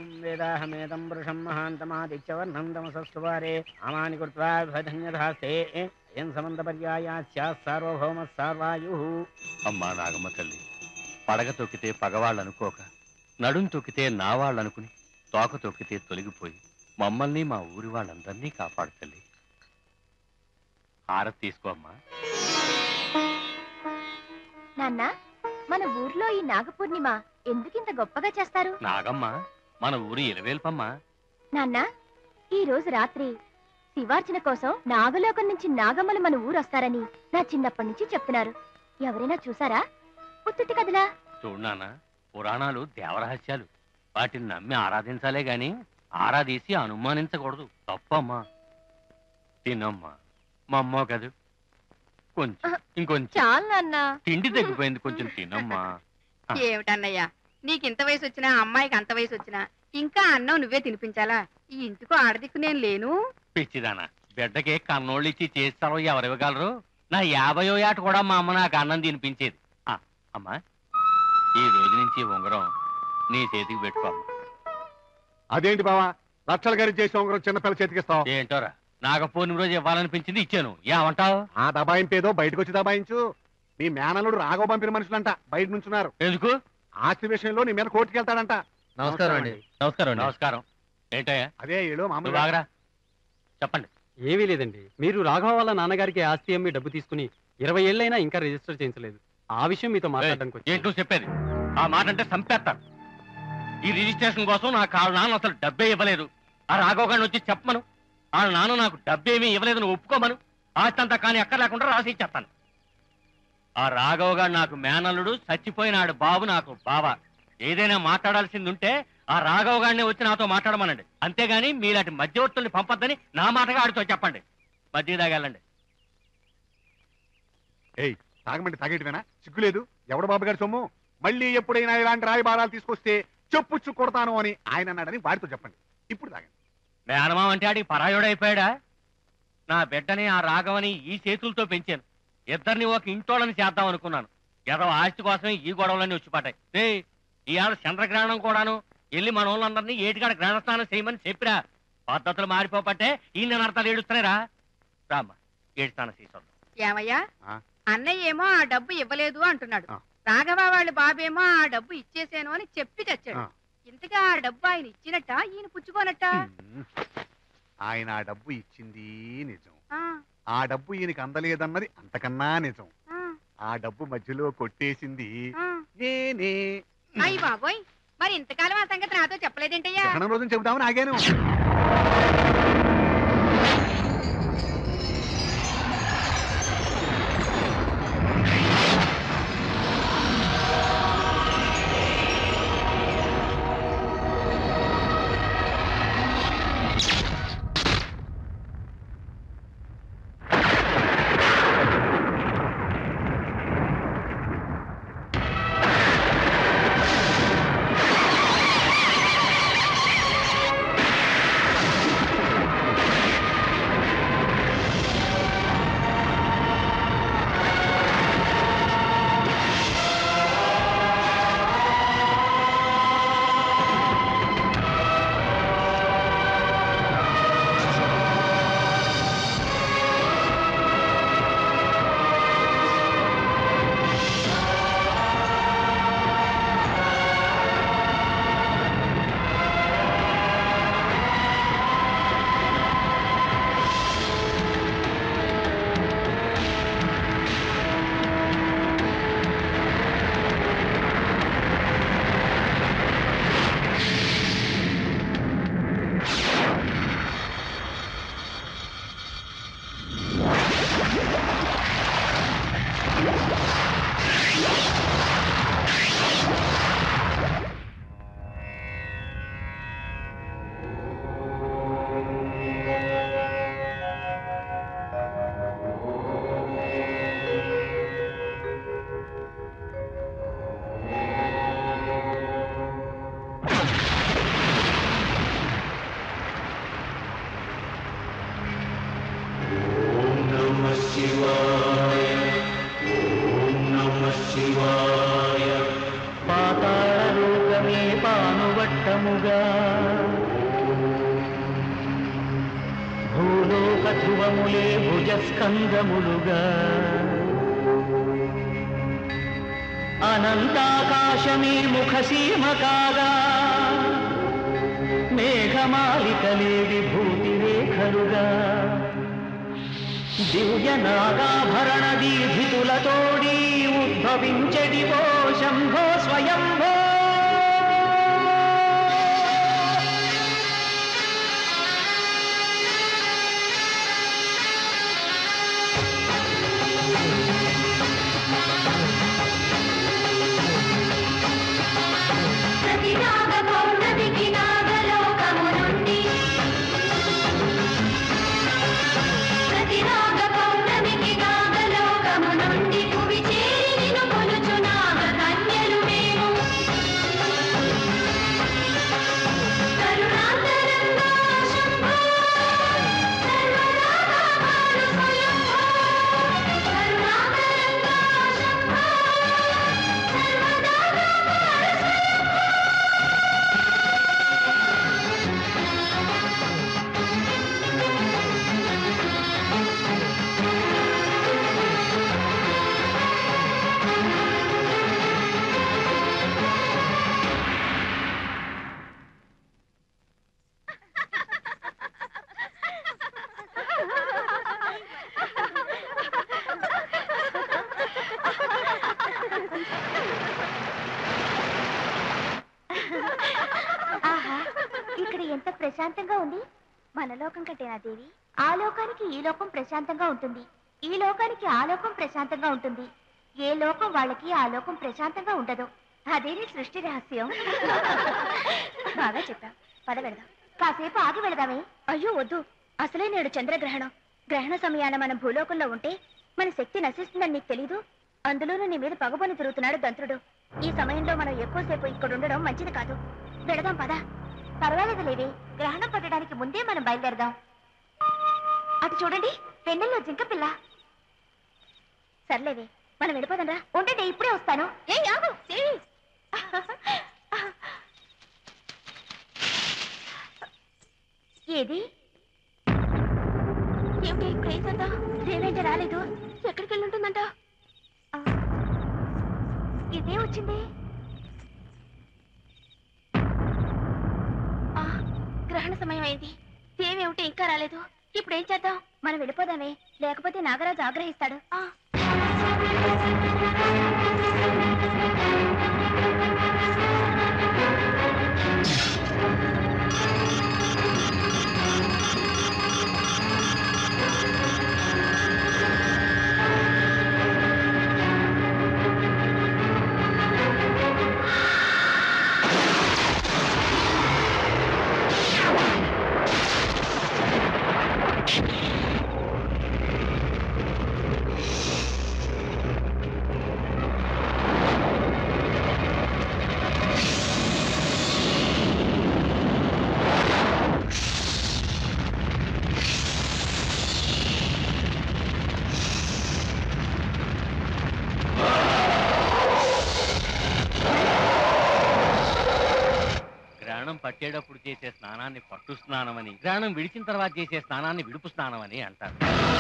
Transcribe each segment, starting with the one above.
ఓం వేదాహమేదం పురుషం మహాంతమాదిత్యవర్ణం తమసస్తువారే అమాని కృత్వా విభజన్యధాస్తే ఏం సమంత పర్యాయా స్యాత్ సార్వభౌమ సార్వాయు అమ్మా నాగమ్మ తల్లి పడగ తొక్కితే పగవాళ్ళు అనుకోక నడుం తొక్కితే నా వాళ్ళు అనుకుని తోక తొక్కితే తొలగిపోయి మమ్మల్ని మా ఊరి వాళ్ళందరినీ కాపాడు తల్లి హారతి తీసుకో అమ్మా నాన్న మన ఊర్లో ఈ నాగపూర్ణిమ ఎందుకింత గొప్పగా చేస్తారు నాగమ్మ మన ఊరి ఇలవేల్పమ్మా నాన్న ఈ రోజు రాత్రి శివార్చన కోసం నాగలోకం నుంచి నాగమ్మలు మన ఊరు వస్తారని నా చిన్నప్పటి నుంచి చెప్తున్నారు ఎవరైనా చూసారా ఉత్తుతి కదలా చూడు నాన్న పురాణాలు దేవరహస్యాలు వాటిని నమ్మి ఆరాధించాలే గాని ఆరాధీసి అనుమానించకూడదు తప్పమ్మా తినమ్మా మా అమ్మ కదూ కొంచెం ఇంకొంచెం చాలు నాన్న తిండి తగ్గిపోయింది కొంచెం తినమ్మా ఏమిటన్నయ్యా నీకు ఇంత వయసు వచ్చినా అమ్మాయికి అంత వయసు వచ్చినా ఇంకా అన్నం నువ్వే తినిపించాలా ఈ ఇంటికో ఆడదిక్కు నేను లేను పిచ్చిదానా బిడ్డకి కన్నోళ్ళు ఇచ్చి చేస్తారో ఎవరు ఇవ్వగలరు నా యాభయో ఏట కూడా మా అమ్మ నాకు అన్నం తినిపించేది ఆ, అమ్మా ఈ రోజు నుంచి ఈ ఉంగరం నీ చేతికి పెట్టుకో అమ్మా. అదేంటి బావా లక్షల గారి చేసి ఉంగరం చిన్నపిల్ల చేతికిస్తావు ఏంటోరా నాగపూర్ణిమ రోజు ఇవ్వాలనిపించింది ఇచ్చాను ఏమంటావు ఆ దబాయింపేదో బయటకు వచ్చి దబాయించు మీ మేనల్లుడు రాఘవ పంపిన మనుషులంట బయట నుంచున్నారు ఎందుకు ఆస్తి విషయంలో నీ మీద కోర్టుకి వెళ్తాడంట నమస్కారం అండి నమస్కారం నమస్కారం ఏంటయ్యా అదే ఏడు నువ్వు మామూలుగా బాగరా చెప్పండి ఏమీ లేదండి మీరు రాఘవ వాళ్ళ నాన్నగారికి ఆస్తి అమ్మి డబ్బు తీసుకుని ఇరవై ఏళ్ళైనా ఇంకా రిజిస్టర్ చేయించలేదు ఆ విషయం మీతో మాట్లాడడానికి ఏంటి వచ్చాను నువ్వు చెప్పేది ఆ మాట అంటే చంపేస్తాను ఈ రిజిస్ట్రేషన్ కోసం నా కాళ్ళ నాన్న అసలు డబ్బే ఇవ్వలేదు ఆ రాఘవ గారిని వచ్చి చెప్పమను వాళ్ళ నాన్న నాకు డబ్బేమీ ఇవ్వలేదు నువ్వు ఒప్పుకోమను ఆస్తి అంతా కానీ ఎక్కడ లేకుండా రాసి ఇచ్చేస్తాను ఆ రాఘవ గారు నాకు మేనల్లుడు చచ్చిపోయినాడు బాబు నాకు బావ ఏదైనా మాట్లాడాల్సింది ఉంటే ఆ రాఘవ గారిని వచ్చి నాతో మాట్లాడమనండి అంతేగాని మీలాంటి మధ్యవర్తుల్ని పంపొద్దని నా మాటగా ఆడితో చెప్పండి మధ్య దాగెళ్ళండి ఏయ్ తాగమంటే తాగేటివేనా సిగ్గులేదు ఎవడు బాబు గారి సొమ్ము మళ్ళీ ఎప్పుడైనా ఇలాంటి రాయబారాలు తీసుకొస్తే చెప్పుచ్చు కొడతాను అని ఆయన అన్నాడని వాడితో చెప్పండి ఇప్పుడు తాగండి మేనమామ అంటే ఆడికి పరాయుడైపోయాడా నా బిడ్డని ఆ రాఘవని ఈ చేతులతో పెంచాను ఇద్దరిని ఒక ఇంటోళ్ళని చేద్దాం అనుకున్నాను ఏదో ఆస్తి కోసమే ఈ గొడవలన్నీ వచ్చిపడ్డాయి రే ఇవాళ చంద్రగ్రహణం కూడాను వెళ్ళి మన వాళ్ళందరినీ ఏటికాడ గ్రహణ స్నానం చేయమని చెప్పిరా పద్ధతులు మారిపోపట్టే ఈ నేను అర్థాలు ఏడుస్తున్నాయిరా రామ్మా ఏడు స్నానం చేసి ఏమయ్యా ఆ? అన్నయ్య ఏమో ఆ డబ్బు ఇవ్వలేదు అంటున్నాడు ఆ. రాఘవ వాళ్ళ బాబేమో ఆ డబ్బు ఇచ్చేసాను అని చెప్పి తెచ్చాడు ఆ. ఇంతగా ఆ డబ్బు ఆయన ఇచ్చినట్ట ఈయన పుచ్చుకోనట్ట హ్మ్. ఆయన ఆ డబ్బు ఇచ్చింది నిజం ఆ, ఆ డబ్బు ఈయనకి అందలేదన్నది అంతకన్నా నిజం ఆ, ఆ డబ్బు మధ్యలో కొట్టేసింది ఆ. నేనే అయ్య బాబోయ్ మరి ఇంతకాలం ఆ సంగతి నాతో చెప్పలేదేంటయ్యా గ్రహణం రోజున చెబుదామని ఆగాను పాతాళలోకమే పానువట్టముగా ధ్రువములే భుజస్కందములుగా అనంతాకాశమే ముఖసీమ కాగా మేఘమాలికలే విభూతి రేఖలుగా దివ్య నాగాభరణ దీధితులతోడి ఉద్భవించడివో శంభో స్వయంభో ప్రతి నాగ పౌర్ణమికి నాగలోకము నుండి ప్రతి నాగ పౌర్ణమికి నాగలోకము నుండి భువి చేరి నిన్ను కొలుచు నాగ కన్యలు మేము కరుణాంతరంగా శంభో సర్వదా కాపాడు స్వయంభో కరుణాంతరంగా శంభో సర్వదా కాపాడు ఆహా ఇక్కడ ఎంత ప్రశాంతంగా ఉంది మన లోకం కట్టేనా దేవి ఆ లోకానికి ఈ లోకం ప్రశాంతంగా ఉంటుంది ఈ లోకానికి ఆ లోకం ప్రశాంతంగా ఉంటుంది ఏ లోకం వాళ్ళకి ఆ లోకం ప్రశాంతంగా ఉండదు అదేని సృష్టి రహస్యం బాగా చెప్పా పద వెళదాం కాసేపు ఆగి వెళదామే అయ్యో వద్దు అసలే నేడు చంద్రగ్రహణం గ్రహణ సమయాన మనం భూలోకంలో ఉంటే మన శక్తి నశిస్తుందని నీకు తెలీదు అందులోనూ నీ మీద పగబోని తిరుగుతున్నాడు దంత్రుడు ఈ సమయంలో మనం ఎక్కువసేపు ఇక్కడ ఉండడం మంచిది కాదు వెళదాం పద పర్వాలేదు లేవి గ్రహణం పట్టడానికి ముందే మనం బయలుదేరదాం అటు చూడండి పెన్నెల్లో జింక పిల్ల సర్లేవే మనం వెళ్ళిపోదంరా ఉండండి ఇప్పుడే వస్తాను ఏ ఆగు ఏయ్. ఏది ఏమిటి ఇక్కడ ఏంటంట దేవేంటి రాలేదు ఎక్కడికి వెళ్ళి ఉంటుందంట ఆ, ఇదే వచ్చింది ఆ, గ్రహణ సమయం అయింది దేవేమిటి ఇంకా రాలేదు ఇప్పుడు ఏం చేద్దాం మనం వెళ్ళిపోదామే లేకపోతే నాగరాజు ఆగ్రహిస్తాడు ఆ. గ్రహణం పట్టేటప్పుడు చేసే స్నానాన్ని పట్టు స్నానమని గ్రహణం విడిచిన తర్వాత చేసే స్నానాన్ని విడుపు స్నానమని అంటారు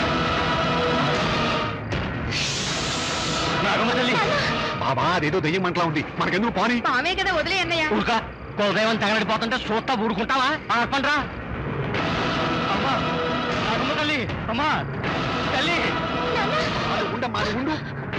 నాగమ్మ తల్లి బాబా అదేదో దెయ్యం మంటలా ఉంది మనకెందుకు పోనీ పామే కదా వదిలే అన్నయ్య ఊరుక కులదైవం తగలడిపోతుంటే చూస్తా ఊరుకుంటావా ఆర్పండ్రా అమ్మా నాగమ్మ తల్లి అమ్మా తల్లి అది ఉండమ్మా అది ఉండు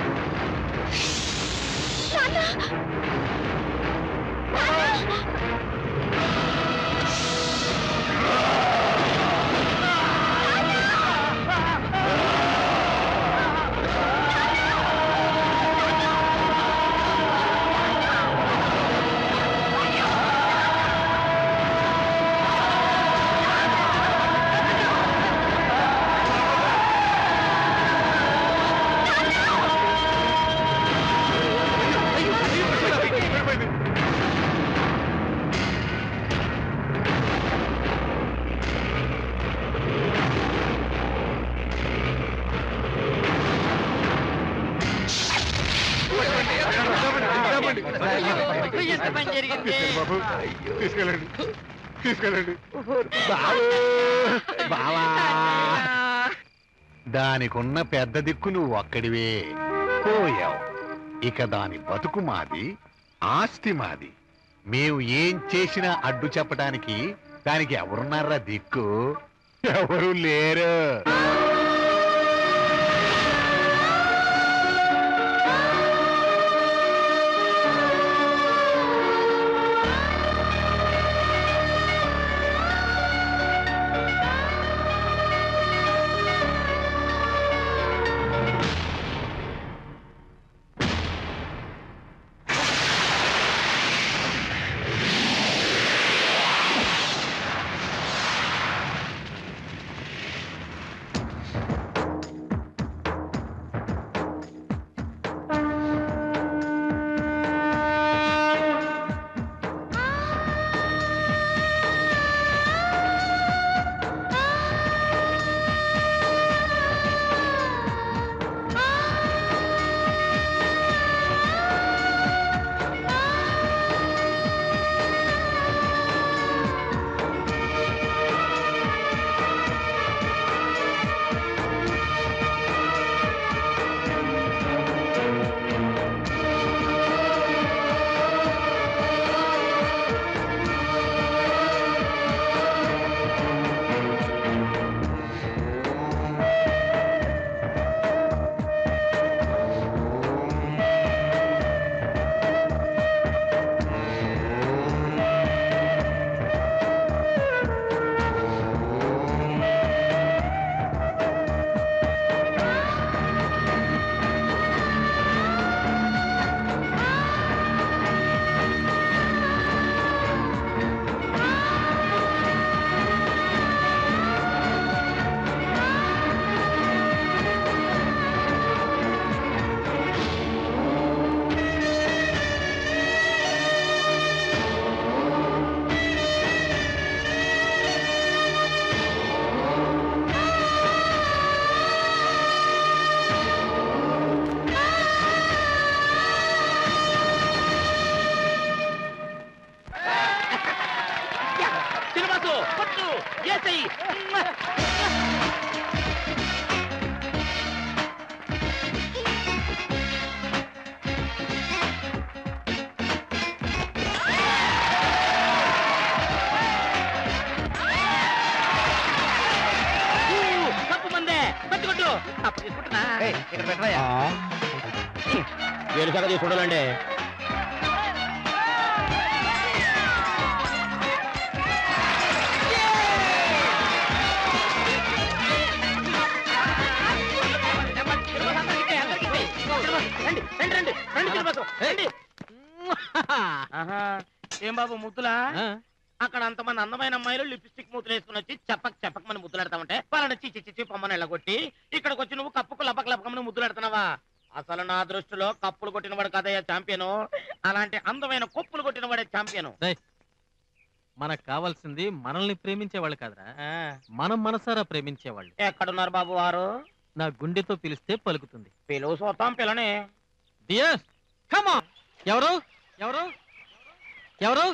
ఎంత పని జరిగింది తీసుకెళ్ళండి బాబు తీసుకెళ్ళండి తీసుకెళ్ళండి బాబు బావా దానికున్న పెద్ద దిక్కు నువ్వు ఒక్కడివే పోయావు ఇక దాని బతుకు మాది ఆస్తి మాది మేము ఏం చేసినా అడ్డు చెప్పడానికి దానికి ఎవరున్నారా దిక్కు ఎవరు లేరు శ్రీనివాసు పట్టు ఏసై తప్పు మందే పట్టుకొట్టు తప్పు తీసుకుంటున్నా ఇక్కడ పెట్టవయ్యా వేరు సగ తీసుకుంటానండి ఏం బాబు ముద్దులా అక్కడ అంతమంది అందమైన అమ్మాయిలు లిప్స్టిక్ మూతులు వేసుకుని వచ్చి చెప్పక్ చెప్పకమని ముద్దులాడతామంటే వాళ్ళని చిచ్చి చిచ్చి పొమ్మని ఎల్లగొట్టి ఇక్కడికి వచ్చి నువ్వు కప్పుకు లపక్ లపకమని ముద్దులాడుతున్నావా అసలు నా దృష్టిలో కప్పులు కొట్టిన వాడు కదయ్యా ఛాంపియన్ అలాంటి అందమైన కొప్పులు కొట్టిన వాడే ఛాంపియన్ మనకు కావాల్సింది మనల్ని ప్రేమించే వాళ్ళు కాదురా మనం మనసారా ప్రేమించే వాళ్ళు ఎక్కడున్నారు బాబు వారు నా గుండెతో పిలిస్తే పలుకుతుంది పిలువు చూద్దాం పిల్లని డియర్ కమా ఎవరు ఎవరు ఎవరు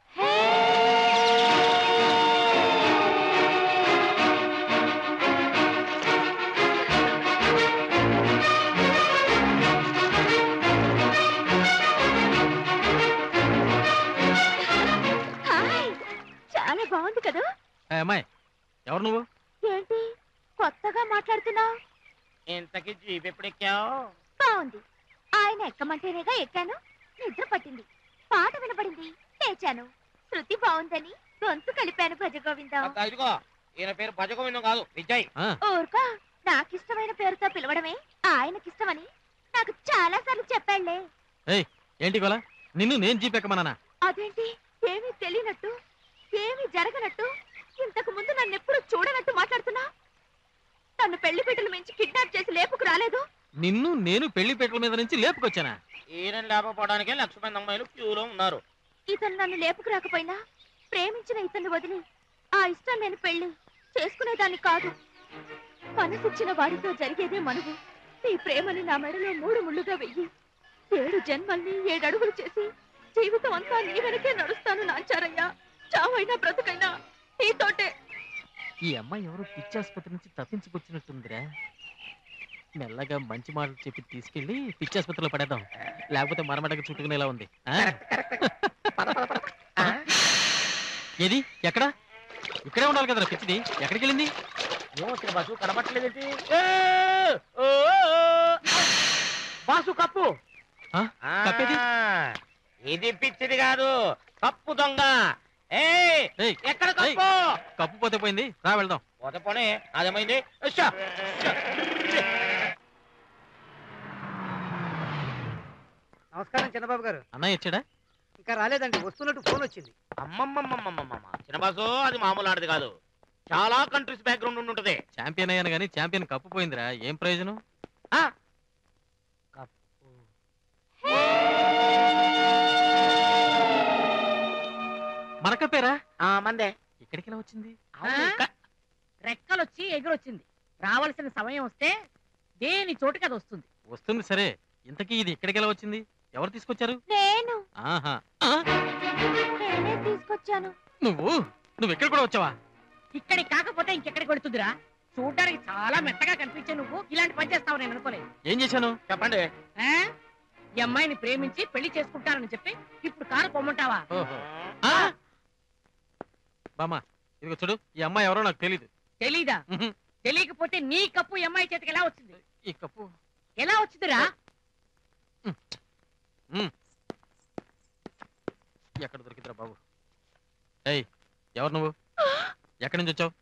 హాయ్ చాలా బాగుంది కదా ఏ అమ్మాయి ఎవరు నువ్వు ఏంటి కొత్తగా మాట్లాడుతున్నావు ఇంతకి జీప్ ఎప్పుడు ఎక్కావు బాగుంది ఆయన ఎక్కమంటేనేగా ఎక్కాను నిద్ర పట్టింది పాట వినపడింది లేచాను శృతి బాగుందని గొంతు కలిపాను భజ గోవిందం అక్క, ఇదిగో ఈయన పేరు భజగోవిందం కాదు విజయ్ ఆ, ఊరుకో నాకిష్టమైన పేరుతో పిలవడమే ఆయనకిష్టమని నాకు చాలా సార్లు చెప్పాళ్లే ఏయ్ ఏంటి గోలా నిన్ను నేను జీపెక్కమన్నానా అదేంటి ఏమీ తెలియనట్టు ఏమీ జరగనట్టు ఇంతకు ముందు నన్ను ఎప్పుడు చూడనట్టు మాట్లాడుతున్నా నన్ను పెళ్లి పీటలు మించి కిడ్నాప్ చేసి లేపుకు రాలేదు నిన్ను నేను పెళ్లి పెట్టల మీద నుంచి లేపుకొచ్చానా ఈయన లేకపోవడానికే లక్ష మంది అమ్మాయిలు క్యూలో ఉన్నారు ఇతను నన్ను లేపుకు రాకపోయినా ప్రేమించిన ఇతన్ని వదిలి ఆ ఇష్టం నేను పెళ్లి చేసుకునేదాన్ని కాదు మనసిచ్చిన వాడితో జరిగేదే మనువు నీ ప్రేమని నా మెడలో మూడు ముళ్ళుగా వెయ్యి ఏడు జన్మల్ని ఏడు అడుగులు చేసి జీవితం అంతా నీ వెనకే నడుస్తాను నాంచారయ్యా చావైనా బ్రతుకైనా నీతోటే ఈ అమ్మాయి ఎవరో పిచ్చాసుపత్రి నుంచి తప్పించుకొచ్చినట్టుందిరా మెల్లగా మంచి మాటలు చెప్పి తీసుకెళ్లి పిచ్చి ఆసుపత్రిలో పడేద్దాం లేకపోతే మరమటకు చుట్టుకునేలా ఉంది ఆ? ఏది ఎక్కడ ఇక్కడే ఉండాలి కదరా పిచ్చిది ఎక్కడికి వెళ్ళింది ఏమో వచ్చిన బాసు కనబట్టలేదేంటి బాసు కప్పు ఆ? ఆ, కప్పేది? ఇది పిచ్చిది కాదు కప్పు దొంగ ఏ ఏయ్, ఎక్కడ ఏయ్, కప్పు కప్పు పోతే పోయింది రా వెళ్దాం పోతే పోనీ అదేమైంది ఉష్షా, ఉష్షా. నమస్కారం చిన్నబాబు గారు అన్నయ్య వచ్చాడా ఇంకా రాలేదండి వస్తున్నట్టు ఫోన్ వచ్చింది అమ్మమ్మమ్మమ్మమ్మమ్మ చిన్నబాసు అది మామూలు ఆడది కాదు చాలా కంట్రీస్ బ్యాక్గ్రౌండ్ ఉండి ఉంటది ఛాంపియన్ అయ్యాను కానీ ఛాంపియన్ కప్పు పోయిందిరా ఏం ప్రయోజనం ఆ, మన కప్పేరా ఆ, మందే ఇక్కడికి ఎలా వచ్చింది అవును, క- రెక్కలొచ్చి ఎగురొచ్చింది రావాల్సిన సమయం వస్తే దేని చోటుకి అది వస్తుంది వస్తుంది సరే ఇంతకీ ఇది ఇక్కడికి ఎలా వచ్చింది ఎవరు తీసుకొచ్చారు నేను ఆహా ఆ, నేనే తీసుకొచ్చాను నువ్వు నువ్వు ఇక్కడ కూడా వచ్చావా ఇక్కడికి కాకపోతే ఇంకెక్కడికి వెళుతుందిరా చూడడానికి చాలా మెత్తగా కనిపించే నువ్వు ఇలాంటి పని చేస్తావు నేను అనుకోలేదు ఏం చేశాను చెప్పండి ఆ? ఈ అమ్మాయిని ప్రేమించి పెళ్లి చేసుకుంటానని చెప్పి ఇప్పుడు కారు పొమ్మంటావా ఓహో ఆ! బామ్మ ఇదిగో చూడు ఈ అమ్మాయి ఎవరో నాకు తెలీదు తెలీదా ఉహు. తెలియకపోతే నీ కప్పు ఈ అమ్మాయి చేతికి ఎలా వచ్చింది ఈ కప్పు ఎలా వచ్చిందిరా ఎక్కడ దొరికిందిరా బాబు ఏయ్ ఎవరు నువ్వు ఎక్కడి నుంచి వచ్చావు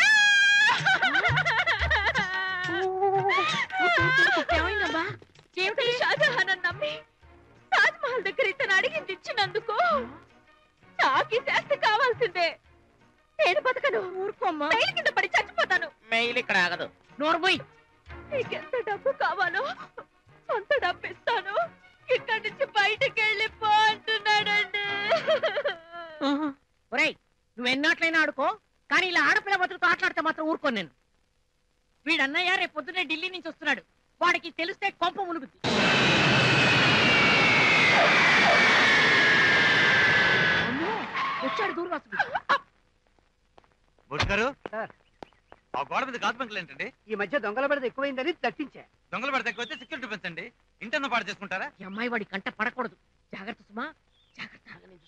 ఏమైందమ్మా ఏమిటి షాజహాన్ నమ్మి తాజ్ మహల్ దగ్గర ఇతను అడిగింది ఇచ్చినందుకు నాకు ఈ శాస్తి కావాల్సిందే నేను బతకను ఊరుకోమ్మా రైలు కింద పడి చచ్చిపోతాను మెయిల్ ఇక్కడ ఆగదు నోర్మోయ్ నీకెంత డబ్బు కావాలో సొంత డబ్బు ఇస్తాను ఇక్కడి నుంచి బయటికి వెళ్ళిపో అంటున్నాడండి ఒరేయ్ నువ్వు ఎన్నాట్లయినా ఆడుకో కానీ ఇలా ఆడపిల్ల బతుకుతో ఆటలాడితే మాత్రం ఊరుకోను నేను వీడన్నయ్య రేపు పొద్దున్నే ఢిల్లీ నుంచి వస్తున్నాడు వాడికి తెలిస్తే కొంప మునుగుద్ది అమ్మో, వచ్చాడు దూర్వాసుడు గారు సార్. ఆ గోడ మీద గాజు బంకులు ఏంటండి ఈ మధ్య దొంగల బెడద ఎక్కువైందని తట్టించా దొంగలు పడితే ఎక్కువైతే సెక్యూరిటీ పెంచండి ఇంటర్ను పాడు చేసుకుంటారా ఈ అమ్మాయి వాడి కంట పడకూడదు జాగ్రత్త సుమా జాగ్రత్త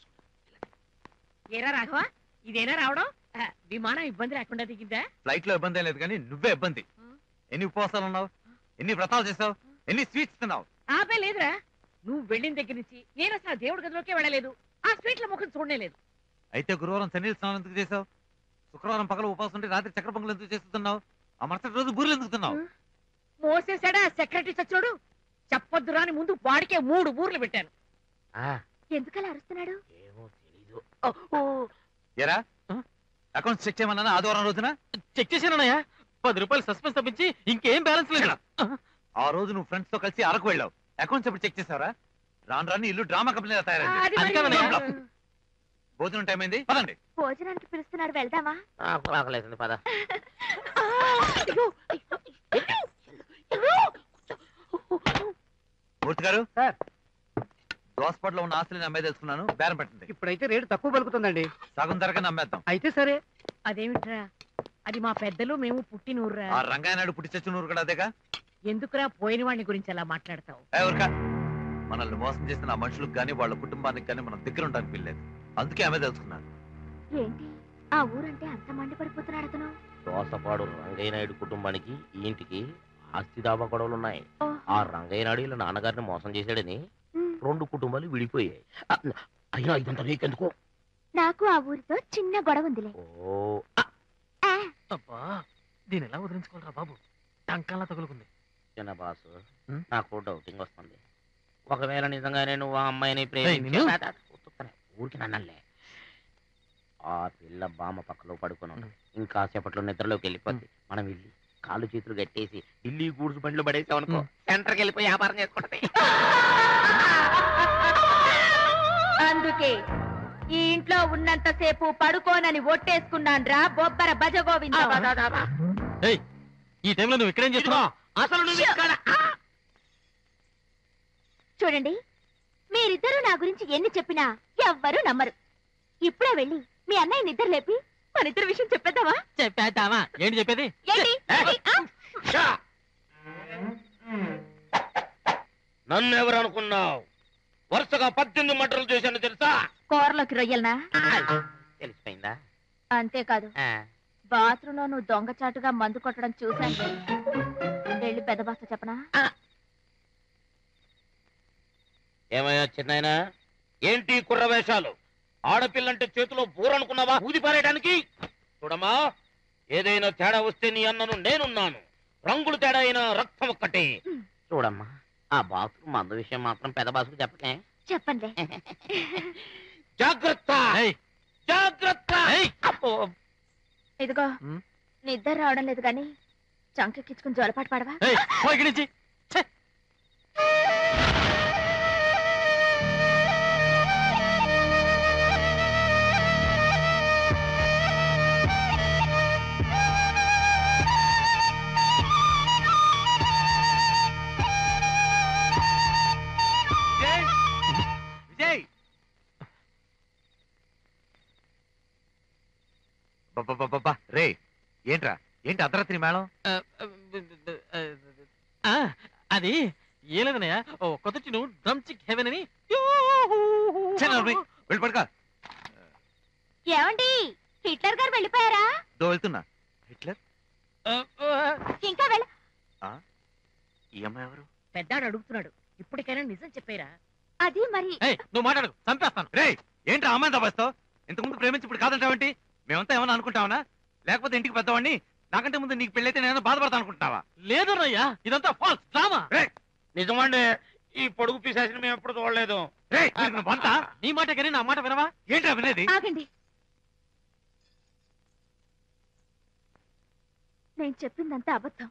ఏరా రాఘవ ఇదేనా రావడం ఆ, విమానం ఇబ్బంది లేకుండా దిగిందా ఫ్లైట్ లో ఇబ్బంది ఏం లేదు కానీ నువ్వే ఇబ్బంది ఎన్ని ఉపవాసాలు ఉన్నావు ఎన్ని వ్రతాలు చేసావు ఎన్ని స్వీట్స్ తిన్నావు ఆపే లేదురా నువ్వు వెళ్ళిన దగ్గర నుంచి నేను అసలు ఆ దేవుడి గదిలోకే వెళ్ళలేదు ఆ స్వీట్ల ముఖం చూడనే లేదు అయితే గురువారం శనీల స్నానం ఎందుకు చేసావు శుక్రవారం పగల ఉపవాసం ఉంటే రాత్రి చక్ర పొంగలు ఎందుకు చేస్తున్నావు ఆ మరుసటి రోజు బూరెలు ఎందుకు తిన్నావు మోసేసాడా సెక్రటరీ చచ్చుడు చెప్పొద్దురా అని ముందు వాడికే మూడు ఊర్లు పెట్టాను ఆ, ఎందుకలా అరుస్తున్నాడు ఏమో తెలీదు ఎరా ఆ? అకౌంట్ చెక్ చేయమన్నా ఆదివారం రోజున చెక్ చేశానన్నయ్య పది రూపాయలు సస్పెన్స్ తప్పించి ఇంకేం బ్యాలెన్స్ లేదు ఆ రోజు నువ్వు ఫ్రెండ్స్ తో కలిసి అరకు వెళ్ళావు అకౌంట్స్ ఎప్పుడు చెక్ చేసావరా రాను రాని ఇల్లు డ్రామా కంపెనీ తయారైంది అది అది మరి- కాదన్నయ్య. భోజనం టైం అయింది పదండి భోజనానికి పిలుస్తున్నాడు వెళ్దామా నాకు ఆకలేసింది పద మూర్తి గారు సార్. దోసపాట్లో ఉన్న ఆస్తులని అమ్మాయి తెలుసుకున్నాను బేరం పెట్టండి ఇప్పుడైతే రేటు తక్కువ పలుకుతుందండి సగం ధరగా అమ్మేద్దాం అయితే సరే అదేమిట్రా అది మా పెద్దలు మేము పుట్టినూర్రా ఆ రంగాయ నాయుడు పుట్టి చచ్చిన ఊరు కూడా అదేగా ఎందుకురా పోయిన వాడిని గురించి అలా మాట్లాడతావు ఏ ఊరుకా మనల్ని మోసం చేసిన ఆ మనుషులకు కానీ వాళ్ళ కుటుంబానికి కానీ మనం దగ్గర ఉండడానికి వీల్లేదు అందుకే ఆమె తెలుసుకున్నాను ఏంటి ఆ ఊరంటే అంత మండిపడిపోతున్నాడు అతను దోసపాడు రంగయ్య నాయుడు కుటుంబానికి ఈ ఇంటికి ఆస్తి దాబా గొడవలు ఉన్నాయి ఓహో. ఆ రంగయ్య నాయుడు ఇలా నాన్నగారిని మోసం చేశాడని ఉమ్. రెండు కుటుంబాలు విడిపోయాయి ఆ, అయినా ఇదంతా నీకెందుకు నాకు ఆ ఊరితో చిన్న గొడవ ఉందిలే ఓ ఆ, అబ్బా దీని ఎలా వదిలించుకోవాలరా బాబు టంకాలా తగులుకుంది చిన్న బాసు ఉం? నాకు డౌటింగ్ వస్తుంది ఒకవేళ నిజంగానే నువ్వు ఆ అమ్మాయిని నిన్ను? ప్రేమించి ఊరికి నన్నలే ఆ పిల్ల బామ్మ పక్కలో పడుకుని ఉంది. ఇంకా సేపట్లో నిద్రలోకి వెళ్ళిపోద్ది మనం వెళ్ళి కాళ్ళు చేతులు కట్టేసి ఢిల్లీ గూడ్స్ బండ్లు పడేసాం అనుకో ఉం. సెంటర్కి వెళ్ళిపోయి వ్యాపారం చేసుకుంటది అందుకే ఈ ఇంట్లో ఉన్నంత సేపు పడుకోనని ఒట్టేసుకున్నాను రా బొబ్బర భజగోవిందం ఏయ్ ఈ టైంలో నువ్వు ఇక్కడేం చేస్తున్నావు అసలు నువ్వు ఇక్కడ చూడండి మీరిద్దరూ నా గురించి ఎన్ని చెప్పినా ఎవ్వరూ నమ్మరు ఇప్పుడే వెళ్ళి మీ అన్నయ్య నిద్ర లేపి మన ఇద్దరు విషయం చెప్పేద్దామా చెప్పేద్దామా ఏంటి చెప్పేది ఏంటి ఏయ్. ఆ? షా! నన్ను ఎవరు అనుకున్నావు వరుసగా పద్దెనిమిది మటర్లు చేశాను తెలుసా కూరలోకి రొయ్యలనా తెలిసిపోయిందా అంతేకాదు ఆ, బాత్రూంలో నువ్వు దొంగచాటుగా మందు కొట్టడం చూశాను వెళ్ళి పెద్ద బాస్త చెప్పనా ఏమయ్యా చిన్నాయన ఏంటి ఈ కుర్ర వేషాలు ఆడపిల్లంటే చేతిలో బూరనుకున్నావా ఊది పారేయడానికి చూడమ్మా ఏదైనా తేడా వస్తే నీ అన్నను నేనున్నాను రంగులు తేడా అయినా రక్తం ఒక్కటే చూడమ్మా ఆ బాత్రూమ్ మందు విషయం మాత్రం పెద్ద బాసుకు చెప్పకే చెప్పండి జాగ్రత్త జాగ్రత్త అబ్బో. ఇదిగో ఉమ్. నిద్ర రావడం లేదు కానీ చంకెక్కించుకుని జోలపాటు పాడవా ఏయ్, పో ఇక్కడి నుంచి ఛే! విజయ్ విజయ్ బాబా రే ఏంట్రా ఏంటి అర్ధరాత్రి మేళం ఆ, ఆ, ఆ, అది ఏ లేదనయ్య ఓ కొత్త నువ్వు డ్రమ్ చిక్ హెవెన్ అని ఛే, నోర్మి, వెళ్ళి పడుకో ఏమండి హిట్లర్ గారు వెళ్ళిపోయారా దో వెళ్తున్నా హిట్లర్ ఇంకా వెళ్ళ ఈ అమ్మాయి ఎవరు పెద్దాడు అడుగుతున్నాడు ఇప్పటికైనా నిజం చెప్పేరా అది మరి ఏయ్, నువ్వు మాట్లాడు చంపేస్తాను రే ఏంటి ఆ అమ్మాయిని తప్పిస్తావు ఇంతకుముందు ప్రేమించి ఇప్పుడు కాదంటావేంటి మేమంతా ఏమన్నా అనుకుంటావనా లేకపోతే ఇంటికి పెద్దవాడిని నాకంటే ముందు నీకు పెళ్ళైతే నేను బాధపడతా అనుకుంటున్నావా లేదు రయ్యా ఇదంతా ఫాల్స్ డ్రామా నిజమండి ఈ పొడుగు పిశాచిని మేము ఎప్పుడు చూడలేదు రే వీడికి నువ్వు వంత నీ మాట కానీ నా మాట వినవా ఏంట్రా వినేది ఆగండి నేను చెప్పిందంతా అబద్ధం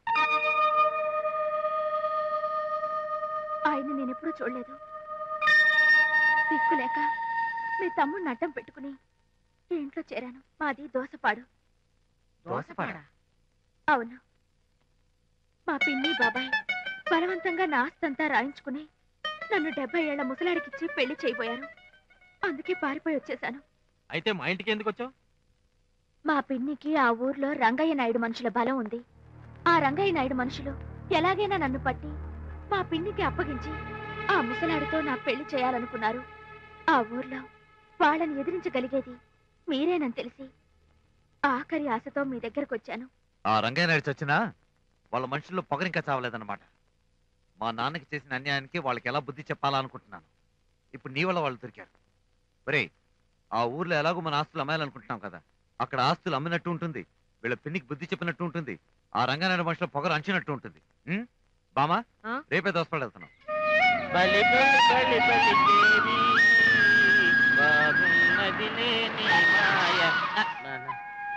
ఆయన నేను ఎప్పుడూ చూడలేదు దిక్కులేక మీ తమ్ముడిని అడ్డం పెట్టుకుని ఈ ఇంట్లో చేరాను మాది దోసపాడు దోసపాడా అవును మా పిన్ని బాబాయ్ బలవంతంగా నా ఆస్తంతా రాయించుకుని నన్ను డెబ్బై ఏళ్ల ముసలాడికిచ్చి పెళ్లి చేయబోయారు అందుకే పారిపోయి వచ్చేశాను అయితే మా ఇంటికి ఎందుకు వచ్చావు మా పిన్నికి ఆ ఊర్లో రంగయ్య నాయుడు మనుషుల బలం ఉంది ఆ రంగయ్య నాయుడు మనుషులు ఎలాగైనా నన్ను పట్టి మా పిన్నికి అప్పగించి ఆ ముసలాడితో నా పెళ్లి చేయాలనుకున్నారు ఆ ఊర్లో వాళ్ళని ఎదిరించగలిగేది మీరేనని తెలిసి ఆఖరి ఆశతో మీ దగ్గరకు వచ్చాను ఆ రంగయ్య నాయుడు చచ్చినా వాళ్ళ మనుషుల్లో పొగరింకా చావలేదన్నమాట మా నాన్నకి చేసిన అన్యాయానికి వాళ్ళకి ఎలా బుద్ధి చెప్పాలనుకుంటున్నాను ఇప్పుడు నీ వల్ల వాళ్ళు దొరికారు ఒరేయ్ ఆ ఊర్లో ఎలాగో మన ఆస్తులు అమ్మాయాలనుకుంటున్నాం కదా అక్కడ ఆస్తులు అమ్మినట్టు ఉంటుంది వీళ్ళ పిన్నికి బుద్ధి చెప్పినట్టు ఉంటుంది ఆ రంగనాయుడు మనుషుల పొగరు అంచినట్టు ఉంటుంది ఉం? బామా ఆ? రేపే దోసపడి వెళ్తున్నాం బలి బలి బలి బలి దేవి బాగున్నది లేని మాయ ఆ, నాన్న.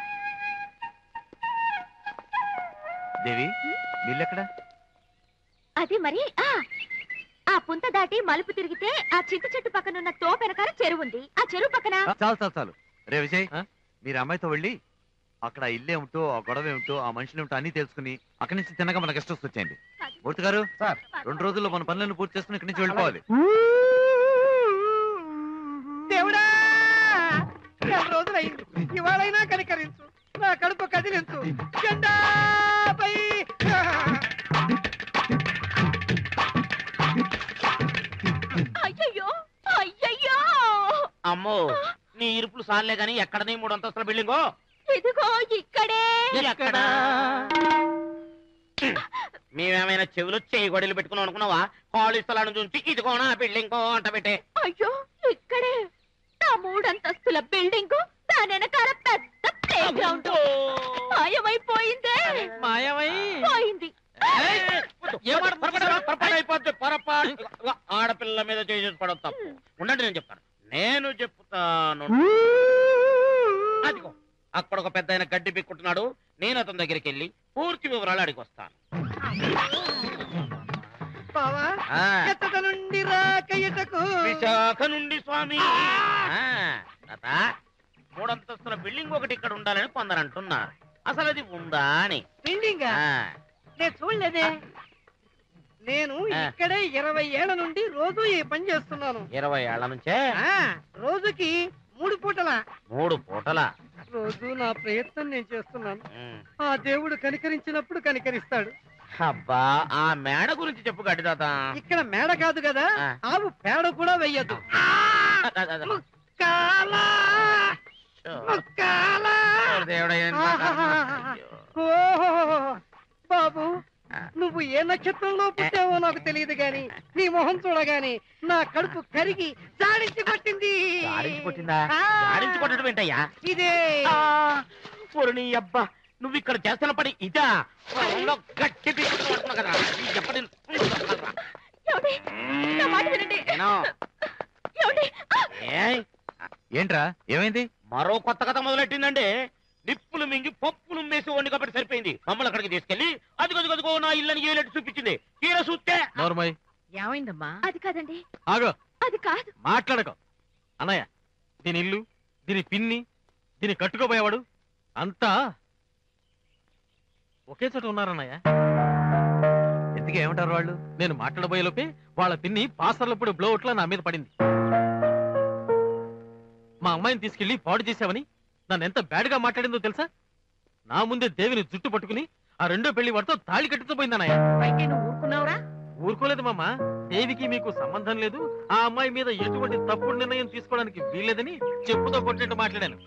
దేవి నీళ్ళెక్కడ అది మరి ఆ ఆ పుంత దాటి మలుపు తిరిగితే ఆ చింత చెట్టు పక్కన ఉన్న తో వెనకాల చెరువు ఉంది ఆ చెరువు పక్కన ఆ, చాలు చాలు చాలు రే విజయ్ ఆ? మీరు అమ్మాయితో వెళ్ళి అక్కడ ఆ ఇల్లు ఏమిటో ఆ గొడవ ఏమిటో ఆ మనుషులు ఏమిటో అన్ని తెలుసుకుని అక్కడి నుంచి తిన్నగా మన గెస్ట్ హౌస్ వచ్చేయండి మూర్తి గారు సార్. రెండు రోజుల్లో మన పనులను పూర్తి చేసుకుని ఇక్కడి నుంచి వెళ్ళిపోవాలి దేవుడా నెల రోజులైంది ఇవాళైనా కనికరించు నా కడుపు కదిలించు జెండాపై అయ్యయ్యో అయ్యయ్యో అమ్మో నీ ఇరుపులు సార్లే గాని ఎక్కడనే మూడు అంతస్తుల బిల్డింగో ఇదిగో ఇక్కడే ఎక్కడ మేమేమైనా చెవులు చేయి గొడవలు పెట్టుకున్నాం అనుకున్నావా ఖాళీ స్థలాన్ని చూసి ఇదిగోనా బిల్డింగ్ అంట పెట్టే అయ్యో ఇక్కడే నా మూడంతస్తుల బిల్డింగ్ దాని వెనకాల పెద్ద ప్లే గ్రౌండ్ మాయమైపోయిందే మాయమై పోయింది అయిపోద్ది పొరపాటు ఇదిగో, ఆడపిల్ల మీద చేసేసి పడవు తప్పు ఉండండి నేను చెప్తాను నేను చెప్తాను అదిగో అక్కడ ఒక పెద్ద ఆయన గడ్డి పిక్కుంటున్నాడు నేను అతని దగ్గరికి వెళ్ళి పూర్తి వివరాలు అడిగి వస్తాను బావా ఆ, ఎత్తట నుండి రాకయ్యటకు విశాఖ నుండి స్వామి ఆ, తాత, మూడంతస్తుల బిల్డింగ్ ఒకటి ఇక్కడ ఉండాలని కొందరు అంటున్నారు అసలు అది ఉందా అని బిల్డింగ్ ఆ, నేను చూడలేదే నేను ఆ. ఇక్కడే ఇరవై ఏళ్ల నుండి రోజు ఈ పని చేస్తున్నాను ఇరవై ఏళ్ల నుంచే ఆ రోజుకి మూడు పూటల మూడు పూటల రోజు నా ప్రయత్నం నేను చేస్తున్నాను ఆ దేవుడు కనికరించినప్పుడు కనికరిస్తాడు అబ్బా ఆ మేడ గురించి చెప్పు గడ్డి తాత ఇక్కడ మేడ కాదు కదా ఆ. ఆవు పేడ కూడా వెయ్యదు ముక్కాలా ముక్కాలా దేవుడా, ఏం ఆహాహాహా. ఓహో బాబు నువ్వు ఏ నక్షత్రంలో పుట్టావో నాకు తెలియదు గాని నీ మొహం చూడగాని నా కడుపు కరిగి జాడించి కొట్టింది జాడించి కొట్టిందా ఆ. జాడించి కొట్టడం ఏంటయ్యా ఇదే పొరు నీ అబ్బా నువ్వు ఇక్కడ చేస్తున్న పని ఇదా పొలంలో గట్టి తీసుకుని పడుతున్నావు కదా ఈ దెబ్బ నేను చూసుకోగలరా? ఏనో? ఏయ్, ఏంట్రా ఏమైంది మరో కొత్త కథ మొదలెట్టిందండి నిప్పులు మింగి పప్పులు మేసి వండి కాబట్టి సరిపోయింది మమ్మల్ని అక్కడికి తీసుకెళ్లి అదిగో అదిగో నా ఇల్లని ఏలెట్టు చూపించింది తీర చూస్తే నోర్మయ్ ఏమైందమ్మా అది కాదండి ఆగో అది కాదు మాట్లాడకో అన్నయ్య దీని ఇల్లు దీని పిన్ని దీని కట్టుకోబోయేవాడు అంతా ఒకే చోట ఉన్నారన్నయ్య ఎందుకు ఏమంటారు వాళ్ళు నేను మాట్లాడబోయే లోపే వాళ్ళ పిన్ని పాసర్లప్పుడు బ్లోఅవుట్లో నా మీద పడింది మా అమ్మాయిని తీసుకెళ్లి పాడు చేశావని నన్ను ఎంత బ్యాడ్ గా మాట్లాడిందో తెలుసా నా ముందే దేవిని జుట్టు పట్టుకుని ఆ రెండో పెళ్లి వాడితో తాళి కట్టించబోయిందన్నయ్య పైకి నువ్వు ఊరుకున్నావురా ఊరుకోలేదు మామ దేవికి మీకు సంబంధం లేదు ఆ అమ్మాయి మీద ఎటువంటి తప్పుడు నిర్ణయం తీసుకోవడానికి వీల్లేదని చెప్పుతో కొట్టినట్టు మాట్లాడాను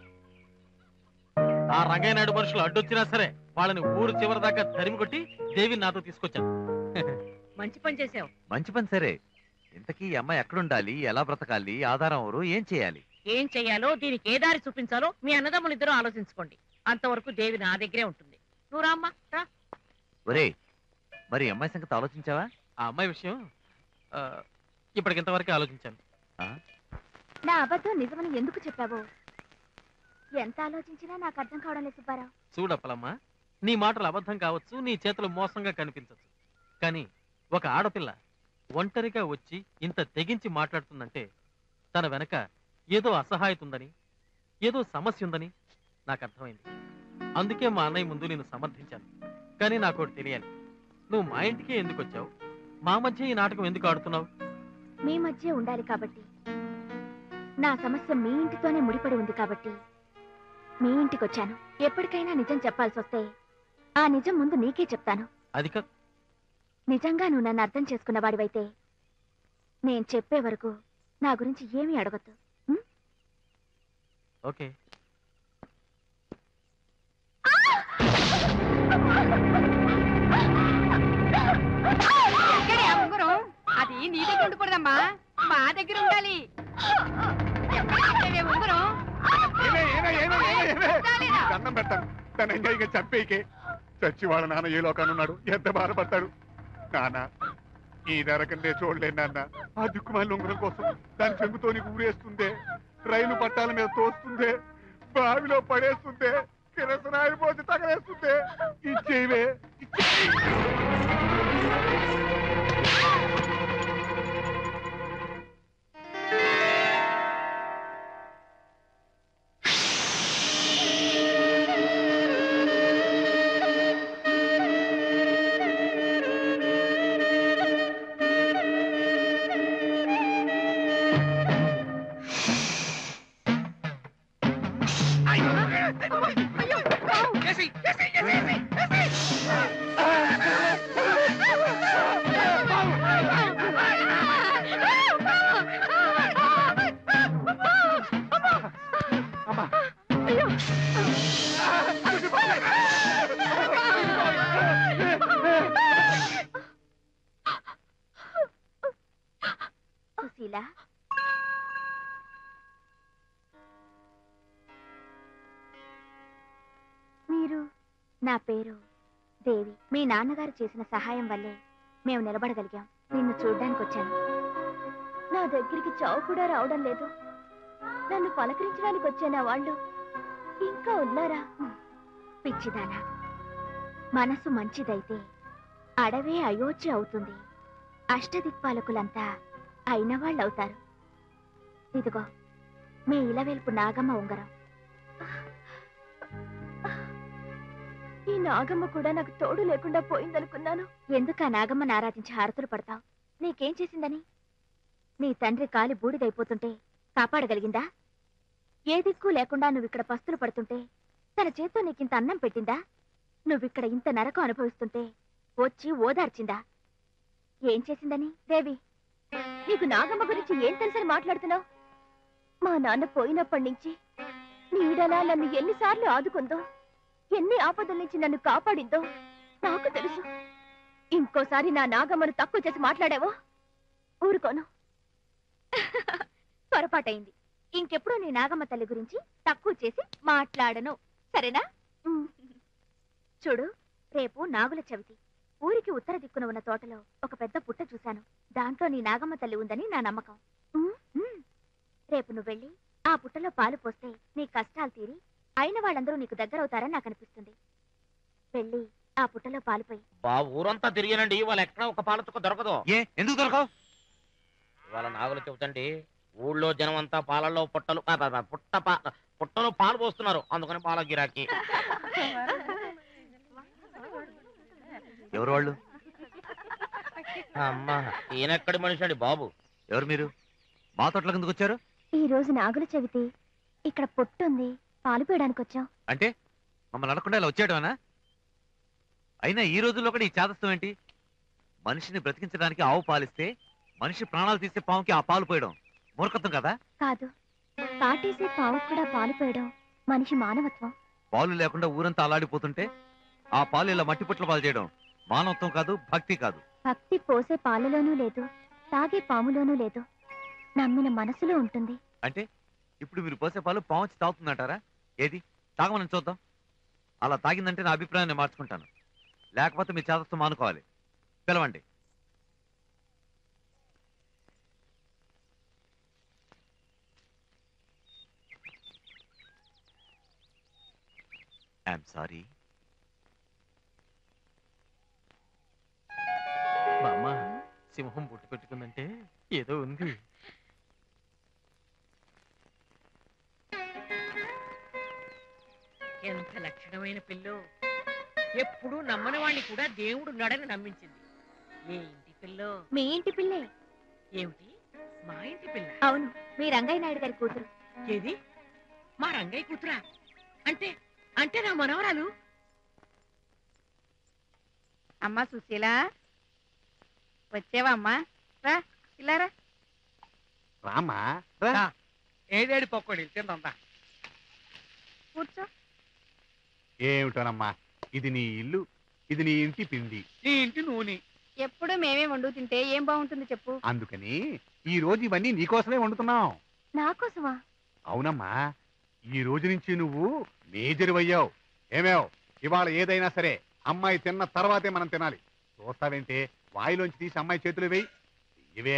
ఆ రంగయ్య నాయుడు మనుషులు అడ్డొచ్చినా సరే వాళ్ళని ఊరు చివరి దాకా తరిమి కొట్టి దేవిని నాతో తీసుకొచ్చాను మంచి పని చేసావు మంచి పని సరే ఇంతకీ ఈ అమ్మాయి ఎక్కడుండాలి ఎలా బ్రతకాలి ఆధారం ఎవరు ఏం చేయాలి ఏం చెయ్యాలో దీనికి ఏ దారి చూపించాలో మీ అన్నదమ్ములు ఇద్దరు ఆలోచించుకోండి అంతవరకు దేవి నా దగ్గరే ఉంటుంది నువ్వు రామ్మా రా ఒరే మరి ఈ అమ్మాయి సంగతి ఆలోచించావా ఆ అమ్మాయి విషయం ఆ, ఇప్పటికింతవరకే ఆలోచించాను నా అబద్ధం నిజమని ఎందుకు చెప్పావు ఎంత ఆలోచించినా నాకు అర్థం కావడం లేదు సుబ్బారావు చూడప్పలమ్మా నీ మాటలు అబద్ధం కావచ్చు నీ చేతులు మోసంగా కనిపించవచ్చు కానీ ఒక ఆడపిల్ల ఒంటరిగా వచ్చి ఇంత తెగించి మాట్లాడుతుందంటే తన వెనక ఏదో అసహాయత ఉందని ఏదో సమస్య ఉందని నాకు అర్థమైంది అందుకే మా అన్నయ్య ముందు నేను సమర్థించాను కానీ నాకు ఒకటి తెలియాలి నువ్వు మా ఇంటికే ఎందుకు వచ్చావు మా మధ్య ఈ నాటకం ఎందుకు ఆడుతున్నావు మీ మధ్య ఉండాలి కాబట్టి నా సమస్య మీ ఇంటితోనే ముడిపడి ఉంది కాబట్టి మీ ఇంటికి వచ్చాను ఎప్పటికైనా నిజం చెప్పాల్సి వస్తే ఆ నిజం ముందు నీకే చెప్తాను అది కా నిజంగా నువ్వు నన్ను అర్థం చేసుకున్న వాడివైతే నేను చెప్పే వరకు నా గురించి ఏమీ అడగద్దు ఓకే ఎక్కడే ఆ ఉంగరం అది నీ దగ్గర ఉండకూడదమ్మా మా దగ్గర ఉండాలి ఎక్కడ పెట్టావే ఉంగరం ఏమే, ఏమే, ఏమే, ఏమే, ఏమే. ఉండాలిరా. దండం పెడతాను తన ఎంజాయ్గా చంపేకే చచ్చి వాళ్ళ నాన్న ఏ లోకాన్ని ఉన్నాడు ఎంత బాధపడతాడు నాన్న ఈ నరకందే చూడలేను నాన్న ఆ దిక్కుమాలి ఉంగరం కోసం దాని చెంగుతోని ఊరేస్తుందే రైలు పట్టాల మీద తోస్తుందే బావిలో పడేస్తుందే కిరసనాయి పోసి తగలేస్తుందే ఇచ్చేవే ఇచ్చేయి సుశీల మీరు నా పేరు దేవి మీ నాన్నగారు చేసిన సహాయం వల్లే మేము నిలబడగలిగాం నిన్ను చూడ్డానికి వచ్చాను నా దగ్గరికి చావు కూడా రావడం లేదు నన్ను పలకరించడానికి వచ్చే నా వాళ్ళు ఇంకా ఉన్నారా పిచ్చిదానా మనసు మంచిదైతే అడవే అయోధ్య అవుతుంది అష్టదిక్పాలకులంతా అయిన వాళ్ళు అవుతారు ఇదిగో మీ ఇలవేల్పు నాగమ్మ ఉంగరం ఈ నాగమ్మ కూడా నాకు తోడు లేకుండా పోయిందనుకున్నాను ఎందుకు ఆ నాగమ్మని ఆరాధించి హారతులు పడతావు నీకేం చేసిందని నీ తండ్రి కాలి బూడిదైపోతుంటే కాపాడగలిగిందా ఏ దిక్కు లేకుండా నువ్విక్కడ పస్తులు పడుతుంటే తన చేత్తో నీకింత అన్నం పెట్టిందా నువ్విక్కడ ఇంత నరకం అనుభవిస్తుంటే వచ్చి ఓదార్చిందా ఏం చేసిందని దేవి నీకు నాగమ్మ గురించి ఏం తెలుసని మాట్లాడుతున్నావు మా నాన్న పోయినప్పటి నుంచి నీడలా నన్ను ఎన్నిసార్లు ఆదుకుందో ఎన్ని ఆపదల నుంచి నన్ను కాపాడిందో నాకు తెలుసు ఇంకోసారి నా నాగమ్మను తక్కువ చేసి మాట్లాడావో ఊరుకోను పొరపాటైంది ఇంకెప్పుడు నీ నాగమ్మ తల్లి గురించి తక్కువ చేసి మాట్లాడను సరేనా ఉమ్. చూడు రేపు నాగుల చవితి ఊరికి ఉత్తర దిక్కున ఉన్న తోటలో ఒక పెద్ద పుట్ట చూశాను దాంట్లో నీ నాగమ్మ తల్లి ఉందని నా నమ్మకం ఉమ్, ఉమ్. రేపు నువ్వు వెళ్ళి ఆ పుట్టలో పాలు పోస్తే నీ కష్టాలు తీరి అయిన వాళ్ళందరూ నీకు దగ్గరవుతారని నాకు అనిపిస్తుంది వెళ్ళి ఆ పుట్టలో పాలు పోయి బా ఊరంతా తిరిగానండి వాళ్ళ ఎక్కడ ఒక పాలచుక్క దొరకదు ఏ ఎందుకు దొరకవు వాళ్ళ నాగులు చెబుతండి ఊళ్ళో జనం అంతా పాలల్లో పుట్టలు ఆ, ఆ, ఆ, పుట్ట పా- పుట్టలో పాలు పోస్తున్నారు అందుకని పాల గిరాకీ ఎవరు వాళ్ళు అమ్మా ఈయనెక్కడి మనిషి అండి బాబు ఎవరు మీరు మా తోటలోకి ఎందుకు వచ్చారు ఈ రోజు నాగుల చవితి ఇక్కడ పొట్టుంది పాలు పోయడానికి వచ్చాం అంటే మమ్మల్ని అడగకుండా ఇలా వచ్చేయడమేనా అయినా ఈ రోజుల్లో కూడా ఈ చేదస్తం ఏంటి మనిషిని బ్రతికించడానికి ఆవు పాలిస్తే మనిషి ప్రాణాలు తీసే పావుకి ఆ పాలు పోయడం మూర్ఖత్వం కదా కాదు పాటేసే పావుకు కూడా పాలు పోయడం మనిషి మానవత్వం పాలు లేకుండా ఊరంతా అలాడిపోతుంటే ఆ పాలు ఇలా మట్టి పుట్ల పాలు చేయడం మానవత్వం కాదు భక్తి కాదు భక్తి పోసే పాలలోనూ లేదు తాగే పాములోనూ లేదు నమ్మిన మనసులో ఉంటుంది అంటే ఇప్పుడు మీరు పోసే పాలు పావు వచ్చి తాగుతుందంటారా ఏది తాగమని చూద్దాం అలా తాగిందంటే నా అభిప్రాయాన్ని మార్చుకుంటాను లేకపోతే మీ చేదస్తం మానుకోవాలి పిలవండి ఐఎమ్ సారీ బామ్మ సింహం పుట్టు పెట్టుకుందంటే ఏదో ఉంది ఎంత లక్షణమైన పిల్లో ఎప్పుడు నమ్మని వాణ్ణి కూడా దేవుడు నడని నమ్మించింది ఏ ఇంటి పిల్లో మీ ఇంటి పిల్లే ఏమిటి మా ఇంటి పిల్ల అవును మీ రంగయ్య నాయుడు గారి కూతురు ఏది మా రంగయ్య కూతురా అంటే అంటే నా మనవరాలు అమ్మా సుశీల వచ్చేవా అమ్మా రా ఇలారా రామా ఏడేడి పక్కోడి తిందా కూర్చో ఏమిటోనమ్మా ఇది నీ ఇల్లు ఇది నీ ఇంటి పిండి నీ ఇంటి నూనె ఎప్పుడు మేమే వండు తింటే ఏం బాగుంటుంది చెప్పు అందుకని ఈ రోజు ఇవన్నీ నీకోసమే వండుతున్నాం నా కోసమా అవునమ్మా ఈ రోజు నుంచి నువ్వు మేజర్ అయ్యావు ఏమేవ్ ఇవాళ ఏదైనా సరే అమ్మాయి తిన్న తర్వాతే మనం తినాలి చూస్తావేంటే వాయిలోంచి తీసి అమ్మాయి చేతులు వేయి ఇవే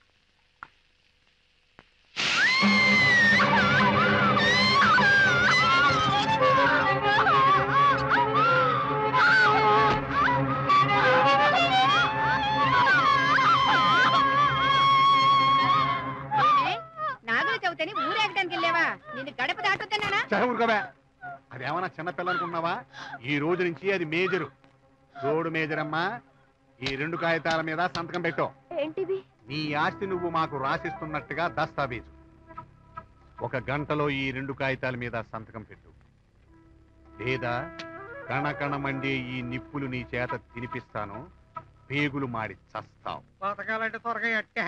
ఏమే? నాగుల చవితని ఊరేగడానికి వెళ్ళావా నిన్ను గడప దాటొద్దన్నానా చదువుకోవే అదేమన్నా చిన్నపిల్ల అనుకున్నావా ఈ రోజు నుంచి అది మేజరు చూడు మేజర్ అమ్మా ఈ రెండు కాగితాల మీద సంతకం పెట్టు ఏంటివి నీ ఆస్తి నువ్వు మాకు రాసిస్తున్నట్టుగా దస్తావేజు ఒక గంటలో ఈ రెండు కాగితాల మీద సంతకం పెట్టు లేదా కణకణ మండే ఈ నిప్పులు నీ చేత తినిపిస్తాను పేగులు మాడి చస్తావు బతకాలంటే త్వరగా ఎట్టే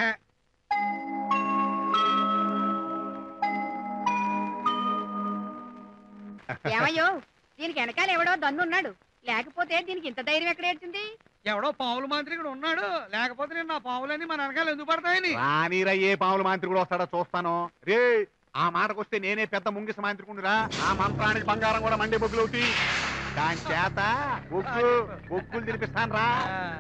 ఏమయ్యో దీనికి వెనకాల ఎవడో దన్నున్నాడు లేకపోతే దీనికి ఇంత ధైర్యం ఎక్కడ ఏడ్చింది ఎవడో పావుల మాంత్రికుడు ఉన్నాడు లేకపోతే నేను నా పావులన్నీ మన వెనకాల ఎందుకు పడతాయని రానీరా ఏ పాముల మాంత్రికుడు వస్తాడో చూస్తాను రే ఆ మాటకొస్తే నేనే పెద్ద ముంగిస మాంత్రికుడిరా ఆ మంత్రానికి బంగారం కూడా మండే బొగ్గులు అవుతాయి దాని చేత బొగ్గు బొగ్గులు తినిపిస్తాను రా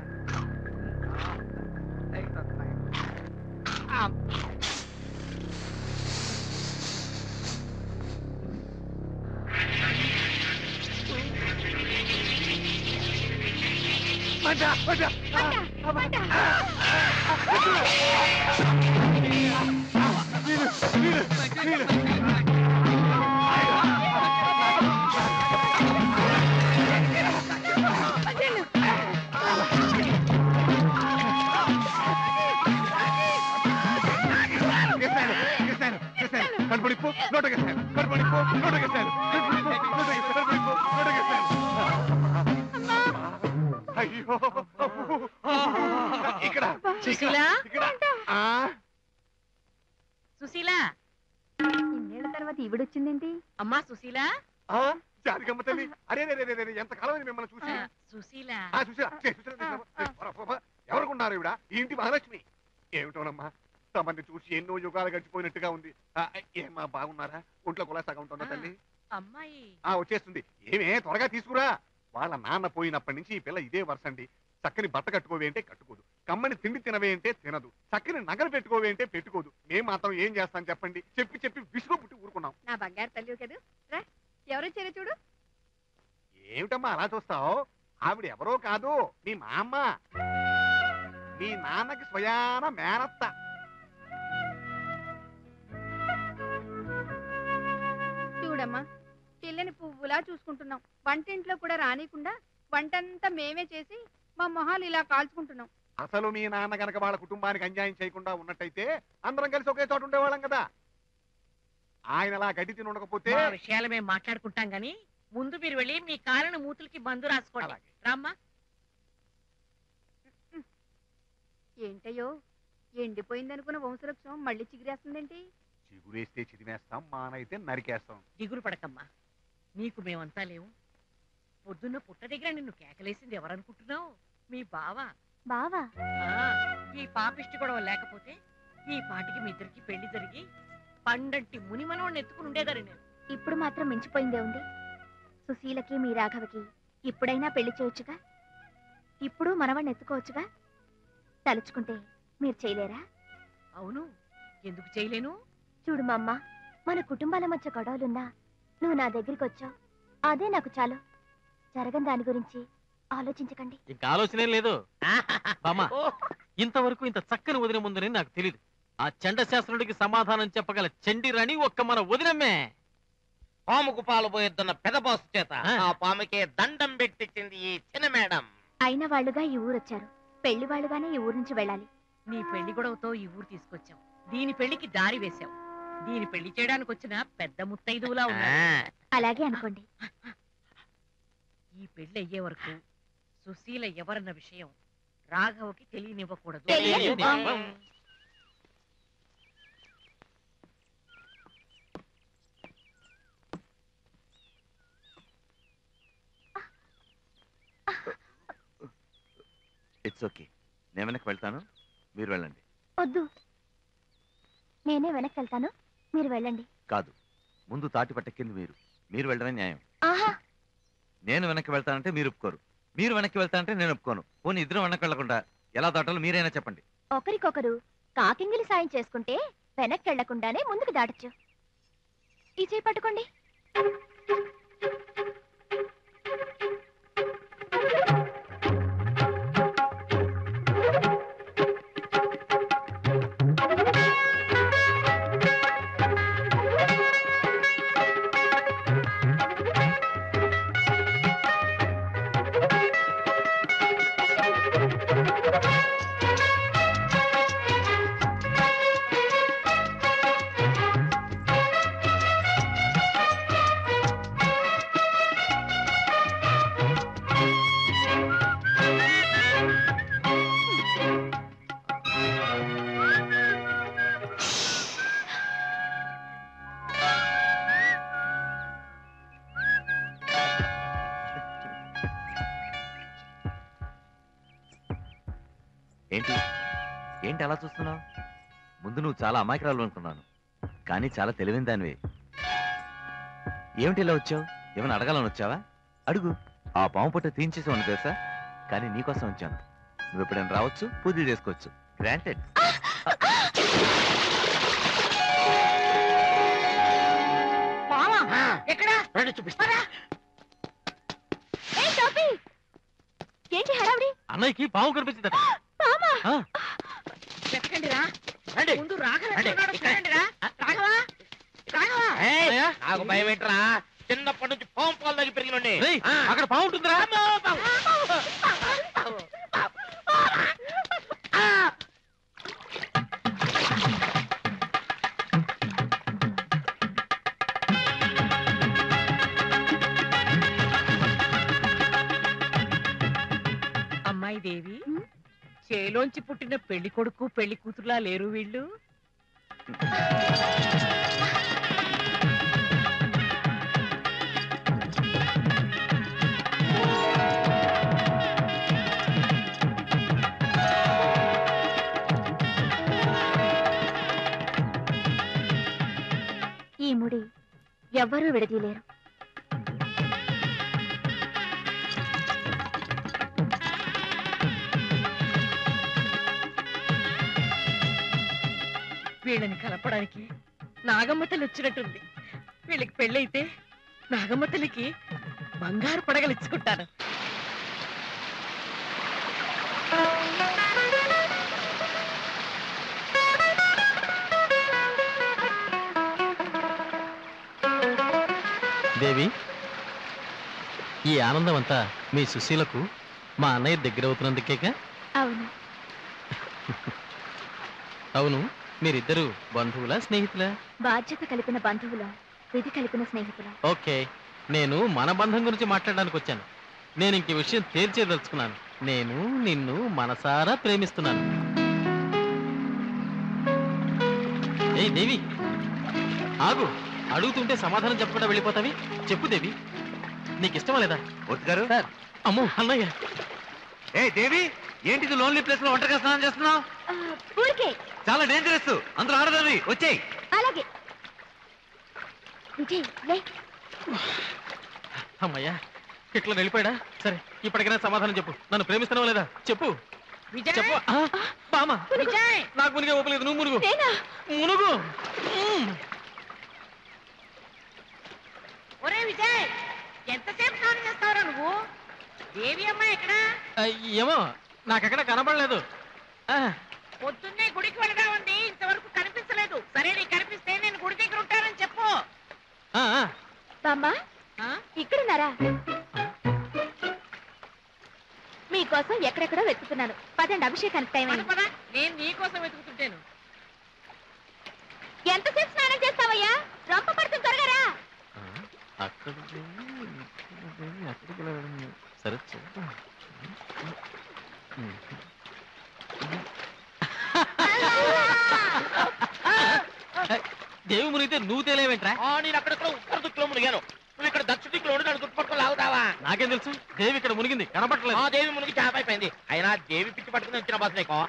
గెస్సాను, గెస్సాను, గెస్సాను. కడుపుడిప్పు, నోట గెస్సాను. కడుపుడిప్పు, నోట గెస్సాను. కడుపుడిప్పు, నోట గెస్సాను. కడుపుడిప్పు, నోట గెస్సాను. అయ్యో ఇక్కడ సుశీల ఇక్కడ ఆ, సుశీల ఇన్నేళ్ల తర్వాత ఈవిడొచ్చిందేంటి అమ్మా సుశీల ఆ, జానకమ్మ తల్లి అరే రే, రే, రే, రే, ఎంత కాలం మిమ్మల్ని చూసి ఆ, సుశీల ఆ, చూసిరా, చే, చూసిరా, చూసిరా. పోరా, పోరా. ఎవరుకున్నారు ఇవిడ ఈ ఇంటి మహాలక్ష్మి ఏమిటోనమ్మా తమని చూసి ఎన్నో యుగాలు గడిచిపోయినట్టుగా ఉంది ఆ, ఏమ్మా బాగున్నారా ఒంట్లో కులాసాగా ఉంటుందా తల్లి అమ్మాయి ఆ వచ్చేస్తుంది ఏమే త్వరగా తీసుకురా వాళ్ళ నాన్న పోయినప్పటి నుంచి ఈ పిల్ల ఇదే వరుసండి చక్కని బట్ట కట్టుకోవే అంటే కట్టుకోదు కమ్మని తిండి తినవే అంటే తినదు చక్కని నగలు పెట్టుకోవే అంటే పెట్టుకోదు మేం మాత్రం ఏం చేస్తాం చెప్పండి చెప్పి చెప్పి విసుగు పుట్టి ఊరుకున్నాం నా బంగారు తల్లి కదూ రా ఎవరొచ్చారో చూడు ఏమిటమ్మా అలా చూస్తావు ఆవిడ ఎవరో కాదు మీ మా అమ్మ మీ నాన్నకి స్వయాన మేనత్త చూడమ్మా పిల్లని పువ్వులా చూసుకుంటున్నాం వంటింట్లో కూడా రానికుండా వంటంతా మేమే చేసి మా మొహాలు ఇలా కాల్చుకుంటున్నాం అసలు మీ నాన్న గనక వాళ్ళ కుటుంబానికి అన్యాయం చేయకుండా ఉన్నట్టయితే అందరం కలిసి ఒకే చోట ఉండేవాళ్ళం కదా ఆయన అలా గడ్డి తిని ఉండకపోతే మా విషయాలు మేము మాట్లాడుకుంటాం గాని ముందు మీరు వెళ్ళి మీ కాళ్ళను మూతులకి మందు రాసుకోండి అలాగే. రామ్మా ఏంటయ్యో ఎండిపోయిందనుకున్న వంశవృక్షం మళ్ళీ చిగురేస్తుందేంటి చిగురేస్తే చిదిమేస్తాం మానైతే నరికేస్తాం దిగులు పడకమ్మా నీకు మేమంతా లేవు పొద్దున్న పుట్ట దగ్గర నిన్ను కేకలేసింది ఎవరనుకుంటున్నావు మీ బావ బావా ఆ, ఈ పాపిష్టి గొడవ లేకపోతే ఈ పాటికి మీ ఇద్దరికి పెళ్లి జరిగి పండంటి మునిమనోడిని ఎత్తుకుని ఉండేదాన్ని నేను ఇప్పుడు మాత్రం మించిపోయిందే ఉంది సుశీలకి మీ రాఘవకి ఇప్పుడైనా పెళ్లి చేయొచ్చుగా ఇప్పుడు మనవాణ్ణి ఎత్తుకోవచ్చుగా తలుచుకుంటే మీరు చేయలేరా అవును ఎందుకు చేయలేను చూడు మా అమ్మ మన కుటుంబాల మధ్య గొడవలున్నా నువ్వు నా దగ్గరికి వచ్చావు అదే నాకు చాలు జరగని దాని గురించి ఆలోచించకండి ఇంకా ఆలోచనే లేదు బామ్మ ఇంతవరకు ఇంత చక్కని వదిన ముందని నాకు తెలియదు ఆ చండ శాస్త్రుడికి సమాధానం చెప్పగల చండి రాణి ఒక్క మన వదినమ్మే పాముకు పాలు పోయొద్దన్న పెదబాసు చేత ఆ. ఆ పాముకే దండం పెట్టించింది ఈ చిన్న మేడం అయిన వాళ్ళుగా ఈ ఊరు వచ్చారు పెళ్లి వాళ్ళుగానే ఈ ఊరు నుంచి వెళ్ళాలి నీ పెళ్లి గొడవతో ఈ ఊరు తీసుకొచ్చాం దీని పెళ్లికి దారి వేశావు దీని పెళ్లి చేయడానికి వచ్చిన పెద్ద ముత్తైదువులా ఉన్నా అలాగే అనుకోండి ఈ పెళ్లి అయ్యే వరకు సుశీల ఎవరన్న విషయం రాఘవకి తెలియనివ్వకూడదు తెలియనివ్వం. ఇట్స్ ఓకే నేను వెనక్కి వెళ్తాను మీరు వెళ్ళండి వద్దు నేనే వెనక్కి వెళ్తాను మీరు వెళ్ళండి కాదు ముందు తాటి పట్టెక్కింది మీరు మీరు వెళ్ళడమే న్యాయం ఆహా నేను వెనక్కి వెళ్తానంటే మీరు ఒప్పుకోరు మీరు వెనక్కి వెళ్తానంటే నేను ఒప్పుకోను పోనీ ఇద్దరం వెనక్కి వెళ్ళకుండా ఎలా దాటాలో మీరైనా చెప్పండి ఒకరికొకరు కాకింగిలి సాయం చేసుకుంటే వెనక్కి వెళ్లకుండానే ముందుకు దాటచ్చు ఈ చేయి పట్టుకోండి ఏంటి ఏంటి అలా చూస్తున్నావు ముందు నువ్వు చాలా అమాయకురాలు అనుకున్నాను కానీ చాలా తెలివైన దానివే ఏమిటి ఇలా వచ్చావు ఏమైనా అడగాలని వచ్చావా అడుగు ఆ పాము పుట్ట తీయించేసామని తెలుసా కానీ నీకోసం వచ్చాను నువ్వు ఎప్పుడైనా రావచ్చు పూజలు చేసుకోవచ్చు గ్రాంటెడ్ మామా ఎక్కడా రండి చూపిస్తా ఏయ్, టోపీ! ఏంటి హడావిడి అన్నయ్యకి పాము కనిపించిందట మామా ఆ, వెతకండి రా రండి ముందు రాఘవ రండి, ఎక్కడున్నాడో ఇక్కడ. చూడండి రా రాఘవ రాఘవ ఏయ్, అన్నయ్య? నాకు భయం ఏంట్రా చిన్నప్పటి నుంచి పాము పాలు దగ్గర పెరిగినండి రేయ్, అక్కడ పాము ఉంటుందిరా చేలోంచి పుట్టిన పెళ్లి కొడుకు పెళ్లి కూతురులా లేరు వీళ్ళు ఈ ముడి ఎవ్వరూ విడదీయలేరు వీళ్ళని కలపడానికి నాగమ్మ తల్లి వచ్చినట్టుంది వీళ్ళకి పెళ్ళైతే నాగమ్మ తల్లికి బంగారు పడగలు ఇచ్చుకుంటాను దేవి ఈ ఆనందం అంతా మీ సుశీలకు మా అన్నయ్య దగ్గర అవుతున్నందుకేగా అవును అవును మీరిద్దరు బంధువులా స్నేహితులా బాధ్యత కలిపిన బంధువులం విధి కలిపిన స్నేహితులం ఓకే నేను మన బంధం గురించి మాట్లాడడానికి వచ్చాను నేను ఇంక ఈ విషయం తేల్చేదలుచుకున్నాను నేను నిన్ను మనసారా ప్రేమిస్తున్నాను ఏయ్ దేవి ఆగు అడుగుతుంటే సమాధానం చెప్పకుండా వెళ్ళిపోతావి చెప్పు దేవి నీకు ఇష్టమా లేదా గారు అమ్మో అన్నయ్య ఏ దేవి ఏంటిది లోన్లీ ప్లేస్ లో ఒంటరిగా స్నానం చేస్తున్నావు ఊరికే చాలా డేంజరస్ అందరూ ఆడదావి వచ్చేయ్ అలాగే విజయ్ లే అమ్మయ్యా ఇట్లా వెళ్ళిపోయాడా సరే ఇప్పటికైనా సమాధానం చెప్పు నన్ను ప్రేమిస్తున్నావా లేదా చెప్పు విజయ్ చెప్పు ఆ, బామ్మ విజయ్ నాకు మునిగే ఓపలేదు నువ్వు మునుగు నేనా మునుగు మ్మ్. ఒరే విజయ్ ఎంతసేపు స్నానం చేస్తావురా నువ్వు దేవి అమ్మ ఎక్కడ ఆ, ఏమో నాకెక్కడ కనపడలేదు ఆ, పొద్దున్నే గుడికి వెళ్ళగా ఉంది ఇంతవరకు కనిపించలేదు సరే నీకు కనిపిస్తే నేను గుడి దగ్గర ఉంటానని చెప్పు ఆ, ఆ. బామ్మ ఆ? ఇక్కడున్నారా మీకోసం ఎక్కడెక్కడో వెతుకుతున్నాను పదండి అభిషేకానికి టైం పద అయింది పద నేను నీ కోసం వెతుకుతుంటాను ఎంతసేపు స్నానం చేస్తావయ్యా రొంప పడుతుంది త్వరగా రా ఆ, అక్కడికి ఇక్కడికి, అక్కడికి వెళ్ళడం. సరే చూద్దాం మ్మ్. దేవి మునిగితే నువ్వు తేలేవేంట్రా ఆ, నేను అక్కడెక్కడ ఉత్తర దిక్కులో మునిగాను నువ్వు ఇక్కడ దక్షిణ దిక్కులో ఉండి నన్ను గుర్తుపట్టుకొని లాగుతావా నాకేం తెలుసు దేవి ఇక్కడ మునిగింది కనపడలేదు ఆ దేవి మునిగి చేప అయిపోయింది అయినా దేవి పిచ్చి పట్టుకుని వచ్చిన బస్ నీకు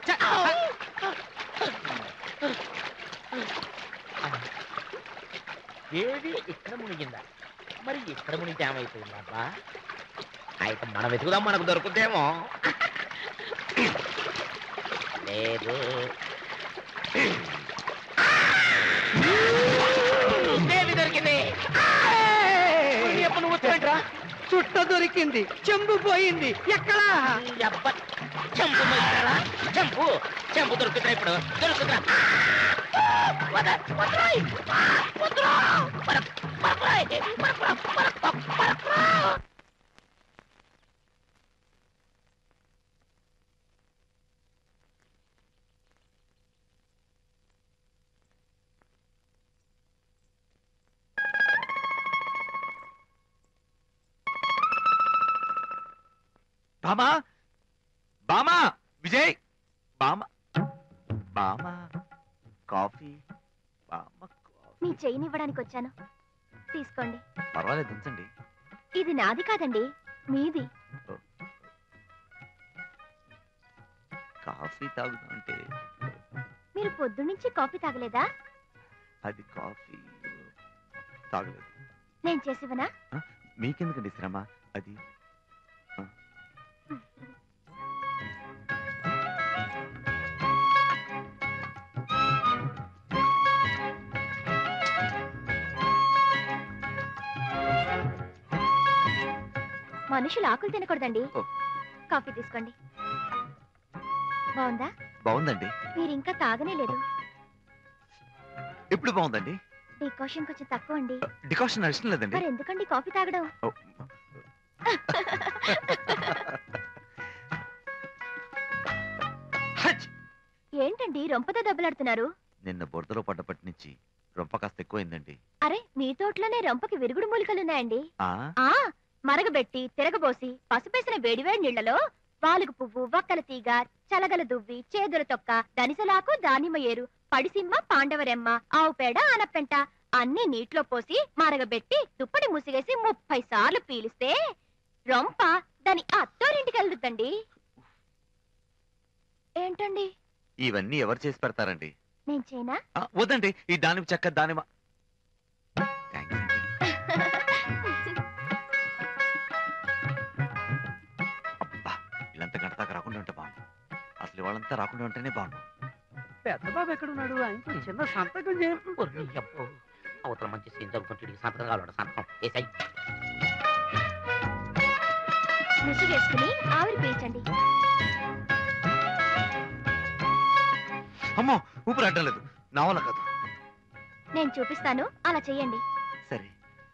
దేవి ఇక్కడ మునిగిందా మరి ఇక్కడ మునిగితే ఏమైపోయింది అబ్బా అయితే మనం వెతుకుదాం మనకు దొరుకుతేమో లేదు దేవి దొరికింది ఎప్పుడు నువ్వు వచ్చావేంట్రా చుట్ట దొరికింది చెంబు పోయింది ఎక్కడా అబ్బ చెంపు మొయ్యాలా? చెంపు చెంపు దొరుకుతుందా ఇప్పుడు దొరుకుతుందా వద, వదరాయ్! వదరా! పరక్, పరక్రాయ్! పరక్రా, పరక్రా, పరక్రా! బామా బామా విజయ్ బామా బామా కాఫీ బామా మీ చెయ్యినివ్వడానికి వచ్చాను తీసుకోండి పర్వాలేదు ఉంచండి ఇది నాది కాదండి మీది కాఫీ తాగుతుంటే మీరు పొద్దున్నుంచి కాఫీ తాగలేదా అది కాఫీ తాగలేదు నేను చేసివనా మీకెందుకండి శ్రమ అది ఆ. మనుషులు ఆకులు తినకూడదండి ఓ. కాఫీ తీసుకోండి బాగుందా బాగుందండి మీరు ఇంకా తాగనే లేదు ఎప్పుడు బాగుందండి డికాషన్ కొంచెం తక్కువ అండి డికాషన్ ఇష్టం లేదండి మరి ఎందుకండి కాఫీ తాగడం ఓ. హచ్! ఏంటండి రొంపతో దెబ్బలాడుతున్నారు నిన్న బురదలో పడ్డప్పటి నుంచి రొంప కాస్త ఎక్కువైందండి అరే మీ తోటలోనే రొంపకి విరుగుడు మూలికలున్నాయండి ఆ ఆ మరగబెట్టి తిరగబోసి పసుపేసిన వేడివేడి నీళ్లలో వాలుగు పువ్వు వక్కల తీగ చలగల దువ్వి చేదుల తొక్క దనిసలాకు దానిమ్మ ఏరు పడిసిమ్మ పాండవరెమ్మ ఆవు పేడ ఆనపెంట అన్ని నీటిలో పోసి మరగబెట్టి దుప్పటి ముసిగేసి ముప్పై సార్లు పీలిస్తే రొంప దాని అత్తోరింటికి వెళ్తుందండి ఏంటండి ఇవన్నీ ఎవరు చేసి పెడతారండి నేను చేయనా ఆ, వద్దండి ఈ దానిమ్మ చెక్క దానిమ్మ థ్యాంక్స్ అండి అబ్బా వీళ్ళంతా గంట దాకా రాకుండా ఉంటే బాగుండు అసలు వాళ్ళంతా రాకుండా ఉంటేనే బాగుండు పెద్ద బాబు ఎక్కడున్నాడు ఆయనతో చిన్న సంతకం చేయ ఒర్రి అబ్బో. అవతల మంచి సీన్ జరుగుతుంటే వీడికి సంతకం కావాలట సంతకం ఏసై ముసుగేసుకుని ఆవిరి పీల్చండి అమ్మో ఊపిరి అడ్డలేదు నా వల్ల కాదు నేను చూపిస్తాను అలా చెయ్యండి సరే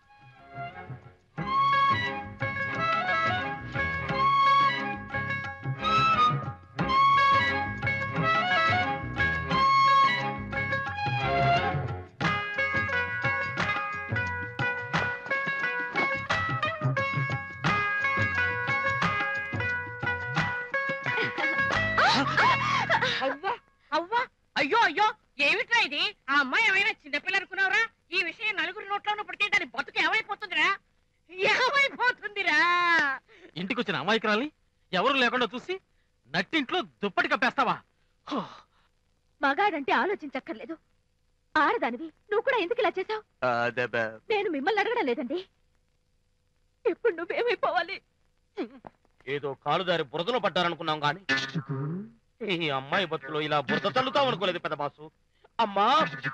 అవ్వా అవ్వా అయ్యో అయ్యో ఏమిట్రా ఇది ఆ అమ్మాయి ఏమైనా చిన్నపిల్ల అనుకున్నావురా ఈ విషయం నలుగురు నోట్లోనూ పడితే దాని బతుకు ఏమైపోతుందిరా ఏమైపోతుందిరా ఇంటికి వచ్చిన అమాయకురాలి ఎవరు లేకుండా చూసి నట్టింట్లో దుప్పటి కప్పేస్తావా హో, మగాడంటే ఆలోచించక్కర్లేదు ఆడదానివి నువ్వు కూడా ఎందుకు ఇలా చేసావు ఆ, దెబ్బ. నేను మిమ్మల్ని అడగడం లేదండి ఇప్పుడు నువ్వేమైపోవాలి ఏదో కాలుదారి బురదలో పడ్డారనుకున్నాం కానీ ఈ అమ్మాయి బతుకులో ఇలా బురద తల్లుతాం అనుకోలేదు పెద్ద బాసు అమ్మా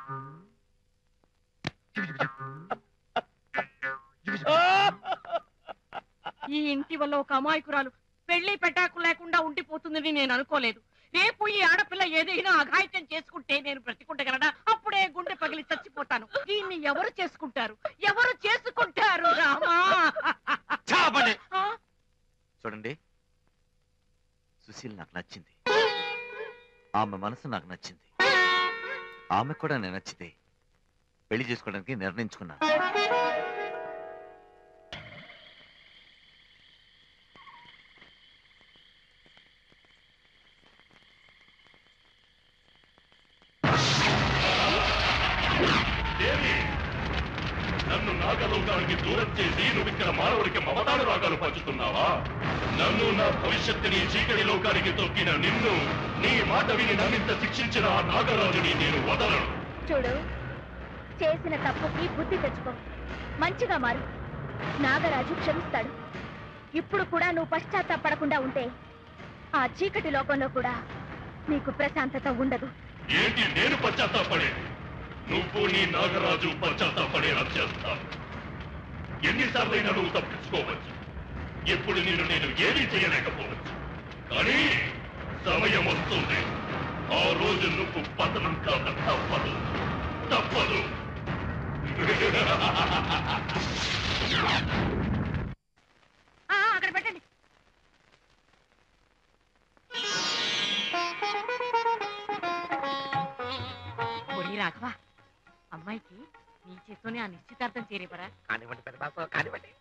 ఈ ఇంటి వల్ల ఒక అమాయకురాలు పెళ్లి పెట్టాకు లేకుండా ఉండిపోతుందని నేను అనుకోలేదు రేపు ఈ ఆడపిల్ల ఏదైనా అఘాయిత్యం చేసుకుంటే నేను బ్రతికుండగలనా అప్పుడే గుండె పగిలి చచ్చిపోతాను దీన్ని ఎవరు చేసుకుంటారు ఎవరు చేసుకుంటారు రామా చాపండి. ఆ? చూడండి సుశీల్ నాకు నచ్చింది ఆమె మనసు నాకు నచ్చింది ఆమె కూడా నేను నచ్చితే పెళ్లి చేసుకోవడానికి నిర్ణయించుకున్నాను నన్ను నాగలోకానికి దూరం చేసి నువ్వు ఇక్కడ మానవుడికి మమతాను రాగాలు పంచుతున్నావా నన్ను నా భవిష్యత్తుని చీకటి లోకానికి తొక్కిన నిన్ను నీ మాట విని నన్నింత శిక్షించిన ఆ నాగరాజుని నేను వదలను చూడు చేసిన తప్పుకి బుద్ధి తెచ్చుకో మంచిగా మారు నాగరాజు క్షమిస్తాడు ఇప్పుడు కూడా నువ్వు పశ్చాత్తాపడకుండా ఉంటే ఆ చీకటి లోకంలో కూడా నీకు ప్రశాంతత ఉండదు ఏంటి నేను పశ్చాత్తాపడే నువ్వు నీ నాగరాజు పశ్చాత్తాపడేలా చేస్తాను ఎన్నిసార్లైనా నువ్వు తప్పించుకోవచ్చు ఎప్పుడు నిన్ను నేను ఏమీ చేయలేకపోవచ్చు కానీ సమయం వస్తుంది ఆ రోజు నువ్వు పతనం కాక తప్పదు తప్పదు ఆ, అక్కడ పెట్టండి ఒరి రాఘవ అమ్మాయికి నీ చేత్తోనే ఆ నిశ్చితార్థం చేరేపరా కానివ్వండి పెద్ద బాసు కానివ్వండి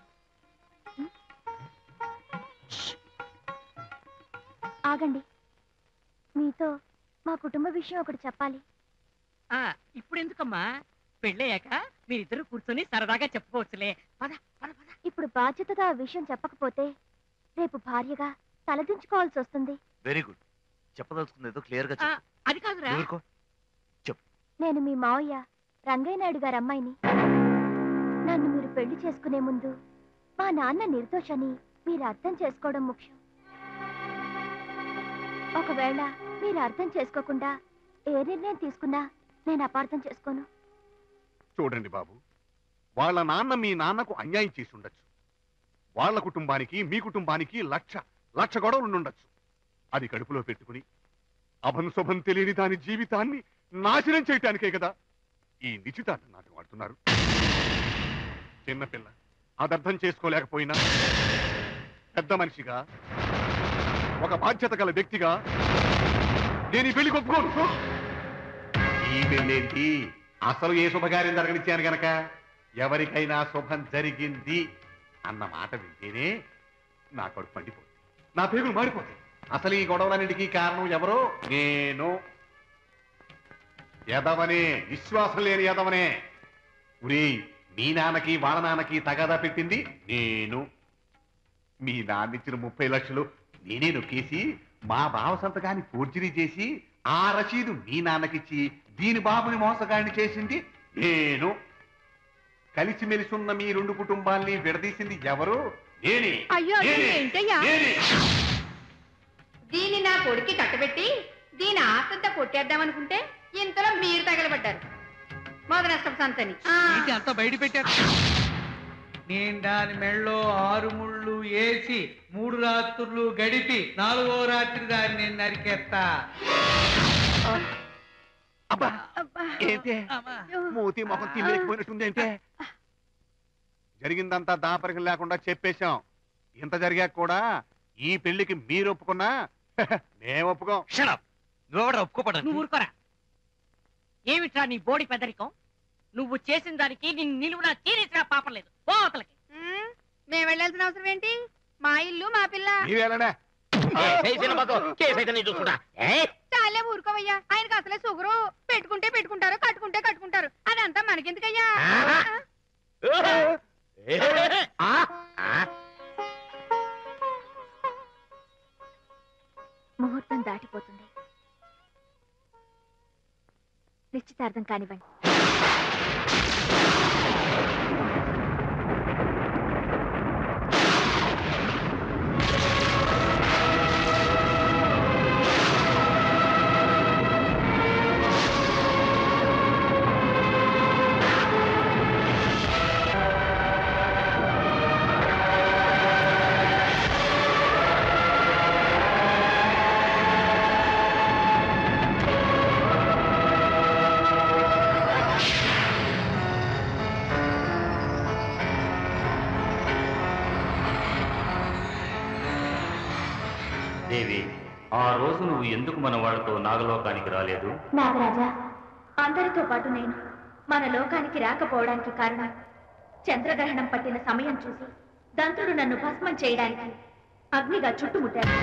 ఆగండి మీతో మా కుటుంబ విషయం ఒకటి చెప్పాలి ఆ ఇప్పుడు ఎందుకమ్మా పెళ్ళయ్యాక మీరిద్దరు కూర్చొని సరదాగా చెప్పుకోవచ్చులే పద పద పద ఇప్పుడు బాధ్యతగా ఆ విషయం చెప్పకపోతే రేపు భార్యగా తలదించుకోవాల్సి వస్తుంది వెరీ గుడ్ చెప్పదలుచుకుంది ఏదో క్లియర్ గా ఆ, చెప్పు. అది కాదురా ఊరుకో నేను మీ మావయ్య రంగయ్య నాయుడు గారి అమ్మాయిని నన్ను మీరు పెళ్లి చేసుకునే ముందు మా నాన్న నిర్దోషని మీరు అర్థం చేసుకోవడం ముఖ్యం ఒకవేళ మీరు అర్థం చేసుకోకుండా ఏ నిర్ణయం తీసుకున్నా నేను అపార్థం చేసుకోను చూడండి బాబు వాళ్ళ నాన్న మీ నాన్నకు అన్యాయం చేసి ఉండొచ్చు వాళ్ళ కుటుంబానికి మీ కుటుంబానికి లక్ష లక్ష గొడవలు ఉండొచ్చు అది కడుపులో పెట్టుకుని అభం శుభం తెలియని దాని జీవితాన్ని నాశనం చేయటానికే కదా ఈ నిశ్చితార్థం నాటకం ఆడుతున్నారు చిన్నపిల్ల అది అర్థం చేసుకోలేకపోయినా పెద్ద మనిషిగా ఒక బాధ్యత గల వ్యక్తిగా నేను ఈ పెళ్లి ఒప్పుకోను ఈ పెళ్ళేంటి అసలు ఏ శుభకార్యం జరగనిచ్చాను గనక ఎవరికైనా శుభం జరిగింది అన్న మాట వింటేనే నా కడుపు పండిపోతుంది నా పేగులు మారిపోతాయి అసలు ఈ గొడవలన్నిటికీ కారణం ఎవరో నేను ఎదవనే విశ్వాసం లేని ఎదవనే ఉరే మీ నాన్నకి వాళ్ళ నాన్నకి తగాదా పెట్టింది నేను మీ నాన్నిచ్చిన ముప్పై లక్షలు నేనే నొక్కేసి మా బావ సంతకాన్ని ఫోర్జరీ చేసి ఆ రసీదు మీ నాన్నకిచ్చి దీని బాబుని మోసగాడిని చేసింది నేను కలిసిమెలిసి ఉన్న మీ రెండు కుటుంబాల్ని విడదీసింది ఎవరు నేనే అయ్యో అయ్యో, నేనే, ఏంటయ్యా నేనే. దీన్ని నా కొడుక్కి కట్టబెట్టి దీని ఆస్తంతా కొట్టేద్దామనుకుంటే ఇంతలో మీరు తగలబడ్డారు మొదనష్టం సంతని ఆ. ఏంటి అంతా బయట పెట్టారు నేను దాని మెళ్ళో ఆరు ముళ్ళు వేసి మూడు రాత్రులు గడిపి నాలుగో రాత్రి దాన్ని నేను నరికేస్తా అబ్బా ఏంటే మూతి మొహం తిమ్మేకపోయినట్టుంది ఏంటే జరిగిందంతా దాపరికం లేకుండా చెప్పేశాం ఇంత జరిగాక కూడా ఈ పెళ్లికి మీరు ఒప్పుకున్నా మేము ఒప్పుకోం నువ్వెవడ ఒప్పుకోపడ నువ్వు ఊరుకోరా ఏమిట్రా నీ బోడి పెదరికం నువ్వు చేసిన దానికి నిన్ను నిలువునా తీరేసినా పాపం లేదు పో అవతలకి ఉమ్, మేము వెళ్ళాల్సిన అవసరం ఏంటి మా ఇల్లు మా పిల్ల మీరేనా చాలే ఊరుకోవయ్యా ఆయనకి అసలే సుగరు పెట్టుకుంటే పెట్టుకుంటారు కట్టుకుంటే కట్టుకుంటారు అదంతా మనకెందుకయ్యా ముహూర్తం దాటిపోతుంది నిశ్చితార్థం కానివ్వండి దేవి ఆ రోజు నువ్వు ఎందుకు మన వాళ్ళతో నాగలోకానికి రాలేదు నాగరాజా అందరితో పాటు నేను మన లోకానికి రాకపోవడానికి కారణం చంద్రగ్రహణం పట్టిన సమయం చూసి దంతుడు నన్ను భస్మం చేయడానికి అగ్నిగా చుట్టుముట్టాడు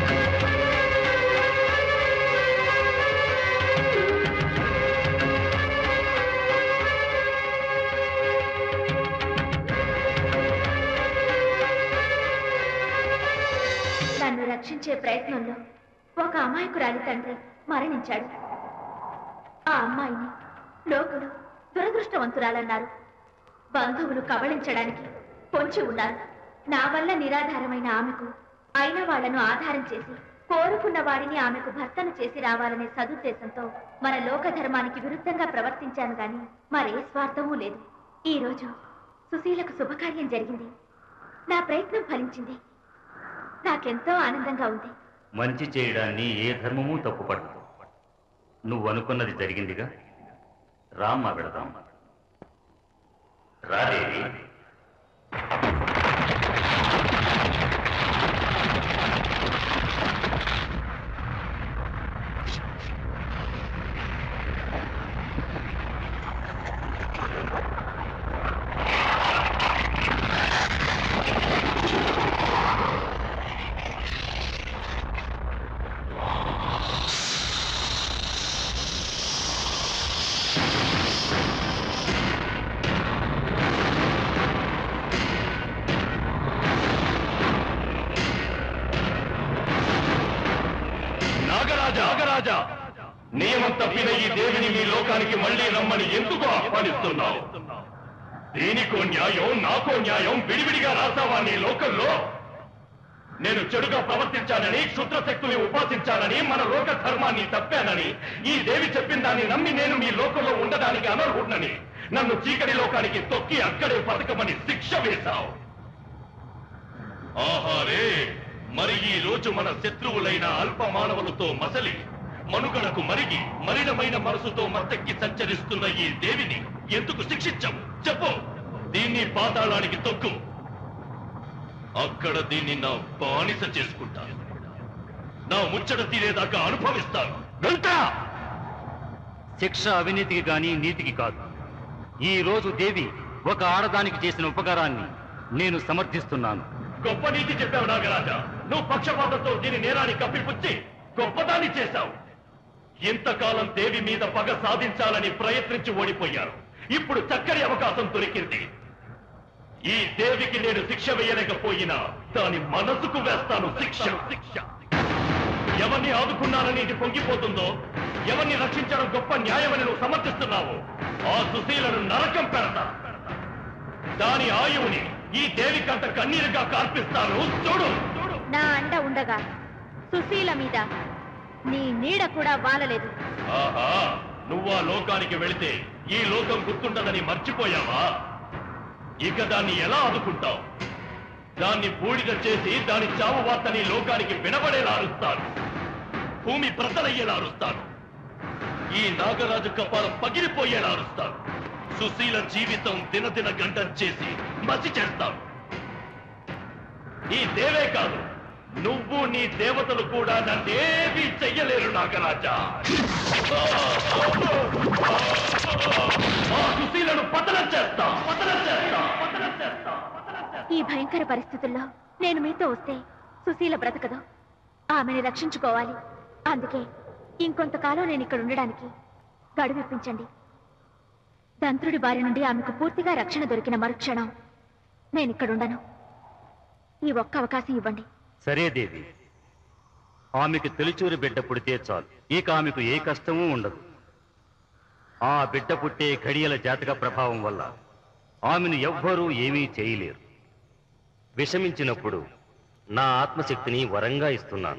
నన్ను రక్షించే ప్రయత్నంలో ఒక అమాయకురాలి తండ్రి మరణించాడు ఆ అమ్మాయిని లోకులు దురదృష్టవంతురాలన్నారు బంధువులు కబళించడానికి పొంచి ఉన్నారు నా వల్ల నిరాధారమైన ఆమెకు అయిన వాళ్లను ఆధారం చేసి కోరుకున్న వాడిని ఆమెకు భర్తను చేసి రావాలనే సదుద్దేశంతో మన లోక ధర్మానికి విరుద్ధంగా ప్రవర్తించాను గాని మరే స్వార్థమూ లేదు ఈ రోజు సుశీలకు శుభకార్యం జరిగింది నా ప్రయత్నం ఫలించింది నాకెంతో ఆనందంగా ఉంది మంచి చేయడాన్ని ఏ ధర్మము తప్పుపడదు నువ్వు అనుకున్నది జరిగిందిగా రామ్మ వెళదాం రాదేవి నాగరాజా నాగరాజా నియమం తప్పిన ఈ దేవిని మీ లోకానికి మళ్ళీ రమ్మని ఎందుకు ఆహ్వానిస్తున్నావు దీనికో న్యాయం నాకో న్యాయం విడివిడిగా రాసావా నీ లోకంలో నేను చెడుగా ప్రవర్తించానని క్షుద్రశక్తుని ఉపాసించానని మన లోక ధర్మాన్ని తప్పానని ఈ దేవి చెప్పిన దాన్ని నమ్మి నేను మీ లోకంలో ఉండడానికి అనర్హుడినని నన్ను చీకటి లోకానికి తొక్కి అక్కడే బతకమని శిక్ష వేశావు ఆహారే మరి ఈ రోజు మన శత్రువులైన అల్ప మానవులతో మసలి మనుగడకు మరిగి మలినమైన మనసుతో మత్తెక్కి సంచరిస్తున్న ఈ దేవిని ఎందుకు శిక్షించవు చెప్పు దీన్ని పాతాళానికి తొక్కు అక్కడ దీన్ని నా బానిస చేసుకుంటాను నా ముచ్చట తీరేదాకా అనుభవిస్తాను వెళ్తా శిక్ష అవినీతికి గాని నీతికి కాదు ఈ రోజు దేవి ఒక ఆడదానికి చేసిన ఉపకారాన్ని నేను సమర్థిస్తున్నాను గొప్ప నీతి చెప్పావు నాగరాజా నువ్వు పక్షపాతంతో దీని నేరాన్ని కప్పిపుచ్చి గొప్పదాన్ని చేశావు ఇంతకాలం దేవి మీద పగ సాధించాలని ప్రయత్నించి ఓడిపోయారు ఇప్పుడు చక్కని అవకాశం దొరికింది ఈ దేవికి నేను శిక్ష వేయలేకపోయినా దాని మనసుకు వేస్తాను శిక్ష శిక్ష ఎవరిని ఆదుకున్నానని ఇది పొంగిపోతుందో ఎవరిని రక్షించడం గొప్ప న్యాయమని నువ్వు సమర్థిస్తున్నావు ఆ సుశీలను నరకం పెడతా దాని ఆయువుని ఈ దేవి కంట కన్నీరుగా కార్పిస్తాను చూడు నా అండ ఉండగా సుశీల మీద నీ నీడ కూడా వాలలేదు ఆహా నువ్వా లోకానికి వెళితే ఈ లోకం గుర్తుండదని మర్చిపోయావా ఇక దాన్ని ఎలా ఆదుకుంటావు దాన్ని బూడిద చేసి దాని చావు వార్తని లోకానికి వినబడేలా అరుస్తాను భూమి ప్రతలయ్యేలా అరుస్తాను ఈ నాగరాజు కపాలం పగిలిపోయేలా అరుస్తాను సుశీల జీవితం దినదిన గంటం చేసి మసి చేస్తాను ఈ దేవే కాదు నువ్వు నీ దేవతలు కూడా నన్నేమీ చెయ్యలేరు నాగరాజా ఆ సుశీలను పతనం చేస్తా పతనం చేస్తా పతనం చేస్తా ఈ భయంకర పరిస్థితుల్లో నేను మీతో వస్తే సుశీల బ్రతకదు ఆమెని రక్షించుకోవాలి అందుకే ఇంకొంతకాలం నేను ఇక్కడ ఉండడానికి గడువు ఇప్పించండి దంత్రుడి బారి నుండి ఆమెకు పూర్తిగా రక్షణ దొరికిన మరుక్షణం నేను ఇక్కడ ఉండను ఈ ఒక్క అవకాశం ఇవ్వండి సరే దేవి ఆమెకు తొలిచూరి బిడ్డ పుడితే చాలు ఇక ఆమెకు ఏ కష్టమూ ఉండదు ఆ బిడ్డ పుట్టే ఘడియల జాతక ప్రభావం వల్ల ఆమెను ఎవ్వరూ ఏమీ చేయలేరు విషమించినప్పుడు నా ఆత్మశక్తిని వరంగా ఇస్తున్నాను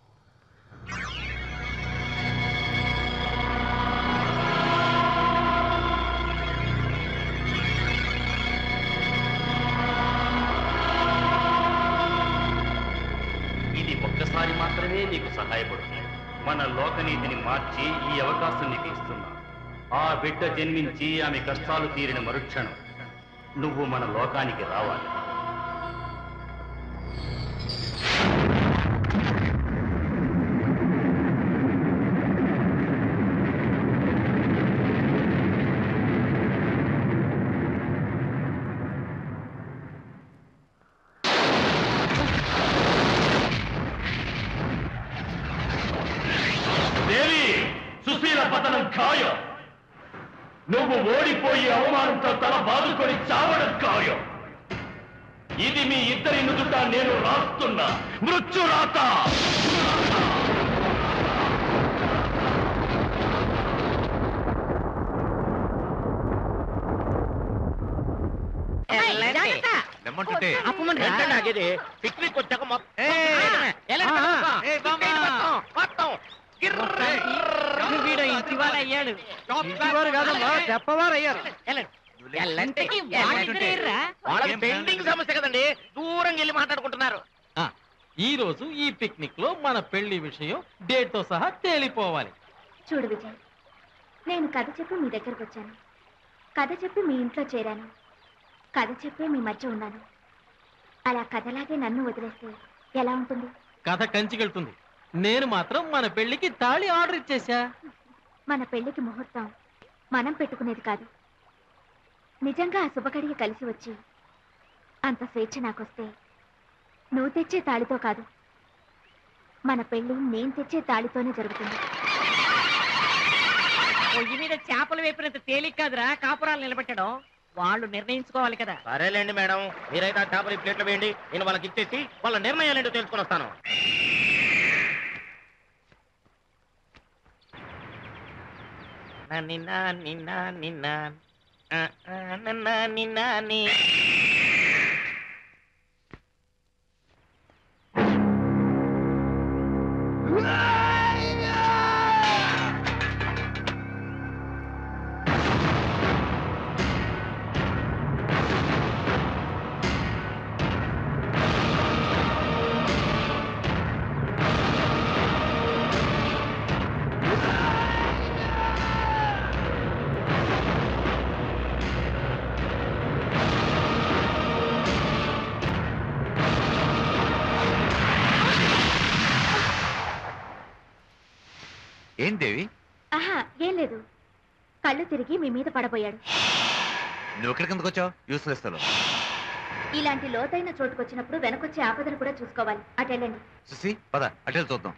ఇది ఒక్కసారి మాత్రమే నీకు సహాయపడుతుంది మన లోకనీతిని మార్చి ఈ అవకాశం నీకు ఇస్తున్నా ఆ బిడ్డ జన్మించి ఆమె కష్టాలు తీరిన మరుక్షణం నువ్వు మన లోకానికి రావాలి దేవి సుశీల పతనం ఖాయం నువ్వు ఓడిపోయి అవమానంతో తల బాదుకొని చావడం ఖాయం ఇది మీ ఇద్దరి నుదుట నేను రాస్తున్నా మృత్యు రాత లెమ్మంటుంటే ఏంటండి ఆగేది? పిక్నిక్ వచ్చాక మొత్తం ఎలా ఆ, ఆ. మొత్తం, మొత్తం, మొత్తం. గిర్రే. వీడు ఇంటివాడు అయ్యాడు ఇంటివారు కాదమ్మా చెప్పవారు అయ్యారు వెళ్ళండి. వెళ్ళండి. వాళ్ళిద్దరే రా. వాళ్ళది పెండింగ్ సమస్య కదండి దూరంగా వెళ్ళి మాట్లాడుకుంటున్నారు ఆ, ఈ రోజు ఈ పిక్నిక్ లో మన పెళ్లి విషయం డేట్ తో సహా తేలిపోవాలి చూడు విజయ్ నేను కథ చెప్పి మీ దగ్గరకు వచ్చాను కథ చెప్పి మీ ఇంట్లో చేరాను కథ చెప్పి మీ మధ్య ఉన్నాను అలా కథలాగే నన్ను వదిలేస్తే ఎలా ఉంటుంది కథ కంచికెళ్తుంది నేను మాత్రం మన పెళ్లికి తాళి ఆర్డర్ ఇచ్చేసా మన పెళ్లికి ముహూర్తం మనం పెట్టుకునేది కాదు నిజంగా ఆ శుభగడియ కలిసి వచ్చి అంత స్వేచ్ఛ నాకొస్తే నువ్వు తెచ్చే తాళితో కాదు మన పెళ్లి నేను తెచ్చే తాళితోనే జరుగుతుంది పొయ్యి మీద చేపలు వేపినంత తేలిక కాదురా కాపురాలు నిలబెట్టడం వాళ్ళు నిర్ణయించుకోవాలి కదా సరేలేండి మేడం మీరైతే ఆ చేపలు ఈ ప్లేట్లో వేయండి నేను వాళ్ళకి ఇచ్చేసి వాళ్ళ నిర్ణయాలు ఏంటో తెలుసుకొని వస్తాను నిన్న నిన్న నిన్న నిన్న నిన్న నీ ఏం దేవి ఆహా ఏం లేదు కళ్ళు తిరిగి మీ మీద పడబోయాడు నువ్వు ఎక్కడికి ఎందుకు వచ్చావు యూస్లెస్ లో ఇలాంటి లోతైన చోటుకొచ్చినప్పుడు వెనకొచ్చే ఆపదను కూడా చూసుకోవాలి అటు వెళ్ళండి చూసి పద అటెల్ చూద్దాం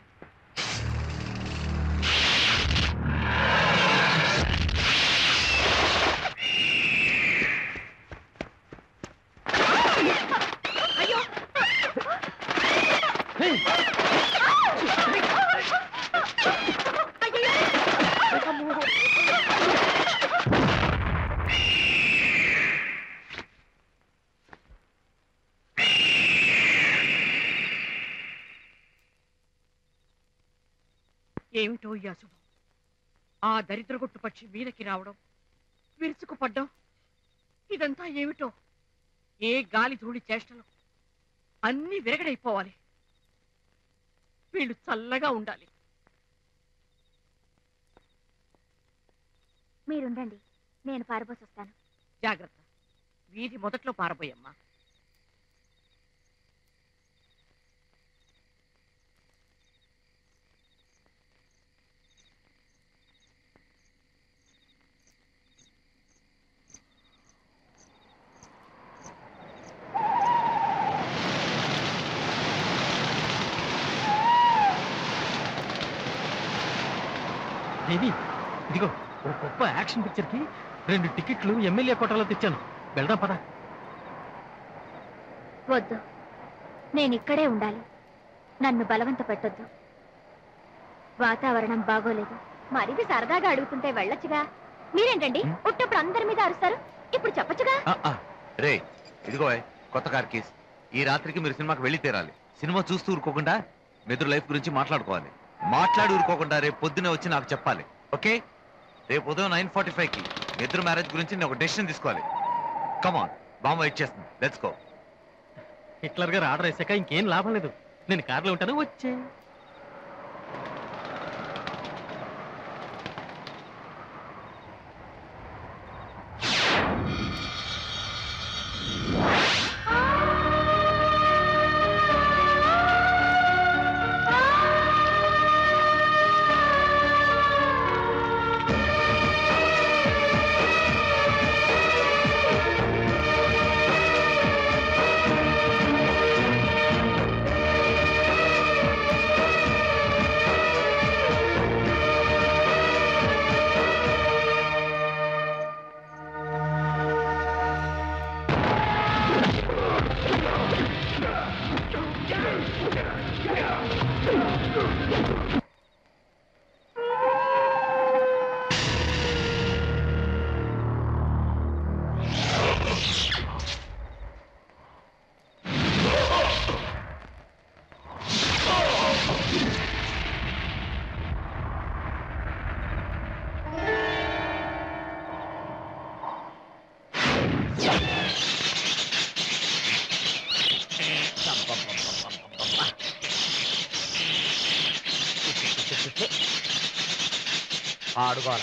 ఏమిటో ఈ అశుభం ఆ దరిద్రగొట్టు పక్షి మీదకి రావడం విరుచుకుపడ్డం ఇదంతా ఏమిటో ఏ గాలి ధూళి చేష్టలు అన్నీ విరగడైపోవాలి వీళ్ళు చల్లగా ఉండాలి మీరుండండి నేను పారబోసి వస్తాను జాగ్రత్త వీధి మొదట్లో పారబోయమ్మా దేవి ఇదిగో ఓ గొప్ప యాక్షన్ పిక్చర్ కి రెండు టికెట్లు ఎమ్మెల్యే కోటలో తెచ్చాను వెళ్దాం పద వద్దు నేను ఇక్కడే ఉండాలి నన్ను బలవంత పెట్టొద్దు వాతావరణం బాగోలేదు మరిది సరదాగా అడుగుతుంటే వెళ్ళొచ్చుగా మీరేంటండి ఉట్టప్పుడు అందరి మీద అరుస్తారు ఇప్పుడు చెప్పొచ్చుగా ఆ, ఆ, రే ఇదిగో కొత్త కార్ కేస్ ఈ రాత్రికి మీరు సినిమాకి వెళ్ళి తీరాలి సినిమా చూస్తూ ఊరుకోకుండా మెదురు లైఫ్ గురించి మాట్లాడుకోవాలి మాట్లాడి ఊరుకోకుండా రేపు పొద్దునే వచ్చి నాకు చెప్పాలి ఓకే రేపు ఉదయం నైన్ ఫార్టీ ఫైవ్ కి మెదురు మ్యారేజ్ గురించి నేను ఒక డెసిషన్ తీసుకోవాలి కమాన్ బామ్మ వెయిట్ చేస్తుంది లెట్స్ గో హిట్లర్ గారు ఆర్డర్ వేసాక ఇంకేం లాభం లేదు నేను కార్లో ఉంటాను వచ్చే ఆడుకోవాలి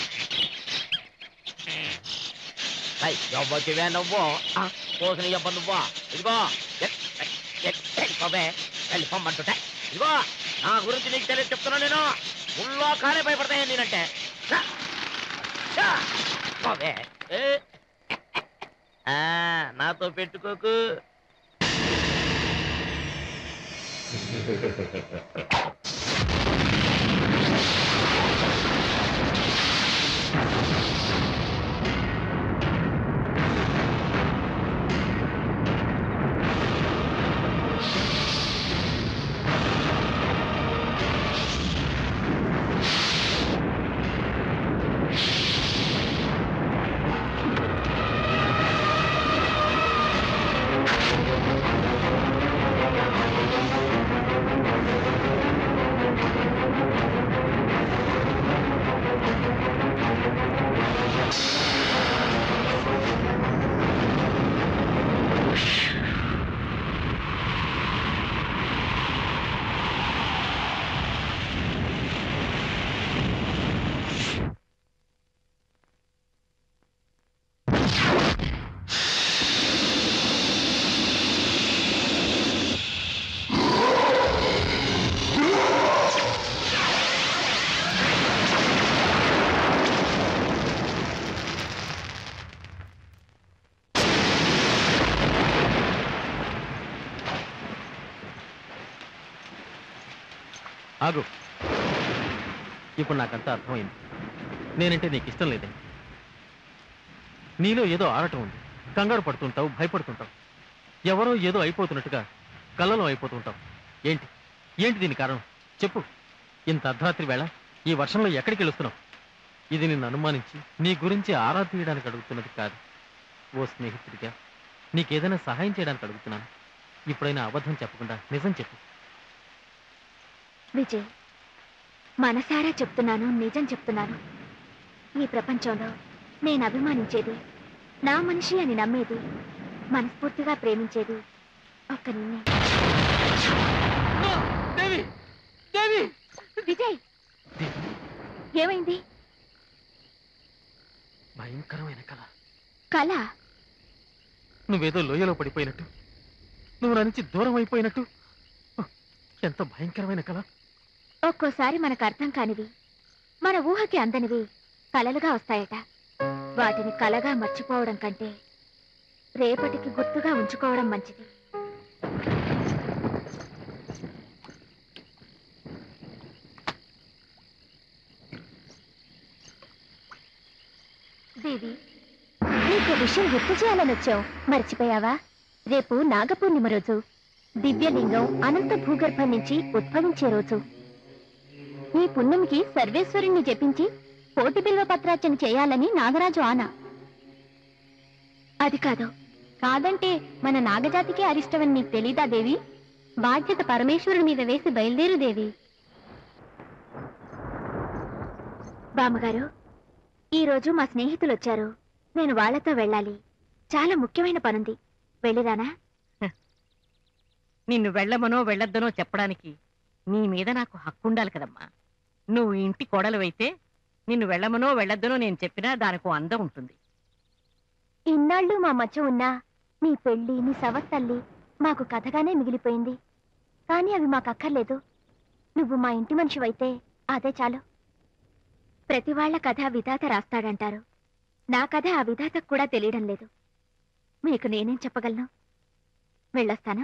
ఎవ్వకివే నువ్వు ఆ, పోసిన ఎవ్వ నువ్వు ఇదిగో ఎక్, ఎక్, ఎక్, వెళ్ళిపోవే వెళ్ళిపోమ్మంటుంటే ఇదిగో నా గురించి నీకు తెలియదు చెప్తున్నా నేను ఉల్లో కాలే భయపడతాయి నేనంటే రా. రా. పోవే ఏ. ఆ, నాతో పెట్టుకోకు ఆ ఆగు ఇప్పుడు నాకంతా అర్థమైంది నేనంటే నీకు ఇష్టం లేదే నీలో ఏదో ఆడటం ఉంది కంగారు పడుతుంటావు భయపడుతుంటావు ఎవరో ఏదో అయిపోతున్నట్టుగా కళ్ళలో అయిపోతుంటావు ఏంటి ఏంటి దీని కారణం చెప్పు ఇంత అర్ధరాత్రి వేళ ఈ వర్షంలో ఎక్కడికి వెళుస్తున్నావు ఇది నిన్ను అనుమానించి నీ గురించి ఆరా తీయడానికి అడుగుతున్నది కాదు ఓ స్నేహితుడిగా నీకేదైనా సహాయం చేయడానికి అడుగుతున్నాను ఇప్పుడైనా అబద్ధం చెప్పకుండా నిజం చెప్పు విజయ్ మనసారా చెప్తున్నాను నిజం చెప్తున్నాను ఈ ప్రపంచంలో నేను అభిమానించేది నా మనిషి అని నమ్మేది మనస్ఫూర్తిగా ప్రేమించేది ఒక్క నిన్నే విజయ్ ఏమైంది భయంకరమైన కళ కళ నువ్వేదో లోయలో పడిపోయినట్టు నువ్వు నా నుంచి దూరం అయిపోయినట్టు ఎంత భయంకరమైన కళ ఒక్కోసారి మనకు అర్థం కానివి మన ఊహకి అందనివి కలలుగా వస్తాయట వాటిని కలగా మర్చిపోవడం కంటే రేపటికి గుర్తుగా ఉంచుకోవడం మంచిది దేవి నీకు విషయం గుర్తు చేయాలని వచ్చావు మర్చిపోయావా రేపు నాగపూర్ణిమ రోజు దివ్యలింగం అనంత భూగర్భం నుంచి ఉద్భవించే రోజు ఈ పుణ్యంకి సర్వేశ్వరుణ్ణి జపించి కోటి బిల్వ పత్రార్చన చేయాలని నాగరాజు ఆన అది కాదు కాదంటే మన నాగజాతికి అరిష్టమని నీకు తెలీదా దేవి బాధ్యత పరమేశ్వరుడి మీద వేసి బయలుదేరు దేవి బామ్మగారు ఈ రోజు మా స్నేహితులు వచ్చారు నేను వాళ్ళతో వెళ్ళాలి చాలా ముఖ్యమైన పనుంది వెళ్ళిరానా నిన్ను వెళ్ళమనో వెళ్ళొద్దనో చెప్పడానికి నీ మీద నాకు హక్కు ఉండాలి కదమ్మా నువ్వు ఇంటి కోడలువైతే నిన్ను వెళ్ళమనో వెళ్ళొద్దనో నేను చెప్పినా దానికి అందం ఉంటుంది ఇన్నాళ్ళు మా మధ్య ఉన్న నీ పెళ్లి నీ సవత్తల్లి మాకు కథగానే మిగిలిపోయింది కానీ అవి మాకు అక్కర్లేదు నువ్వు మా ఇంటి మనిషివైతే అదే చాలు ప్రతి వాళ్ళ కథ విధాత రాస్తాడంటారు నా కథ ఆ విధాతకు కూడా తెలియడం లేదు మీకు నేనేం చెప్పగలను వెళ్ళొస్తాను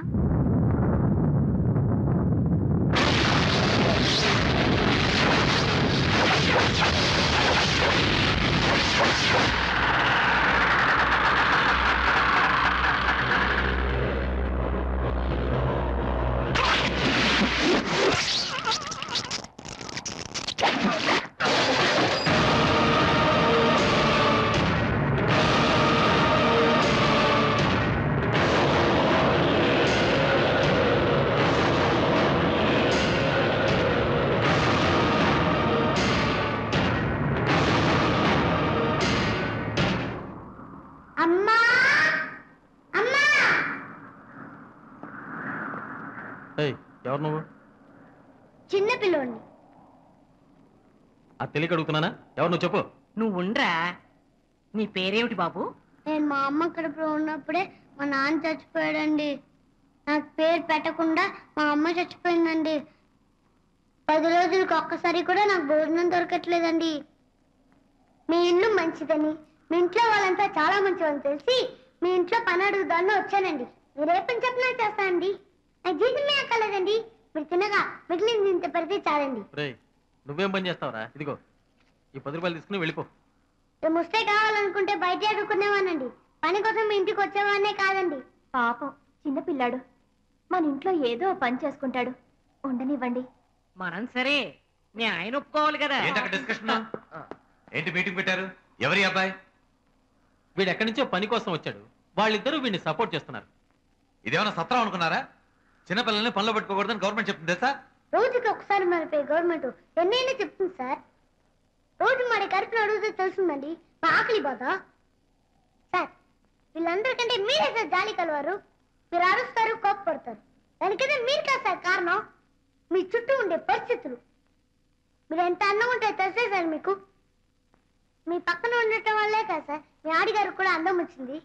అమ్మా అమ్మా ఏయ్ ఎవరు నువ్వు చిన్న పిల్లోడిని ఆ తెలియక అడుగుతున్నానా ఎవరు నువ్వు చెప్పు నువ్వు ఉండ్రా నీ పేరేమిటి బాబు నేను మా అమ్మ కడుపులో ఉన్నప్పుడే మా నాన్న చచ్చిపోయాడండి నాకు పేరు పెట్టకుండా మా అమ్మ చచ్చిపోయిందండి పది రోజులకు ఒక్కసారి కూడా నాకు భోజనం దొరకట్లేదండి మీ ఇల్లు మంచిదని మీ ఇంట్లో వాళ్ళంతా చాలా మంచివని తెలిసి మీ ఇంట్లో పని అడుగుదాన్ని వచ్చానండి మీరు ఏ పని చెప్పినా చేస్తానండి నాకు జీతమే అక్కర్లేదండి మీరు తినగా మిగిలింది ఇంత పెడితే చాలండి రేయ్ నువ్వేం పని చేస్తావురా ఇదిగో ఈ పది రూపాయలు తీసుకుని వెళ్ళిపో రేపు ముస్తే కావాలనుకుంటే బయట అడుక్కునేవానండి పని కోసం మీ ఇంటికి వచ్చేవానే కాదండి పాపం చిన్నపిల్లాడు మన ఇంట్లో ఏదో ఓ పని చేసుకుంటాడు ఉండనివ్వండి మనం సరే నీ ఆయన ఒప్పుకోవాలి కదా డిస్కషన్ ఏంటి మీటింగ్ పెట్టారు ఎవరి అబ్బాయి వీడు ఎక్కడి నుంచో పని కోసం వచ్చాడు వాళ్ళిద్దరూ వీడిని సపోర్ట్ చేస్తున్నారు ఇదేమైనా సత్రం అనుకున్నారా చిన్నపిల్లల్ని పనిలో పెట్టుకోకూడదని గవర్నమెంట్ చెప్తుంది తెలుసా రోజుకి ఒకసారి మరిపోయి గవర్నమెంట్ ఎన్నైనా చెప్తుంది సార్ రోజు మరి కరెక్ట్ అడిగితే తెలుస్తుందండి మా ఆకలి బాధ సార్ వీళ్ళందరికంటే మీరే సార్ జాలి కలవారు మీరు అరుస్తారు కోప్పడతారు దానికైతే మీరు కాదు సార్ కారణం మీ చుట్టూ ఉండే పరిస్థితులు మీరు ఎంత అందం ఉంటే తెలుసే సార్ మీకు మీ పక్కన ఉండటం వల్లే కదా సార్ మీ ఆడిగారు కూడా అందం వచ్చింది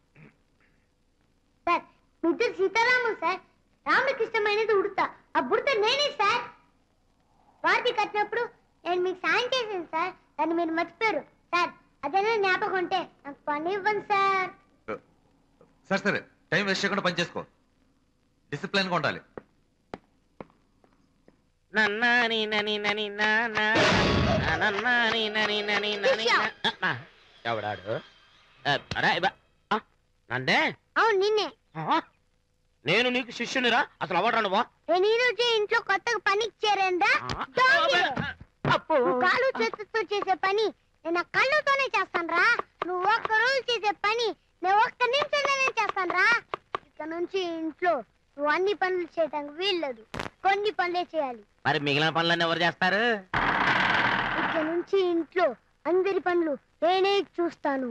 సార్ మీ ఇద్దరు సీతారాము సార్ రాముడికి ఇష్టమైనది ఉడతా ఆ బుడత నేనే సార్ వారికి కట్టినప్పుడు నేను మీకు సాయం చేశాను సార్ దాన్ని మీరు మర్చిపోయారు సార్ అదేనా జ్ఞాపకం ఉంటే నాకు పని ఇవ్వండి సార్ సరే సరే టైం వేస్ట్ చేయకుండా పని చేసుకో డిసిప్లిన్ గా ఉండాలి నన్నాని నని నని నా నా నా, నన్నాని నని నని నని నా. ఆ, ఆ, ఎవడాడు ఆ, అరే, ఇబ్బ. ఆ, నందే అవును నిన్నే ఆ, నేను నీకు శిష్యునిరా అసలు అవడా నువ్వా నేను ఈ రోజే ఇంట్లో కొత్తగా పని ఇచ్చారేందా కాలు చేతులతో చేసే పని నేను ఆ కళ్ళతోనే చేస్తాను రా నువ్వు ఒక్క రోజు చేసే పని నేను ఒక్క నిమిషంలోనే చేస్తాను రా ఇక నుంచి ఇంట్లో నువ్వు అన్ని పనులు చేయడానికి వీల్లేదు కొన్ని పనులే చేయాలి మరి మిగిలిన పనులన్నీ ఎవరు చేస్తారు ఇక నుంచి ఇంట్లో అందరి పనులు నేనే చూస్తాను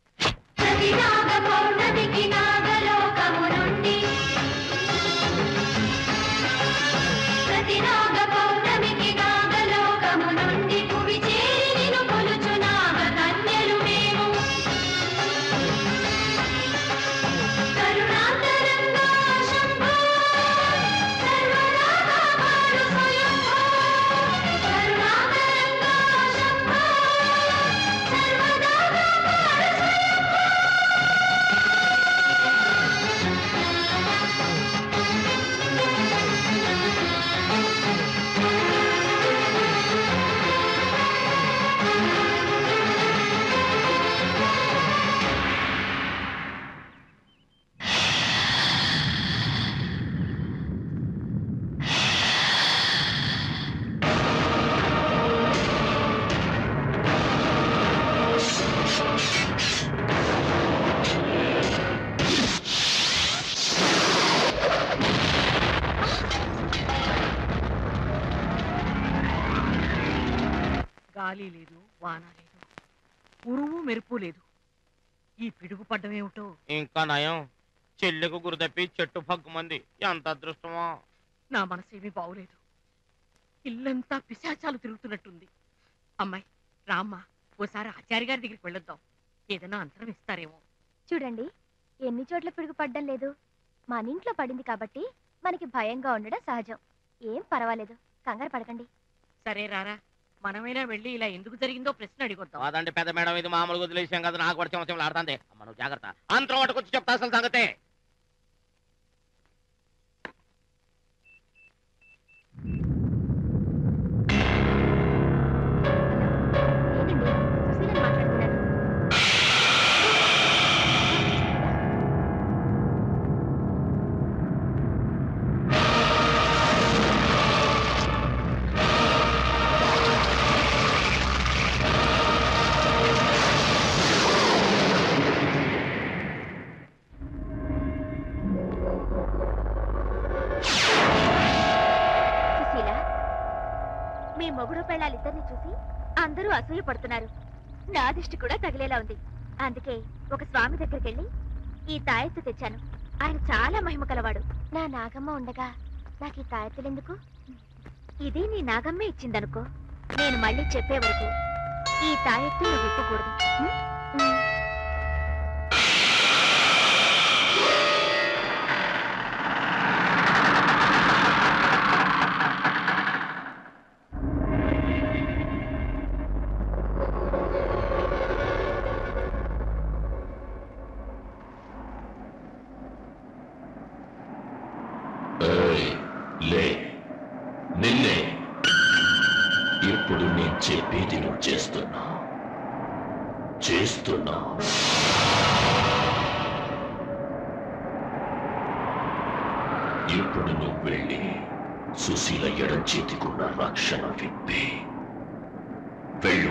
గాలి లేదు వాన లేదు ఉరువు మెరుపు లేదు ఈ పిడుగు పడ్డమేమిటో ఇంకా నయం చెల్లెకు గురి తప్పి చెట్టు మంది ఎంత అదృష్టమో నా మనసేమీ బాగులేదు ఇల్లంతా పిశాచాలు తిరుగుతున్నట్టుంది అమ్మాయి రామ్మా ఓసారి ఆచార్య గారి దగ్గరికి వెళ్ళొద్దాం ఏదైనా అంతరం ఇస్తారేమో చూడండి ఎన్ని చోట్ల పిడుగు పడ్డం లేదు మన ఇంట్లో పడింది కాబట్టి మనకి భయంగా ఉండడం సహజం ఏం పర్వాలేదు కంగారు పడకండి సరే రారా మనమైనా వెళ్ళి ఇలా ఎందుకు జరిగిందో ప్రశ్న అడిగొద్దాం కాదండి పెద్ద మేడం ఇది మామూలుగా వదిలేసాం కదా నాకు కూడా చెమచం ఆడుతుంది అమ్మ నువ్వు జాగ్రత్త అంతరం పట్టుకొచ్చి చెప్తా అసలు సంగతే సుశీల మీ మొగుడు పెళ్ళాలిద్దరిని చూసి అందరూ అసూయ పడుతున్నారు నా దిష్టి కూడా తగిలేలా ఉంది అందుకే ఒక స్వామి దగ్గరికి వెళ్ళి ఈ తాయెత్తు తెచ్చాను ఆయన చాలా మహిమ కలవాడు నా నాగమ్మ ఉండగా నాకు ఈ తాయెత్తులెందుకు ఇది నీ నాగమ్మే ఇచ్చిందనుకో నేను మళ్ళీ చెప్పే వరకు ఈ తాయెత్తు నువ్వు విప్పకూడదు ఉం? ఉం. ఏయ్, లే నిన్నే ఇప్పుడు నేను చెప్పేది నువ్వు చేస్తున్నా చేస్తున్నా ఇప్పుడు నువ్వు వెళ్ళి సుశీల ఎడం చేతికున్న రక్షణ విప్పి వెళ్ళు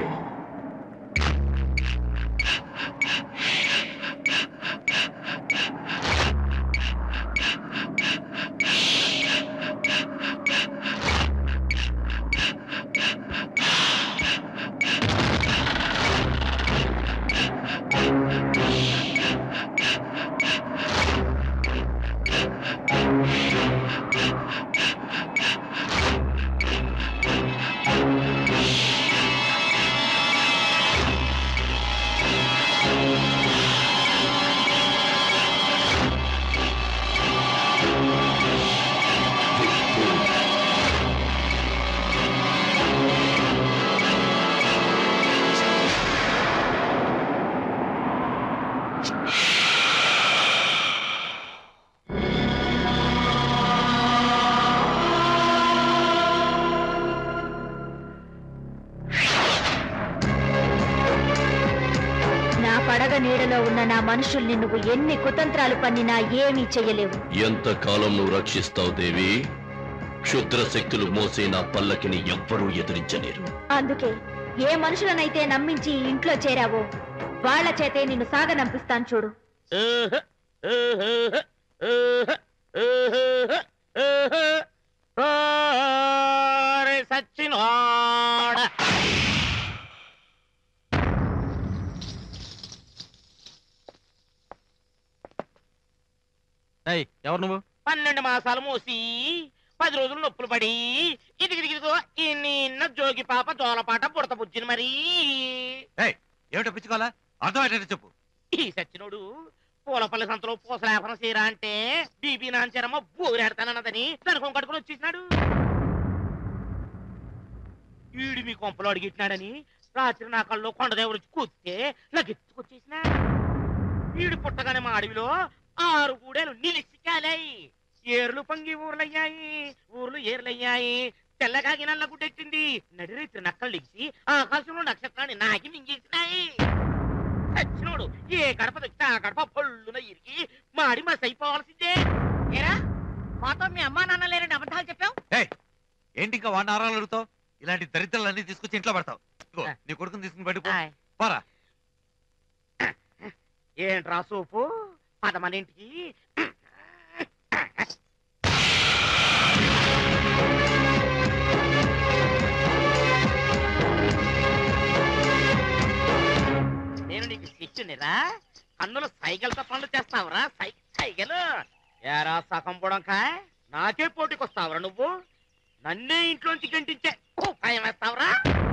ఆ పడగ నీడలో ఉన్న నా మనుషుల్ని నువ్వు ఎన్ని కుతంత్రాలు పన్నినా ఏమీ చెయ్యలేవు ఎంతకాలం నువ్వు రక్షిస్తావు దేవి క్షుద్ర శక్తులు మోసే నా పల్లకిని ఎవ్వరూ ఎదిరించలేరు అందుకే ఏ మనుషులనైతే నమ్మించి ఈ ఇంట్లో చేరావో వాళ్ళ చేతే నిన్ను సాగనంపిస్తాను చూడు ఓరే సచ్చినోడ ఏయ్ ఎవరు నువ్వు పన్నెండు మాసాలు మోసి పది రోజులు నొప్పులు పడి ఇదిగిదిగిదిగో ఈ నిన్న జోగి పాప జోలపాట బుడత బుజ్జిని మరి ఏమిటో పిచ్చుకోవాలా అర్థమయ్యేటట్టు చెప్పు ఈ సచ్చినోడు పూలపల్లి సంతలో పూసలేపన సీరా అంటే బీబీ నాంచరమ్మ బోరెడతానన్నదని దాని కొంకడుకుని వచ్చేసినాడు ఈడు మీ కొంపలో అడిగిట్టినాడని రాత్రి నా కల్లో కొండదేవుడు కూస్తే నాకు ఎత్తుకొచ్చేసిన ఈడు పుట్టగానే మా అడవిలో ఆరు గూడెలు నిలిచి కాలాయి ఏర్లు పొంగి ఊర్లయ్యాయి ఊర్లు ఏర్లయ్యాయి తెల్లగాగి నల్ల గుడ్డెట్టింది నడిరేత్రి నక్కలు లెగిసి ఆకాశంలో నక్షత్రాన్ని నాకి మింగేసినాయి సచ్చినోడు ఏ గడప దొక్కితే ఆ గడప పొల్లున ఇరిగి మాడి మస్ అయిపోవాల్సిందే ఏరా మాతో మీ అమ్మా నాన్న లేరని అబద్ధాలు చెప్పావు ఏయ్ ఏంటి ఇంకా వాడిని ఆరాలు అడుగుతావు ఇలాంటి దరిద్రాలన్నీ తీసుకొచ్చి ఇంట్లో పెడతావు ఇదిగో, నీ కొడుకుని తీసుకుని బయటకు పో. పోరా ఏంట్రా సోపు పదమని ఇంటికి నేను నీకు శిష్యునిరా కన్నులు సైకిల్తో పనులు చేస్తావురా సై సైకిల్ ఏరా సగం పొడంకాయ్ నాకే పోటీకొస్తావురా నువ్వు నన్నే ఇంట్లోంచి గంటించే భయం వేస్తావురా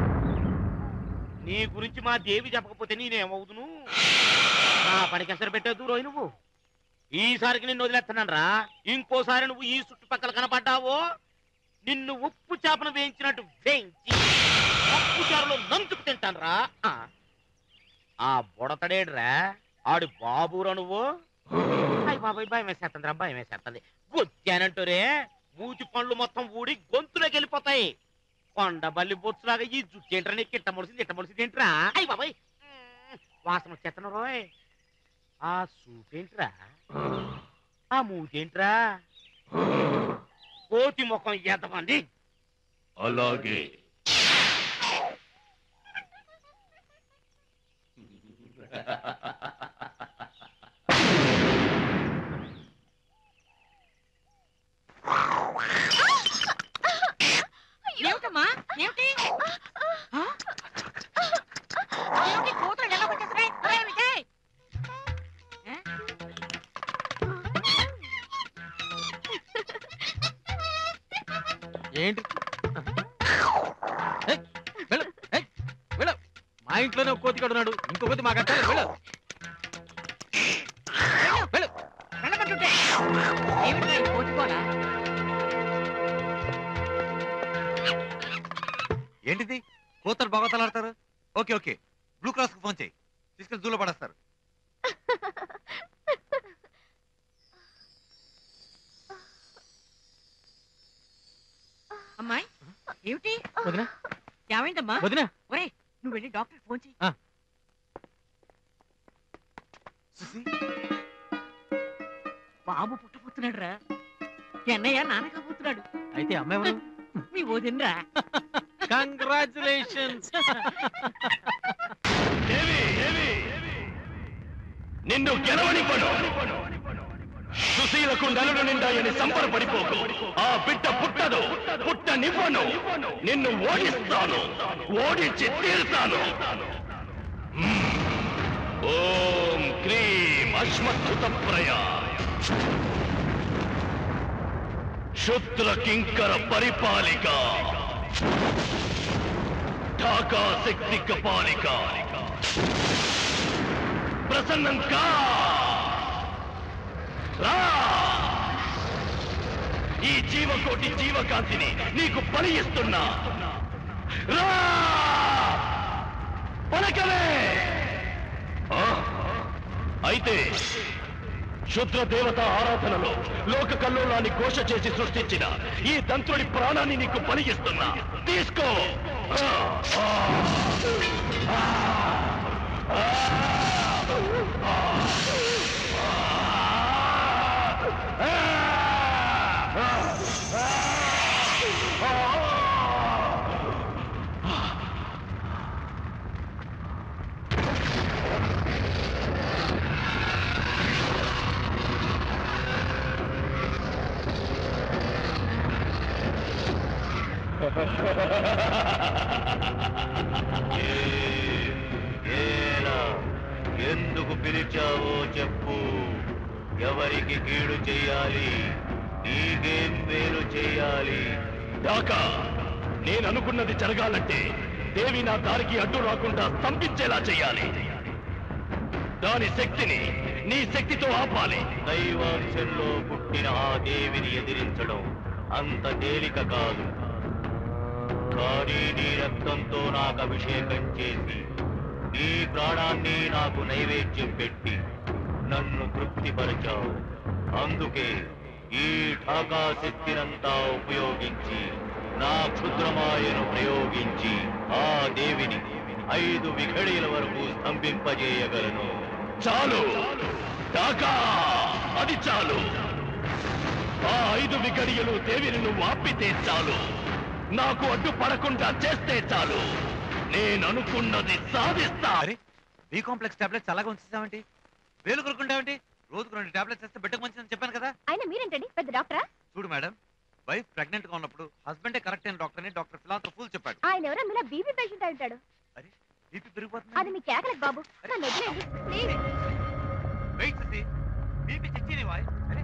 నీ గురించి మా దేవి చెప్పకపోతే నేనేమవుదును నా పనికి ఎసరు పెట్టే దూరం నువ్వు ఈసారికి నిన్ను వదిలేస్తున్నాను రా ఇంకోసారి నువ్వు ఈ చుట్టుపక్కల కనపడ్డావో నిన్ను ఉప్పు చేపను వేయించినట్టు వేయించి ఉప్పు చారులో నంచుకు తింటాను రా ఆ బుడతడేడ్రా ఆడి బాబురా నువ్వు అయ్య బాబాయ్ భయం వేసేస్తుంది రా భయం వేసేస్తుంది గుచ్చానంటూరే మూతి పండ్లు మొత్తం ఊడి గొంతులోకి వెళ్ళిపోతాయి కొండ బల్లి బొచ్చులాగా ఈ జుట్టు ఏంట్రా నీకు ఇట్ట మొలిసింది ఇట్ట మొలిసింది ఏంట్రా అయ్యి బాబాయ్ మ్మ్. వాసన వచ్చేస్తాను రోయ్ ఆ సూపేంట్రా ఆ మూతేంట్రా కోతి ముఖం ఎంతమంది అలాగే ఏమిటమ్మా ఏమిటి ఆ? ఏమిటి కూతురు ఎలా వచ్చేస్తున్నాయి ఏమిటి ఏ? ఏంటి ఏయ్, వెళ్ళు, ఏయ్, వెళ్ళు. మా ఇంట్లోనే ఒక కోతి ఉన్నాడు ఇంకో కోతి మాకు అర్థం వెళ్ళు వెళ్ళు వెళ్ళమంటుంటే ఏమిటి ఈ కోతుకోలా ఏంటిది కూతురు భగవతలాడతారు ఓకే ఓకే బ్లూ క్రాస్ కు ఫోన్ చేయి తీసుకెళ్లి దూలో పడేస్తారు అమ్మాయి ఏమిటి వదినా ఏమైందమ్మా వదినా ఒరే నువ్వు వెళ్ళి డాక్టర్ ఫోన్ చేయి ఆ. బాబు పుట్టబోతున్నాడు రా ఎన్నయ్య నాన్న కాబోతున్నాడు అయితే అమ్మాయి ఎవరు మీ వదినరా కంగ్రాచులేషన్స్ నిన్ను గెలవనివ్వను సుశీలకు నలుడు నిండాయని సంబరపడిపోకు ఆ బిడ్డ పుట్టదు పుట్టనివ్వను నిన్ను ఓడిస్తాను ఓడించి తీరుతాను మ్మ్. ఓం క్రీం అశ్మత్థుత ప్రయ శుద్ర కింకర పరిపాలిక ఢాకా శక్తి కపాలిక ప్రసన్నం కా రా! ఈ జీవకోటి జీవకాంతిని నీకు బలి ఇస్తున్నా రా! పలకలే ఆ, అయితే శుద్ర దేవత ఆరాధనలో లోక కల్లోలాన్ని ఘోష చేసి సృష్టించిన ఈ దంతుడి ప్రాణాన్ని నీకు బలిగిస్తున్నా తీసుకో ఆ, ఆ, ఆ, ఆ. ఏలా ఎందుకు పిలిచావో చెప్పు ఎవరికి కీడు చెయ్యాలి నీకేం మేలు చెయ్యాలి దాకా నేను అనుకున్నది జరగాలంటే దేవి నా దారికి అడ్డు రాకుండా స్తంభించేలా చెయ్యాలి దాని శక్తిని నీ శక్తితో ఆపాలి దైవాంశంలో పుట్టిన ఆ దేవిని ఎదిరించడం అంత తేలిక కాదు కానీ నీ రక్తంతో నాకు అభిషేకం చేసి నీ ప్రాణాన్ని నాకు నైవేద్యం పెట్టి నన్ను తృప్తిపరిచావు అందుకే ఈ ఢాకా శక్తినంతా ఉపయోగించి నా క్షుద్రమాయను ప్రయోగించి ఆ దేవిని ఐదు విఘడిల వరకు స్తంభింపజేయగలను చాలు దాకా అది చాలు ఆ ఐదు విగడియలు దేవిని నువ్వు ఆపితే చాలు నాకు అడ్డు పడకుండా చేస్తే చాలు నేను అనుకున్నది సాధిస్తా బి కాంప్లెక్స్ టాబ్లెట్స్ అలాగే ఉంచేసావేంటి వేలు కొనుక్కుంటావేంటి రోజుకు రెండు టాబ్లెట్స్ వేస్తే బిడ్డకు మంచిదని చెప్పాను కదా ఆయన మీరేంటండి పెద్ద డాక్టరా చూడు మేడం వైఫ్ ప్రెగ్నెంట్ గా ఉన్నప్పుడు హస్బెండే కరెక్ట్ అయిన డాక్టర్ అని డాక్టర్ ఫిలాంతో ఫుల్ చెప్పాడు ఆయన ఎవరో మీలా బీపీ పేషెంట్ అయి ఉంటాడు బీపీ పెరిగిపోతుంది అది మీ కేకలకు బాబు నన్ను వదిలేయండి ప్లీజ్ వెయిట్ చేసి బీపీ చెక్ చేయని వాయ్ అరే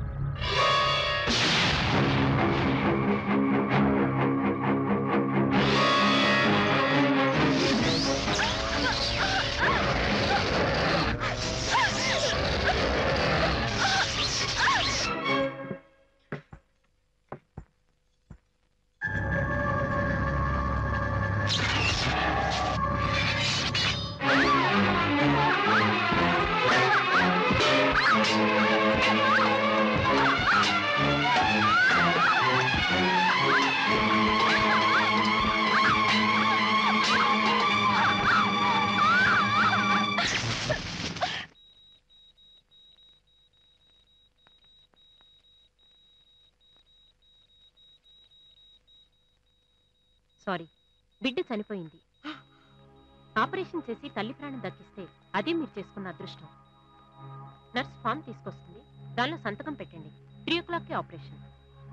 సారీ బిడ్డ చనిపోయింది ఆపరేషన్ చేసి తల్లి ప్రాణం దక్కిస్తే అదే మీరు చేసుకున్న అదృష్టం నర్స్ ఫామ్ తీసుకొస్తుంది దానిలో సంతకం పెట్టండి త్రీ ఓ క్లాక్కి ఆపరేషన్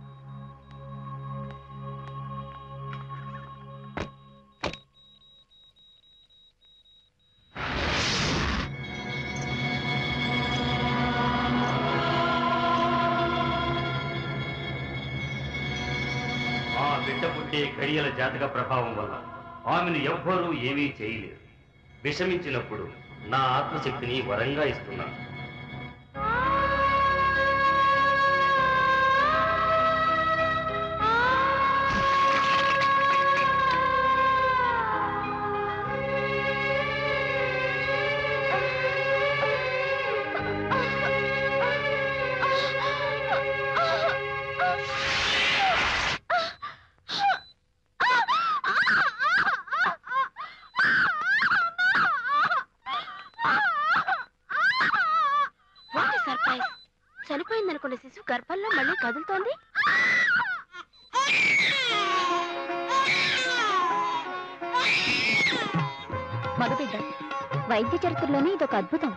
ఆ బిడ్డ పుట్టే ఘడియల జాతక ప్రభావం వల్ల ఆమెను ఎవ్వరూ ఏమీ చేయలేరు విషమించినప్పుడు నా ఆత్మశక్తిని వరంగా ఇస్తున్నాను వాట్ సర్ప్రైజ్ చనిపోయిందనుకున్న శిశువు గర్భంలో మళ్ళీ కదులుతోంది మగబిడ్డ వైద్య చరిత్రలోనే ఇదొక అద్భుతం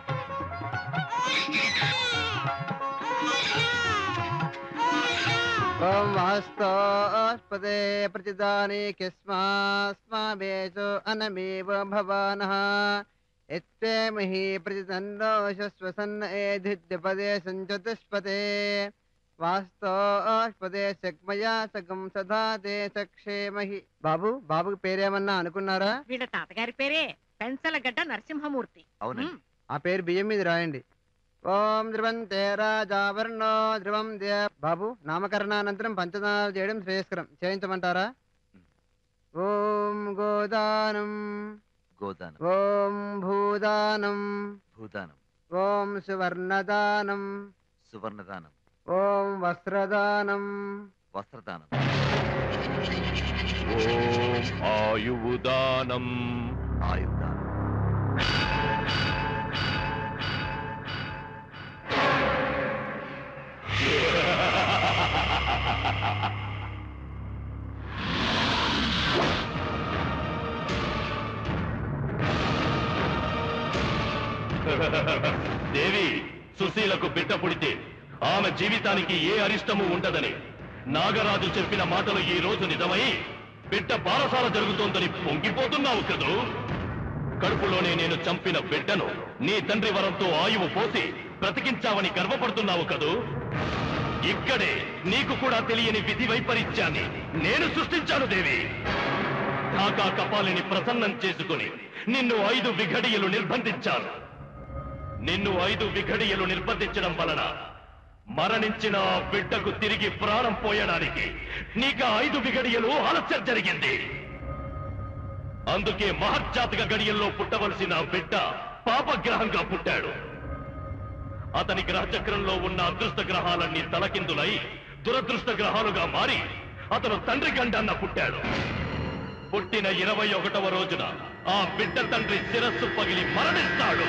ఓం వాస్తోస్పదే ప్రతిదాని కిస్మాస్మావేశో అనమేవ భవానః ఎత్తేమహి ప్రతితన్నోషస్వసన్న ఏధిద్యపదే సంచతుష్పదే వాస్తోస్పదే శక్మయా సగం సదా తే సక్షేమహి బాబు బాబుకి పేరేమన్నా అనుకున్నారా వీళ్ళ తాతగారి పేరే పెంచలగడ్డ నరసింహమూర్తి అవునండి ఆ పేరు బియ్యం మీద రాయండి ఓం ధ్రువంతే రాజావర్ణో ధ్రువం దే బాబు నామకరణానంతరం పంచదానాలు చేయడం శ్రేయస్కరం చేయించమంటారా ఓం గోదానం గోదానం ఓం భూదానం భూదానం ఓం సువర్ణదానం సువర్ణదానం ఓం వస్త్రదానం వస్త్రదానం ఓం ఆయువుదానం ఆయుధానం దేవి సుశీలకు బిడ్డ పుడితే ఆమె జీవితానికి ఏ అరిష్టము ఉండదని నాగరాజు చెప్పిన మాటలు ఈ రోజు నిజమై బిడ్డ బాలసాల జరుగుతోందని పొంగిపోతున్నావు కదూ కడుపులోనే నేను చంపిన బిడ్డను నీ తండ్రి వరంతో ఆయువు పోసి బ్రతికించావని గర్వపడుతున్నావు కదూ ఇక్కడే నీకు కూడా తెలియని విధి వైపరీత్యాన్ని నేను సృష్టించాను దేవి కాకా కపాలిని ప్రసన్నం చేసుకుని నిన్ను ఐదు విఘడియలు నిర్బంధించాను నిన్ను ఐదు విఘడియలు నిర్బంధించడం వలన మరణించిన ఆ బిడ్డకు తిరిగి ప్రాణం పోయడానికి నీకు ఆ ఐదు విఘడియలు ఆలస్యం జరిగింది అందుకే మహర్జాతక గడియల్లో పుట్టవలసిన ఆ బిడ్డ పాపగ్రహంగా పుట్టాడు అతని గ్రహచక్రంలో ఉన్న అదృష్ట గ్రహాలన్నీ తలకిందులై దురదృష్ట గ్రహాలుగా మారి అతను తండ్రి గండన్న పుట్టాడు పుట్టిన ఇరవై ఒకటవ రోజున ఆ బిడ్డ తండ్రి శిరస్సు పగిలి మరణిస్తాడు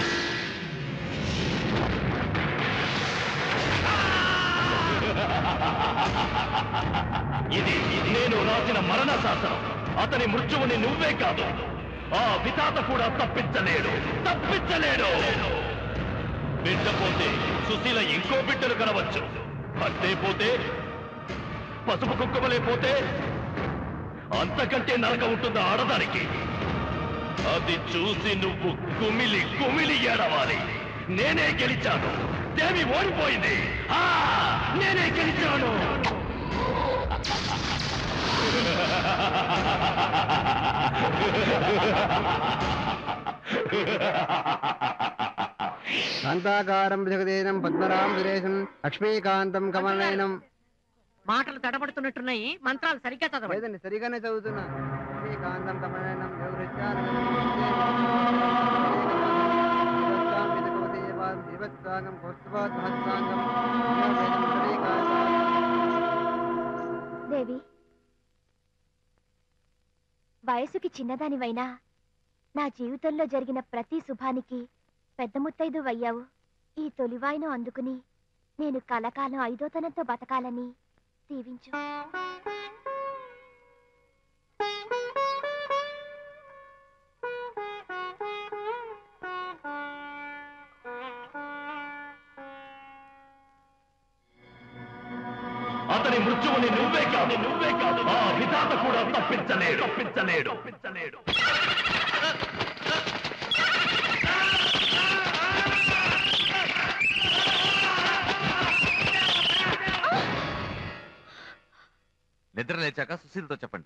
ఇది నేను రాసిన మరణ శాసనం అతని మృత్యువుని నువ్వే కాదు ఆ వితాత కూడా తప్పించలేడు తప్పించలేడు బిడ్డ పోతే సుశీల ఇంకో బిడ్డను కనవచ్చు అంటే పోతే పసుపు కుక్కమలే పోతే అంతకంటే నరక ఉంటుందా ఆడదానికి అది చూసి నువ్వు కుమిలి కుమిలి ఏడవాలి నేనే గెలిచాను దేవి ఓడిపోయింది ఆ నేనే గెలిచాను శాంతాకారం జగదేనం పద్మరాం సురేశం లక్ష్మీకాంతం కమలనయనం మాటలు తడబడుతున్నట్టున్నాయి మంత్రాలు సరిగ్గా చదవండి లేదండి సరిగానే చదువుతున్నా లక్ష్మీకాంతం కమలనయనం దేవృత్యానం దేవి వయసుకి చిన్నదానివైనా నా జీవితంలో జరిగిన ప్రతి శుభానికి పెద్ద ముత్తైదు అయ్యావు ఈ తొలివాయిను అందుకుని నేను కలకాలం ఐదోతనంతో బతకాలని దీవించు అతని మృత్యువుని నువ్వే కాదు నువ్వే కాదు ఆ విధాత కూడా తప్పించలేడు తప్పించలేడు తప్పించలేడు నిద్ర లేచాక సుశీల్తో చెప్పండి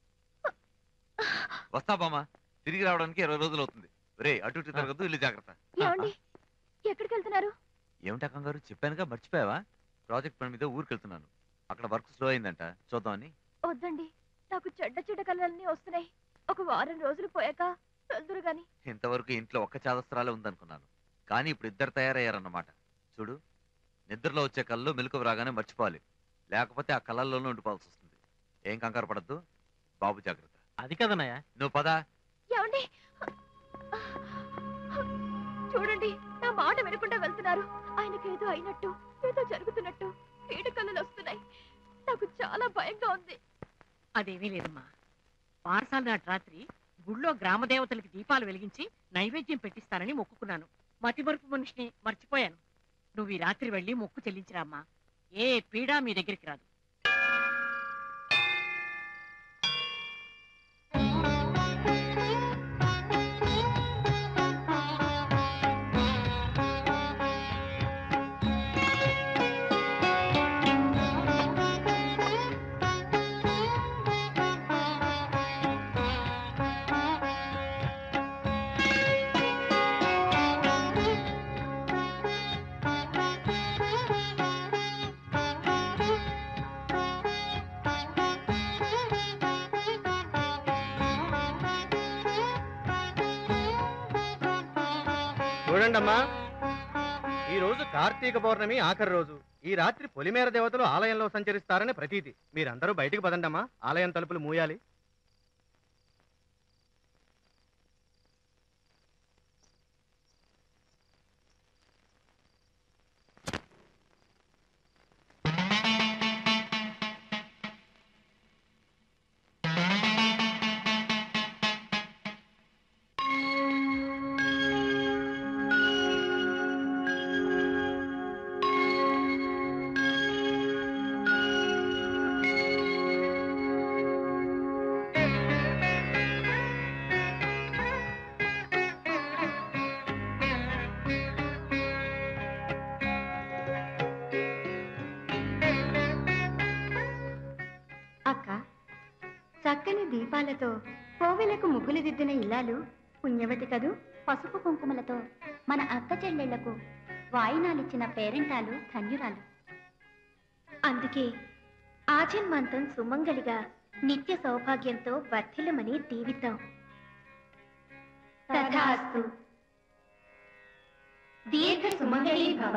వస్తా బామ్మ తిరిగి రావడానికి ఇరవై రోజులు అవుతుంది రే అటు ఇటు తిరగద్దు ఇల్లు జాగ్రత్త ఏమండి ఎక్కడికి వెళ్తున్నారు ఏమిటా కంగారు చెప్పానుగా మర్చిపోయావా ప్రాజెక్ట్ పని మీద ఊరికి వెళ్తున్నాను అక్కడ వర్క్ స్లో అయిందంట చూద్దామని వద్దండి నాకు చెడ్డ చెడ్డ కళలన్నీ వస్తున్నాయి ఒక వారం రోజులు పోయాక వెళ్తురు గాని ఇంతవరకు ఇంట్లో ఒక్క చాదస్త్రాలే ఉందనుకున్నాను కానీ ఇప్పుడు ఇద్దరు తయారయ్యారన్నమాట చూడు నిద్రలో వచ్చే కళ్ళు మెలకు రాగానే మర్చిపోవాలి లేకపోతే ఆ కళ్ళల్లోనే ఉండిపోవాల్సి వస్తుంది ఏం కంగారు పడద్దు బాబు జాగ్రత్త అది కదనయ్య నువ్వు పదా ఏమండి చూడండి నా మాట వినకుండా వెళ్తున్నారు ఆయనకి ఏదో అయినట్టు ఏదో జరుగుతున్నట్టు పీడ కళలు వస్తున్నాయి నాకు చాలా భయంగా ఉంది అదేమీ లేదమ్మా పారసాల నాటి రాత్రి గుళ్ళో గ్రామ దేవతలకి దీపాలు వెలిగించి నైవేద్యం పెట్టిస్తానని మొక్కుకున్నాను మతిమరుపు మనిషిని మర్చిపోయాను నువ్వు ఈ రాత్రి వెళ్ళి మొక్కు చెల్లించిరామ్మా ఏ పీడా మీ దగ్గరికి రాదు చూడండమ్మా ఈ రోజు కార్తీక పౌర్ణమి ఆఖరి రోజు ఈ రాత్రి పొలిమేర దేవతలు ఆలయంలో సంచరిస్తారని ప్రతీతి మీరందరూ బయటికి పదండమ్మా ఆలయం తలుపులు మూయాలి చక్కని దీపాలతో కోవెలకు ముగ్గులు దిద్దిన ఇల్లాలు పుణ్యవతి కదూ పసుపు కుంకుమలతో మన అక్క చెల్లెళ్లకు వాయినాలిచ్చిన పేరెంటాలు ధన్యురాలు అందుకే ఆజన్మాంతం సుమంగళిగా నిత్య సౌభాగ్యంతో వర్ధిల్లమని దీవిద్దాం తథాస్తు దీర్ఘ సుమంగళి భవ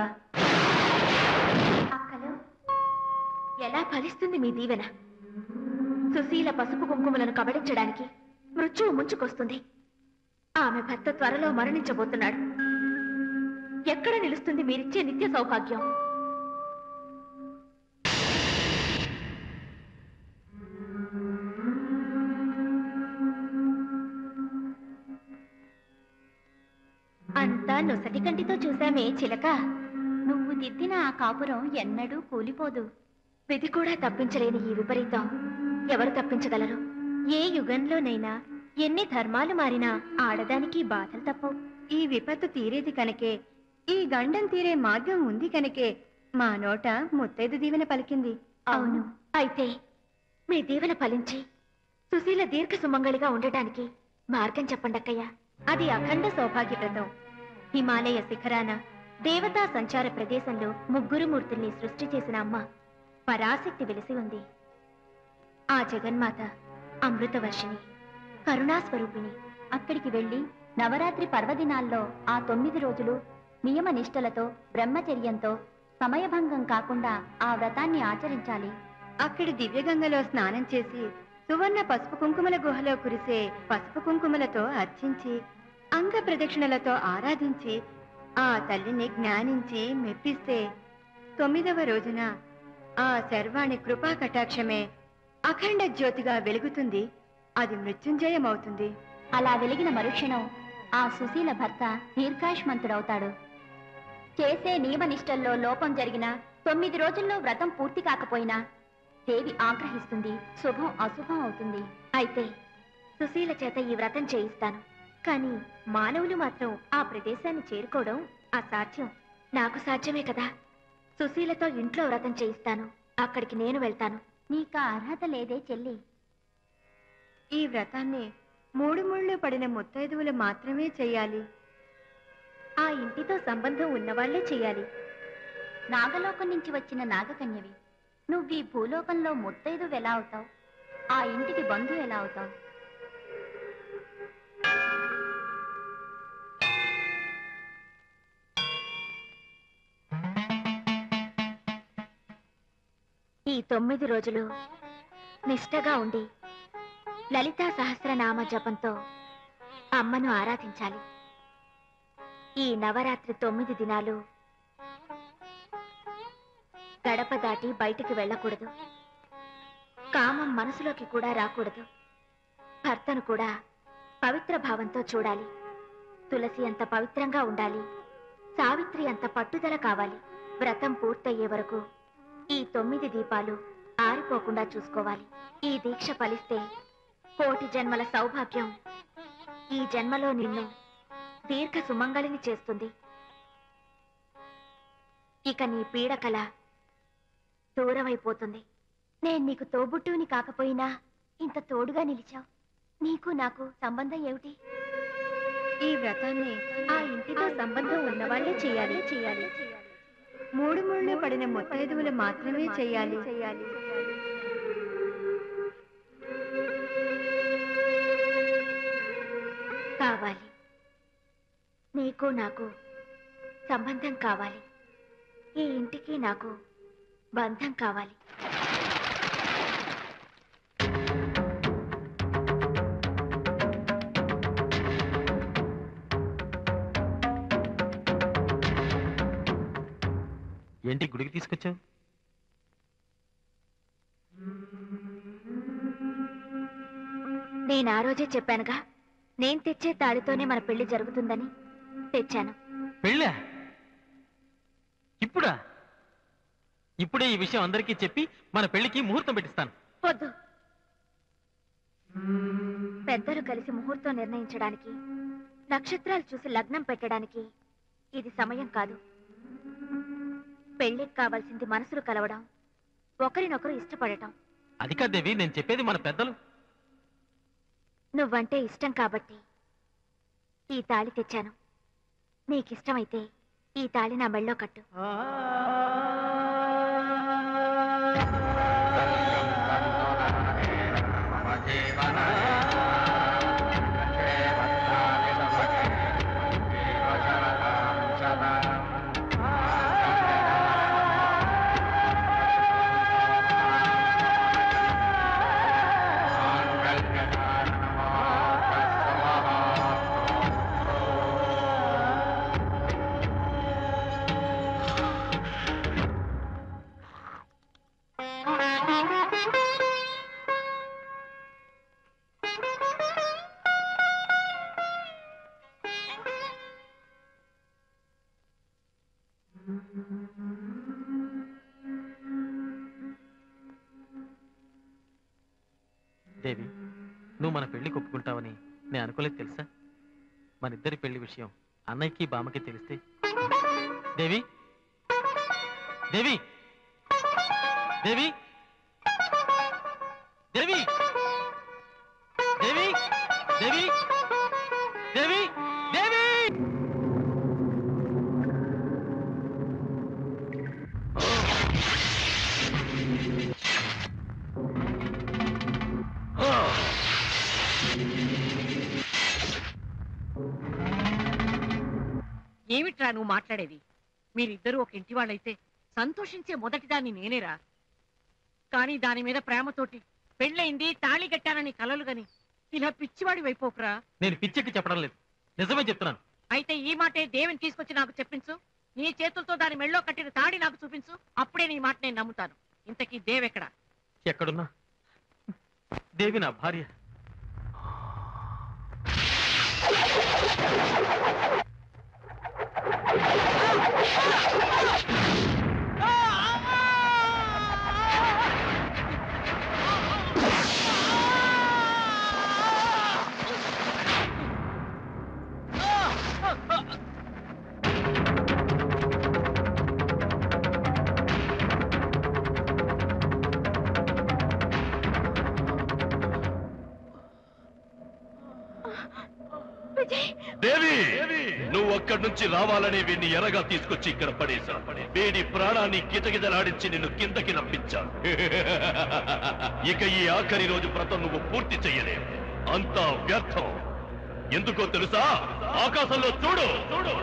అక్కలు ఎలా ఫలిస్తుంది మీ దీవెన సుశీల పసుపు కుంకుమలను కబళించడానికి మృత్యువు ముంచుకొస్తుంది ఆమె భర్త త్వరలో మరణించబోతున్నాడు ఎక్కడ నిలుస్తుంది మీరిచ్చే నిత్య సౌభాగ్యం అంతా నొసటి కంటితో చూశామే చిలక నువ్వు దిద్దిన ఆ కాపురం ఎన్నడూ కూలిపోదు విధి కూడా తప్పించలేని ఈ విపరీతం ఎవరు తప్పించగలరు ఏ యుగంలోనైనా ఎన్ని ధర్మాలు మారినా ఆడదానికి బాధలు తప్పవు ఈ విపత్తు తీరేది కనుకే ఈ గండం తీరే మార్గం ఉంది కనుకే మా నోట ముత్తైదు దీవెన పలికింది అవును అయితే మీ దీవెన ఫలించి సుశీల దీర్ఘ సుమంగళిగా ఉండటానికి మార్గం చెప్పండి అక్కయ్య అది అఖండ సౌభాగ్యప్రదం హిమాలయ శిఖరాన దేవతా సంచార ప్రదేశంలో ముగ్గురు మూర్తుల్ని సృష్టి చేసిన అమ్మ పరాశక్తి వెలిసి ఉంది ఆ జగన్మాత అమృతవర్షిణి కరుణాస్వరూపిణి అక్కడికి వెళ్లి నవరాత్రి పర్వదినాల్లో ఆ తొమ్మిది రోజులు నియమ నిష్టలతో బ్రహ్మచర్యంతో సమయభంగం కాకుండా ఆ వ్రతాన్ని ఆచరించాలి అక్కడి దివ్యగంగలో స్నానం చేసి సువర్ణ పసుపు కుంకుమల గుహలో కురిసే పసుపు కుంకుమలతో అర్చించి అంగ ప్రదక్షిణలతో ఆరాధించి ఆ తల్లిని జ్ఞానించి మెప్పిస్తే తొమ్మిదవ రోజున ఆ శర్వాణి కృపా కటాక్షమే అఖండ జ్యోతిగా వెలుగుతుంది అది మృత్యుంజయమవుతుంది అలా వెలిగిన మరుక్షణం ఆ సుశీల భర్త దీర్ఘాయుష్మంతుడవుతాడు చేసే నియమనిష్టల్లో లోపం జరిగినా తొమ్మిది రోజుల్లో వ్రతం పూర్తి కాకపోయినా దేవి ఆగ్రహిస్తుంది శుభం అశుభం అవుతుంది అయితే సుశీల చేత ఈ వ్రతం చేయిస్తాను కానీ మానవులు మాత్రం ఆ ప్రదేశాన్ని చేరుకోవడం అసాధ్యం నాకు సాధ్యమే కదా సుశీలతో ఇంట్లో వ్రతం చేయిస్తాను అక్కడికి నేను వెళ్తాను నీకు అర్హత లేదే చెల్లి ఈ వ్రతాన్ని మూడు ముళ్ళు పడిన ముత్తైదువులు మాత్రమే చెయ్యాలి ఆ ఇంటితో సంబంధం ఉన్నవాళ్లే చేయాలి నాగలోకం నుంచి వచ్చిన నాగకన్యవి నువ్వు ఈ భూలోకంలో ముత్తైదు ఎలా అవుతావు ఆ ఇంటికి బంధు ఎలా అవుతావు ఈ తొమ్మిది రోజులు నిష్టగా ఉండి లలితా సహస్రనామ జపంతో అమ్మను ఆరాధించాలి ఈ నవరాత్రి తొమ్మిది దినాలు గడప దాటి బయటికి వెళ్ళకూడదు కామం మనసులోకి కూడా రాకూడదు భర్తను కూడా పవిత్ర భావంతో చూడాలి తులసి అంత పవిత్రంగా ఉండాలి సావిత్రి అంత పట్టుదల కావాలి వ్రతం పూర్తయ్యే వరకు ఈ తొమ్మిది దీపాలు ఆరిపోకుండా చూసుకోవాలి ఈ దీక్ష ఫలిస్తే కోటి జన్మల సౌభాగ్యం ఈ జన్మలో నిన్ను దీర్ఘ సుమంగళిని చేస్తుంది ఇక నీ పీడకల దూరమైపోతుంది నేను నీకు తోబుట్టుని కాకపోయినా ఇంత తోడుగా నిలిచావు నీకు నాకు సంబంధం ఏమిటి ఈ వ్రతాన్ని ఆ ఇంటితో సంబంధం ఉన్నవాళ్లే చేయాలి చేయాలి మూడు ముళ్ళు పడిన ముత్తైదువులు మాత్రమే చెయ్యాలి చేయాలి కావాలి నీకు నాకు సంబంధం కావాలి ఈ ఇంటికి నాకు బంధం కావాలి ఏంటి గుడికి తీసుకొచ్చావు నేను ఆ రోజే చెప్పానుగా నేను తెచ్చే తాళితోనే మన పెళ్లి జరుగుతుందని తెచ్చాను పెళ్ళా ఇప్పుడా ఇప్పుడే ఈ విషయం అందరికీ చెప్పి మన పెళ్లికి ముహూర్తం పెట్టిస్తాను వద్దు పెద్దలు కలిసి ముహూర్తం నిర్ణయించడానికి నక్షత్రాలు చూసి లగ్నం పెట్టడానికి ఇది సమయం కాదు పెళ్లికి కావాల్సింది మనసులు కలవడం ఒకరినొకరు ఇష్టపడటం అది కాదేవి నేను చెప్పేది మన పెద్దలు నువ్వంటే ఇష్టం కాబట్టి ఈ తాళి తెచ్చాను నీకిష్టమైతే ఈ తాళి నా మెళ్ళో కట్టు దేవి నువ్వు మన పెళ్లి ఒప్పుకుంటావని నేను అనుకోలేదు తెలుసా మన ఇద్దరి పెళ్లి విషయం అన్నయ్యకి బామ్మకి తెలిస్తే దేవి దేవి దేవి దేవి దేవి దేవి దేవి దేవి ఏమిట్రా నువ్వు మాట్లాడేది మీరిద్దరూ ఒక ఇంటి వాళ్ళైతే సంతోషించే మొదటిదాన్ని నేనేరా కానీ దాని మీద ప్రేమతోటి పెళ్ళయింది తాళి కట్టానని కలలు గని ఇలా పిచ్చివాడి వైపోకురా నేను పిచ్చెక్కి చెప్పడం లేదు నిజమే చెప్తున్నాను అయితే ఈ మాటే దేవిని తీసుకొచ్చి నాకు చెప్పించు నీ చేతులతో దాని మెళ్ళో కట్టిన తాడి నాకు చూపించు అప్పుడే నీ మాట నేను నమ్ముతాను ఇంతకీ దేవెక్కడా ఎక్కడున్నా దేవి నా భార్య దేవి నువ్వు అక్కడి నుంచి రావాలని వీడిని ఎరగా తీసుకొచ్చి ఇక్కడ పడేశా వీడి ప్రాణాన్ని గిజగిజలాడించి నిన్ను కిందకి నంపించా ఇక ఈ ఆఖరి రోజు వ్రతం నువ్వు పూర్తి చెయ్యలేవు అంతా వ్యర్థం ఎందుకో తెలుసా ఆకాశంలో చూడు చూడు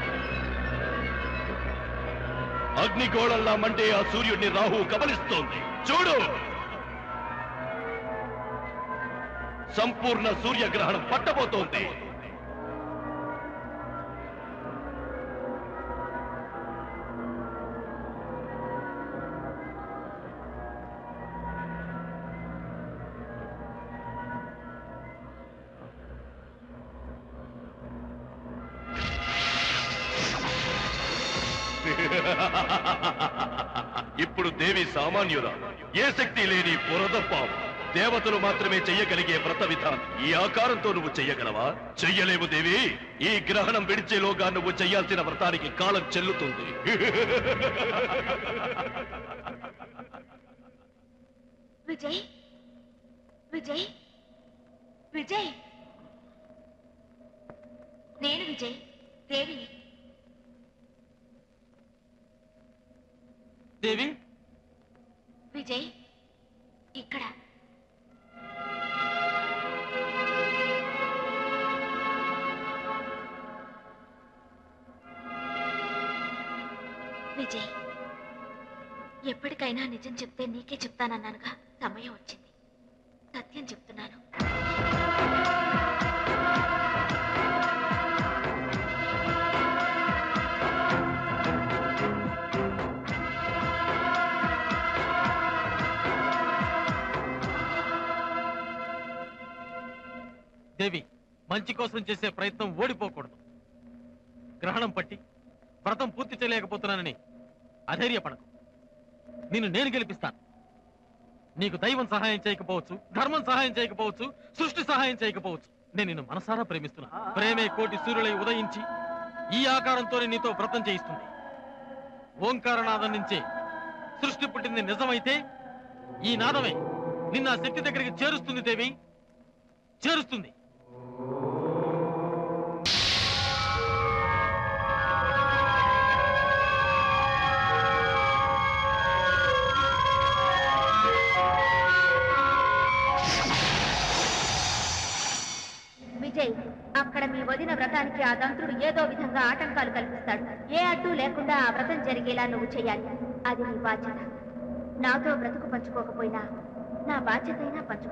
అగ్నిగోళంలా మంటే ఆ సూర్యుడిని రాహు గమనిస్తోంది చూడు సంపూర్ణ సూర్యగ్రహణం పట్టబోతోంది ఇప్పుడు దేవి సామాన్యుల ఏ శక్తి లేని పురదప్పావు దేవతలు మాత్రమే చెయ్యగలిగే వ్రత విధానం ఈ ఆకారంతో నువ్వు చెయ్యగలవా చెయ్యలేవు దేవి ఈ గ్రహణం విడిచేలోగా నువ్వు చెయ్యాల్సిన వ్రతానికి కాలం చెల్లుతుంది విజయ్ విజయ్ విజయ్ నేను విజయ్ దేవిని దేవి విజయ్ ఇక్కడ విజయ్ ఎప్పటికైనా నిజం చెప్తే నీకే చెప్తానన్నానుగా సమయం వచ్చింది సత్యం చెప్తున్నాను దేవి మంచి కోసం చేసే ప్రయత్నం ఓడిపోకూడదు గ్రహణం పట్టి వ్రతం పూర్తి చేయలేకపోతున్నానని అధైర్యపడకు నిన్ను నేను గెలిపిస్తాను నీకు దైవం సహాయం చేయకపోవచ్చు ధర్మం సహాయం చేయకపోవచ్చు సృష్టి సహాయం చేయకపోవచ్చు నేను నిన్ను మనసారా ప్రేమిస్తున్నా ప్రేమే కోటి సూర్యులై ఉదయించి ఈ ఆకారంతోనే నీతో వ్రతం చేయిస్తుంది ఓంకారనాదం నుంచే సృష్టి పుట్టింది నిజమైతే ఈ నాదమే నిన్న ఆ శక్తి దగ్గరికి చేరుస్తుంది దేవి చేరుస్తుంది విజయ్ అక్కడ మీ వదిన వ్రతానికి ఆ తంత్రుడు ఏదో విధంగా ఆటంకాలు కల్పిస్తాడు ఏ అడ్డు లేకుండా ఆ వ్రతం జరిగేలా నువ్వు చేయాలి అది నీ బాధ్యత నాతో బ్రతుకు పంచుకోకపోయినా నా బాధ్యత అయినా పంచుకో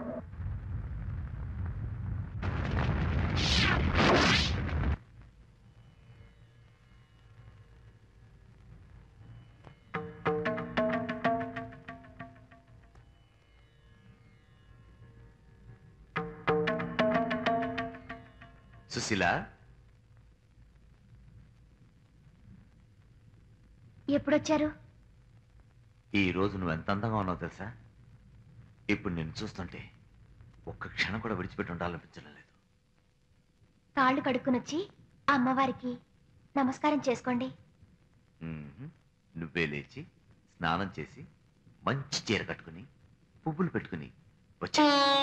సుశీల ఎప్పుడొచ్చారు ఈ రోజు నువ్వు ఎంత అందంగా ఉన్నావు తెలుసా ఇప్పుడు నేను చూస్తుంటే ఒక్క క్షణం కూడా విడిచిపెట్టి ఉండాలనిపించడం లేదు కాళ్ళు కడుక్కునొచ్చి ఆ అమ్మవారికి నమస్కారం చేసుకోండి మ్మ్. నువ్వే లేచి స్నానం చేసి మంచి చీర కట్టుకుని పువ్వులు పెట్టుకుని వచ్చి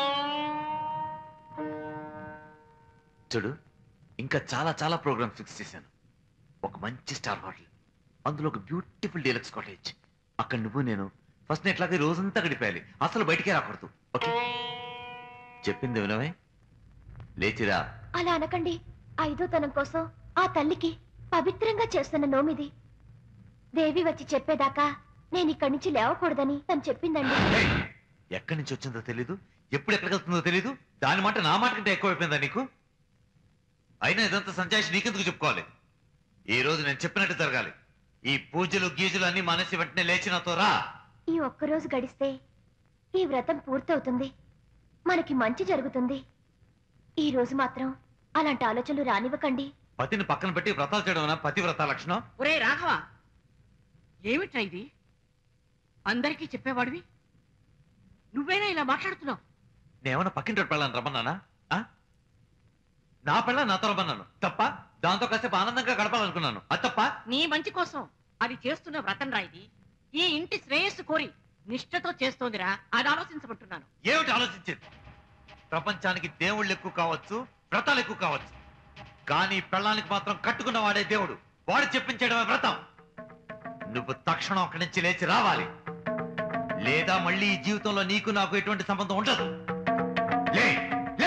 చూడు ఇంకా చాలా చాలా ప్రోగ్రామ్స్ ఫిక్స్ చేశాను ఒక మంచి స్టార్ హోటల్ అందులో ఒక బ్యూటిఫుల్ డీలక్స్ కాటేజ్ అక్కడ నువ్వు నేను ఫస్ట్ ఎట్లాగే రోజంతా గడిపేయాలి అసలు బయటికే రాకూడదు ఓకే చెప్పింది వినవే లేచిరా అలా అనకండి ఐదో తనం కోసం ఆ తల్లికి పవిత్రంగా చేస్తున్న నోమిది దేవి వచ్చి చెప్పేదాకా నేను ఇక్కడి నుంచి లేవకూడదని తను చెప్పిందండి ఎక్కడి నుంచి వచ్చిందో తెలీదు ఎప్పుడు ఎక్కడికి వెళ్తుందో తెలీదు దాని మాట నా మాట కంటే ఎక్కువైపోయిందా నీకు అయినా ఇదంతా సంజాయిషి నీకెందుకు చెప్పుకోవాలి ఈ రోజు నేను చెప్పినట్టు జరగాలి ఈ పూజలు గీజులు అన్ని మానేసి వెంటనే లేచి నాతో రా ఈ ఒక్కరోజు గడిస్తే ఈ వ్రతం పూర్తవుతుంది మనకి మంచి జరుగుతుంది ఈ రోజు మాత్రం అలాంటి ఆలోచనలు రానివ్వకండి పతిని పక్కన పెట్టి వ్రతాలు చేయడం పతివ్రత లక్షణం ఒరే రాఘవ ఏమిట్రా ఇది అందరికీ చెప్పేవాడివి నువ్వేనా ఇలా మాట్లాడుతున్నావు నేనేమన్నా పక్కింటి పెళ్ళాను రమ్మన్నానా ఆ? నా పెళ్ళ నాతో రమ్మన్నాను తప్ప దాంతో కాసేపు ఆనందంగా గడపాలనుకున్నాను అది తప్ప నీ మంచి కోసం అది చేస్తున్న వ్రతం రా ఇది ఈ ఇంటి శ్రేయస్సు కోరి నిష్ఠతో చేస్తోందిరా అది ఆలోచించమంటున్నాను ఏమిటి ఆలోచించేది ప్రపంచానికి దేవుళ్ళు ఎక్కువ కావచ్చు వ్రతాలు ఎక్కువ కావచ్చు కానీ పెళ్ళానికి మాత్రం కట్టుకున్న వాడే దేవుడు వాడు చెప్పించడమే వ్రతం నువ్వు తక్షణం అక్కడి నుంచి లేచి రావాలి లేదా మళ్ళీ ఈ జీవితంలో నీకు నాకు ఎటువంటి సంబంధం ఉండదు లే లే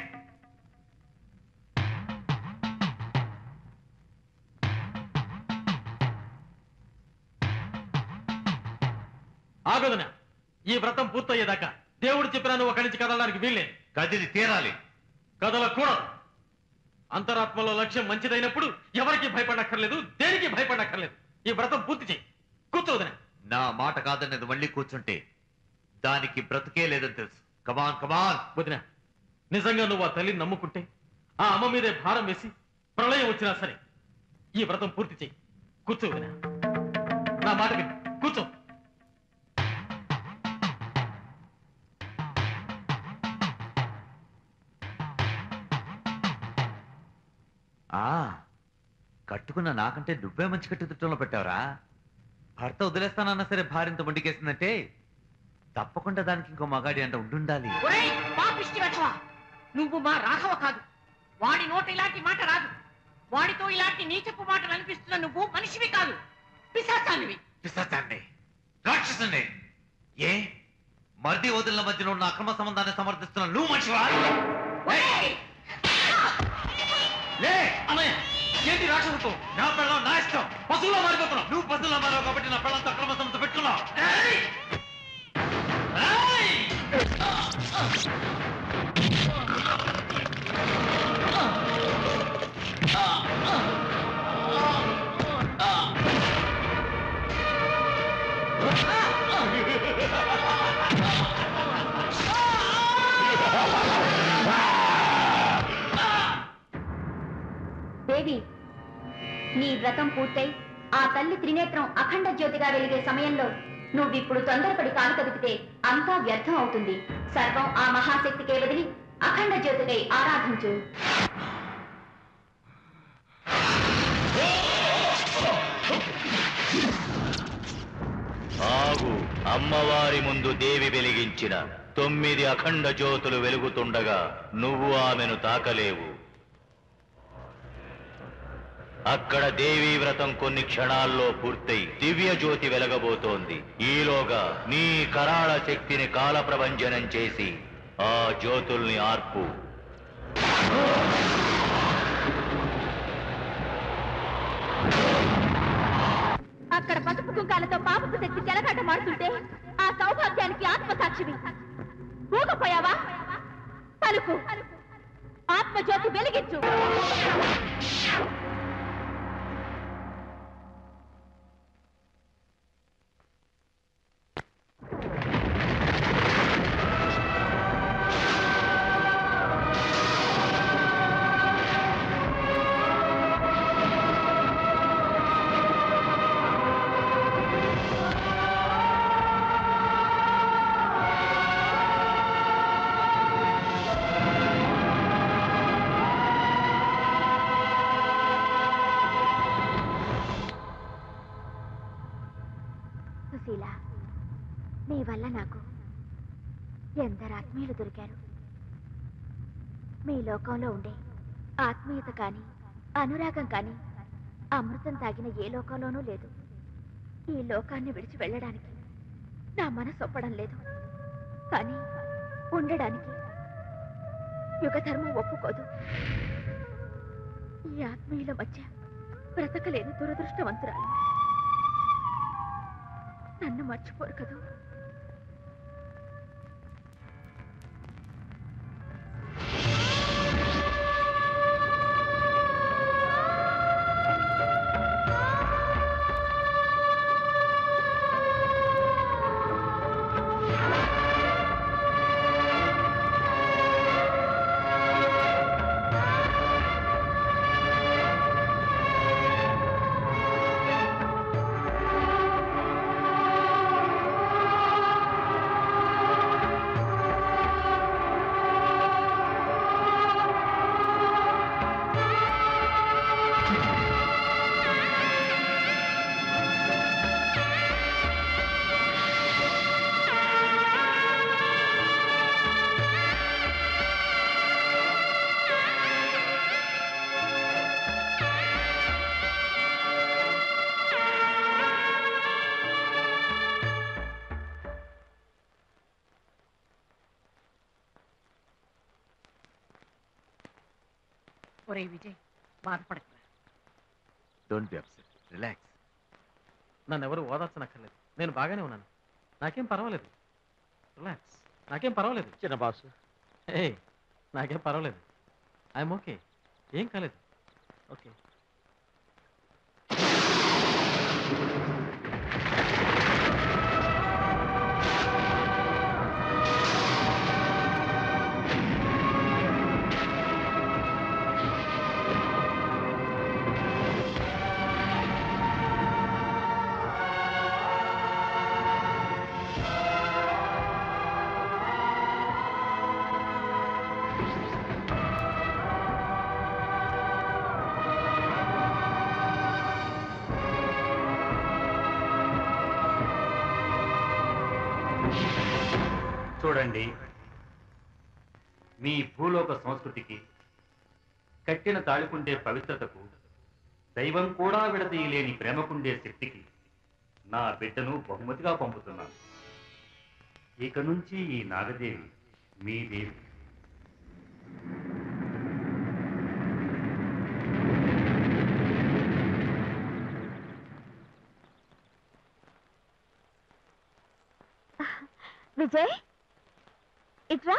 ఆగదున ఈ వ్రతం పూర్తయ్యేదాకా దేవుడు చెప్పినా నువ్వు అక్కడి నుంచి కదలడానికి వీల్లేదు కదిలి తీరాలి కదలకూడదు అంతరాత్మలో లక్ష్యం మంచిదైనప్పుడు ఎవరికి భయపడక్కర్లేదు దేనికి భయపడక్కర్లేదు ఈ వ్రతం పూర్తి చేయి కూర్చోదన నా మాట కాదన్నది మళ్ళీ కూర్చుంటే దానికి బ్రతుకే లేదని తెలుసు కమాన్ కమాన్ వదిన నిజంగా నువ్వు ఆ తల్లిని నమ్ముకుంటే ఆ అమ్మ మీదే భారం వేసి ప్రళయం వచ్చినా సరే ఈ వ్రతం పూర్తి చేయి కూర్చో వదిన నా మాట విను కూర్చో ఆ కట్టుకున్న నాకంటే నువ్వే మంచి కట్టుదిట్టంలో పెట్టావురా భర్త వదిలేస్తానన్నా సరే భార్యంతో మొండికేసిందంటే తప్పకుండా దానికి ఇంకో మగాడి అంట ఉండుండాలి ఒరేయ్ పాపిష్టి వెధవా నువ్వు మా రాఘవ కాదు వాడి నోట ఇలాంటి మాట రాదు వాడితో ఇలాంటి నీచపు మాటలు అనిపిస్తున్న నువ్వు మనిషివి కాదు పిశాచానివి పిశాచాన్ని రాక్షసుని ఏ మర్ది వదిలిన మధ్యలో ఉన్న అక్రమ సంబంధాన్ని సమర్థిస్తున్న నువ్వు మనిషివా లే అన్నయ్య ఏంటి రాక్షసత్వం నా పిల్లలు నా ఇష్టం పశువులో మారిపోతున్నావు నువ్వు పశువులో మారావు కాబట్టి నా పిల్లలతో అక్రమ సంబంధం పెట్టుకున్నావు ఏయ్! దేవి నీ వ్రతం పూర్తయి ఆ తల్లి త్రినేత్రం అఖండ జ్యోతిగా వెలిగే సమయంలో నువ్విప్పుడు తొందరపడి కాలు కదిపితే అంతా వ్యర్థం అవుతుంది సర్వం ఆ మహాశక్తికే వదిలి అఖండ జ్యోతికై ఆరాధించు ఆగు అమ్మవారి ముందు దేవి వెలిగించిన తొమ్మిది అఖండ జ్యోతులు వెలుగుతుండగా నువ్వు ఆమెను తాకలేవు అక్కడ దేవీ వ్రతం కొన్ని క్షణాల్లో పూర్తయి దివ్య జ్యోతి వెలగబోతోంది ఈలోగా నీ కరాళ శక్తిని కాలప్రభంజనం చేసి ఆ జ్యోతుల్ని ఆర్పు అక్కడ పసుపు కుంకాలతో పాపపు శక్తి చెలకాట మాడుతుంటే ఆ సౌభాగ్యానికి ఆత్మసాక్షివి ఊగపోయావా పలుకు ఆత్మజ్యోతి వెలిగించు సుశీల నీ వల్ల నాకు ఎందరు ఆత్మీయులు దొరికారు మీ లోకంలో ఉండే ఆత్మీయత కానీ అనురాగం కానీ అమృతం తాగిన ఏ లోకంలోనూ లేదు ఈ లోకాన్ని విడిచి వెళ్ళడానికి నా మనసు ఒప్పడం లేదు కానీ ఉండడానికి యుగధర్మం ఒప్పుకోదు ఈ ఆత్మీయుల మధ్య బ్రతకలేని దురదృష్టవంతురాలు నన్ను మర్చిపోరు కదూ ఒరే విజయ్ బాధపడకు డోంట్ బి అప్సెట్ రిలాక్స్ నన్ను ఎవరు ఓదార్చనక్కర్లేదు నేను బాగానే ఉన్నాను నాకేం పర్వాలేదు రిలాక్స్ నాకేం పర్వాలేదు చిన్న బాసు ఏ నాకేం పర్వాలేదు ఐఎమ్ ఓకే ఏం కాలేదు ఓకే చూడండి మీ భూలోక సంస్కృతికి కట్టిన తాళికుండే పవిత్రతకు దైవం కూడా విడదీయలేని ప్రేమకుండే శక్తికి నా బిడ్డను బహుమతిగా పంపుతున్నాను ఇక నుంచి ఈ నాగదేవి మీ దేవి విజయ్ ఇట్రా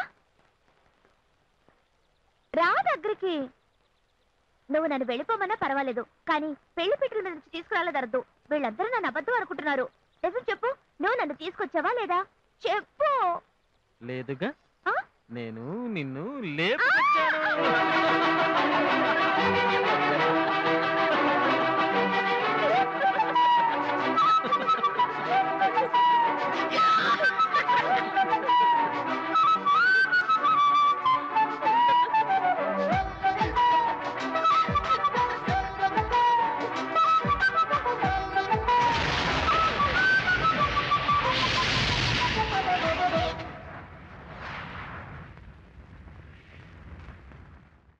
రా దగ్గరికి నువ్వు నన్ను వెళ్ళిపోమన్నా పర్వాలేదు కానీ పెళ్లి పీటల మీద నుంచి తీసుకురాలేదరద్దు వీళ్ళందరూ నన్ను అబద్ధం అనుకుంటున్నారు నిజం చెప్పు నువ్వు నన్ను తీసుకొచ్చావా లేదా చెప్పు లేదుగా ఆ? నేను నిన్ను లేపుకొచ్చాను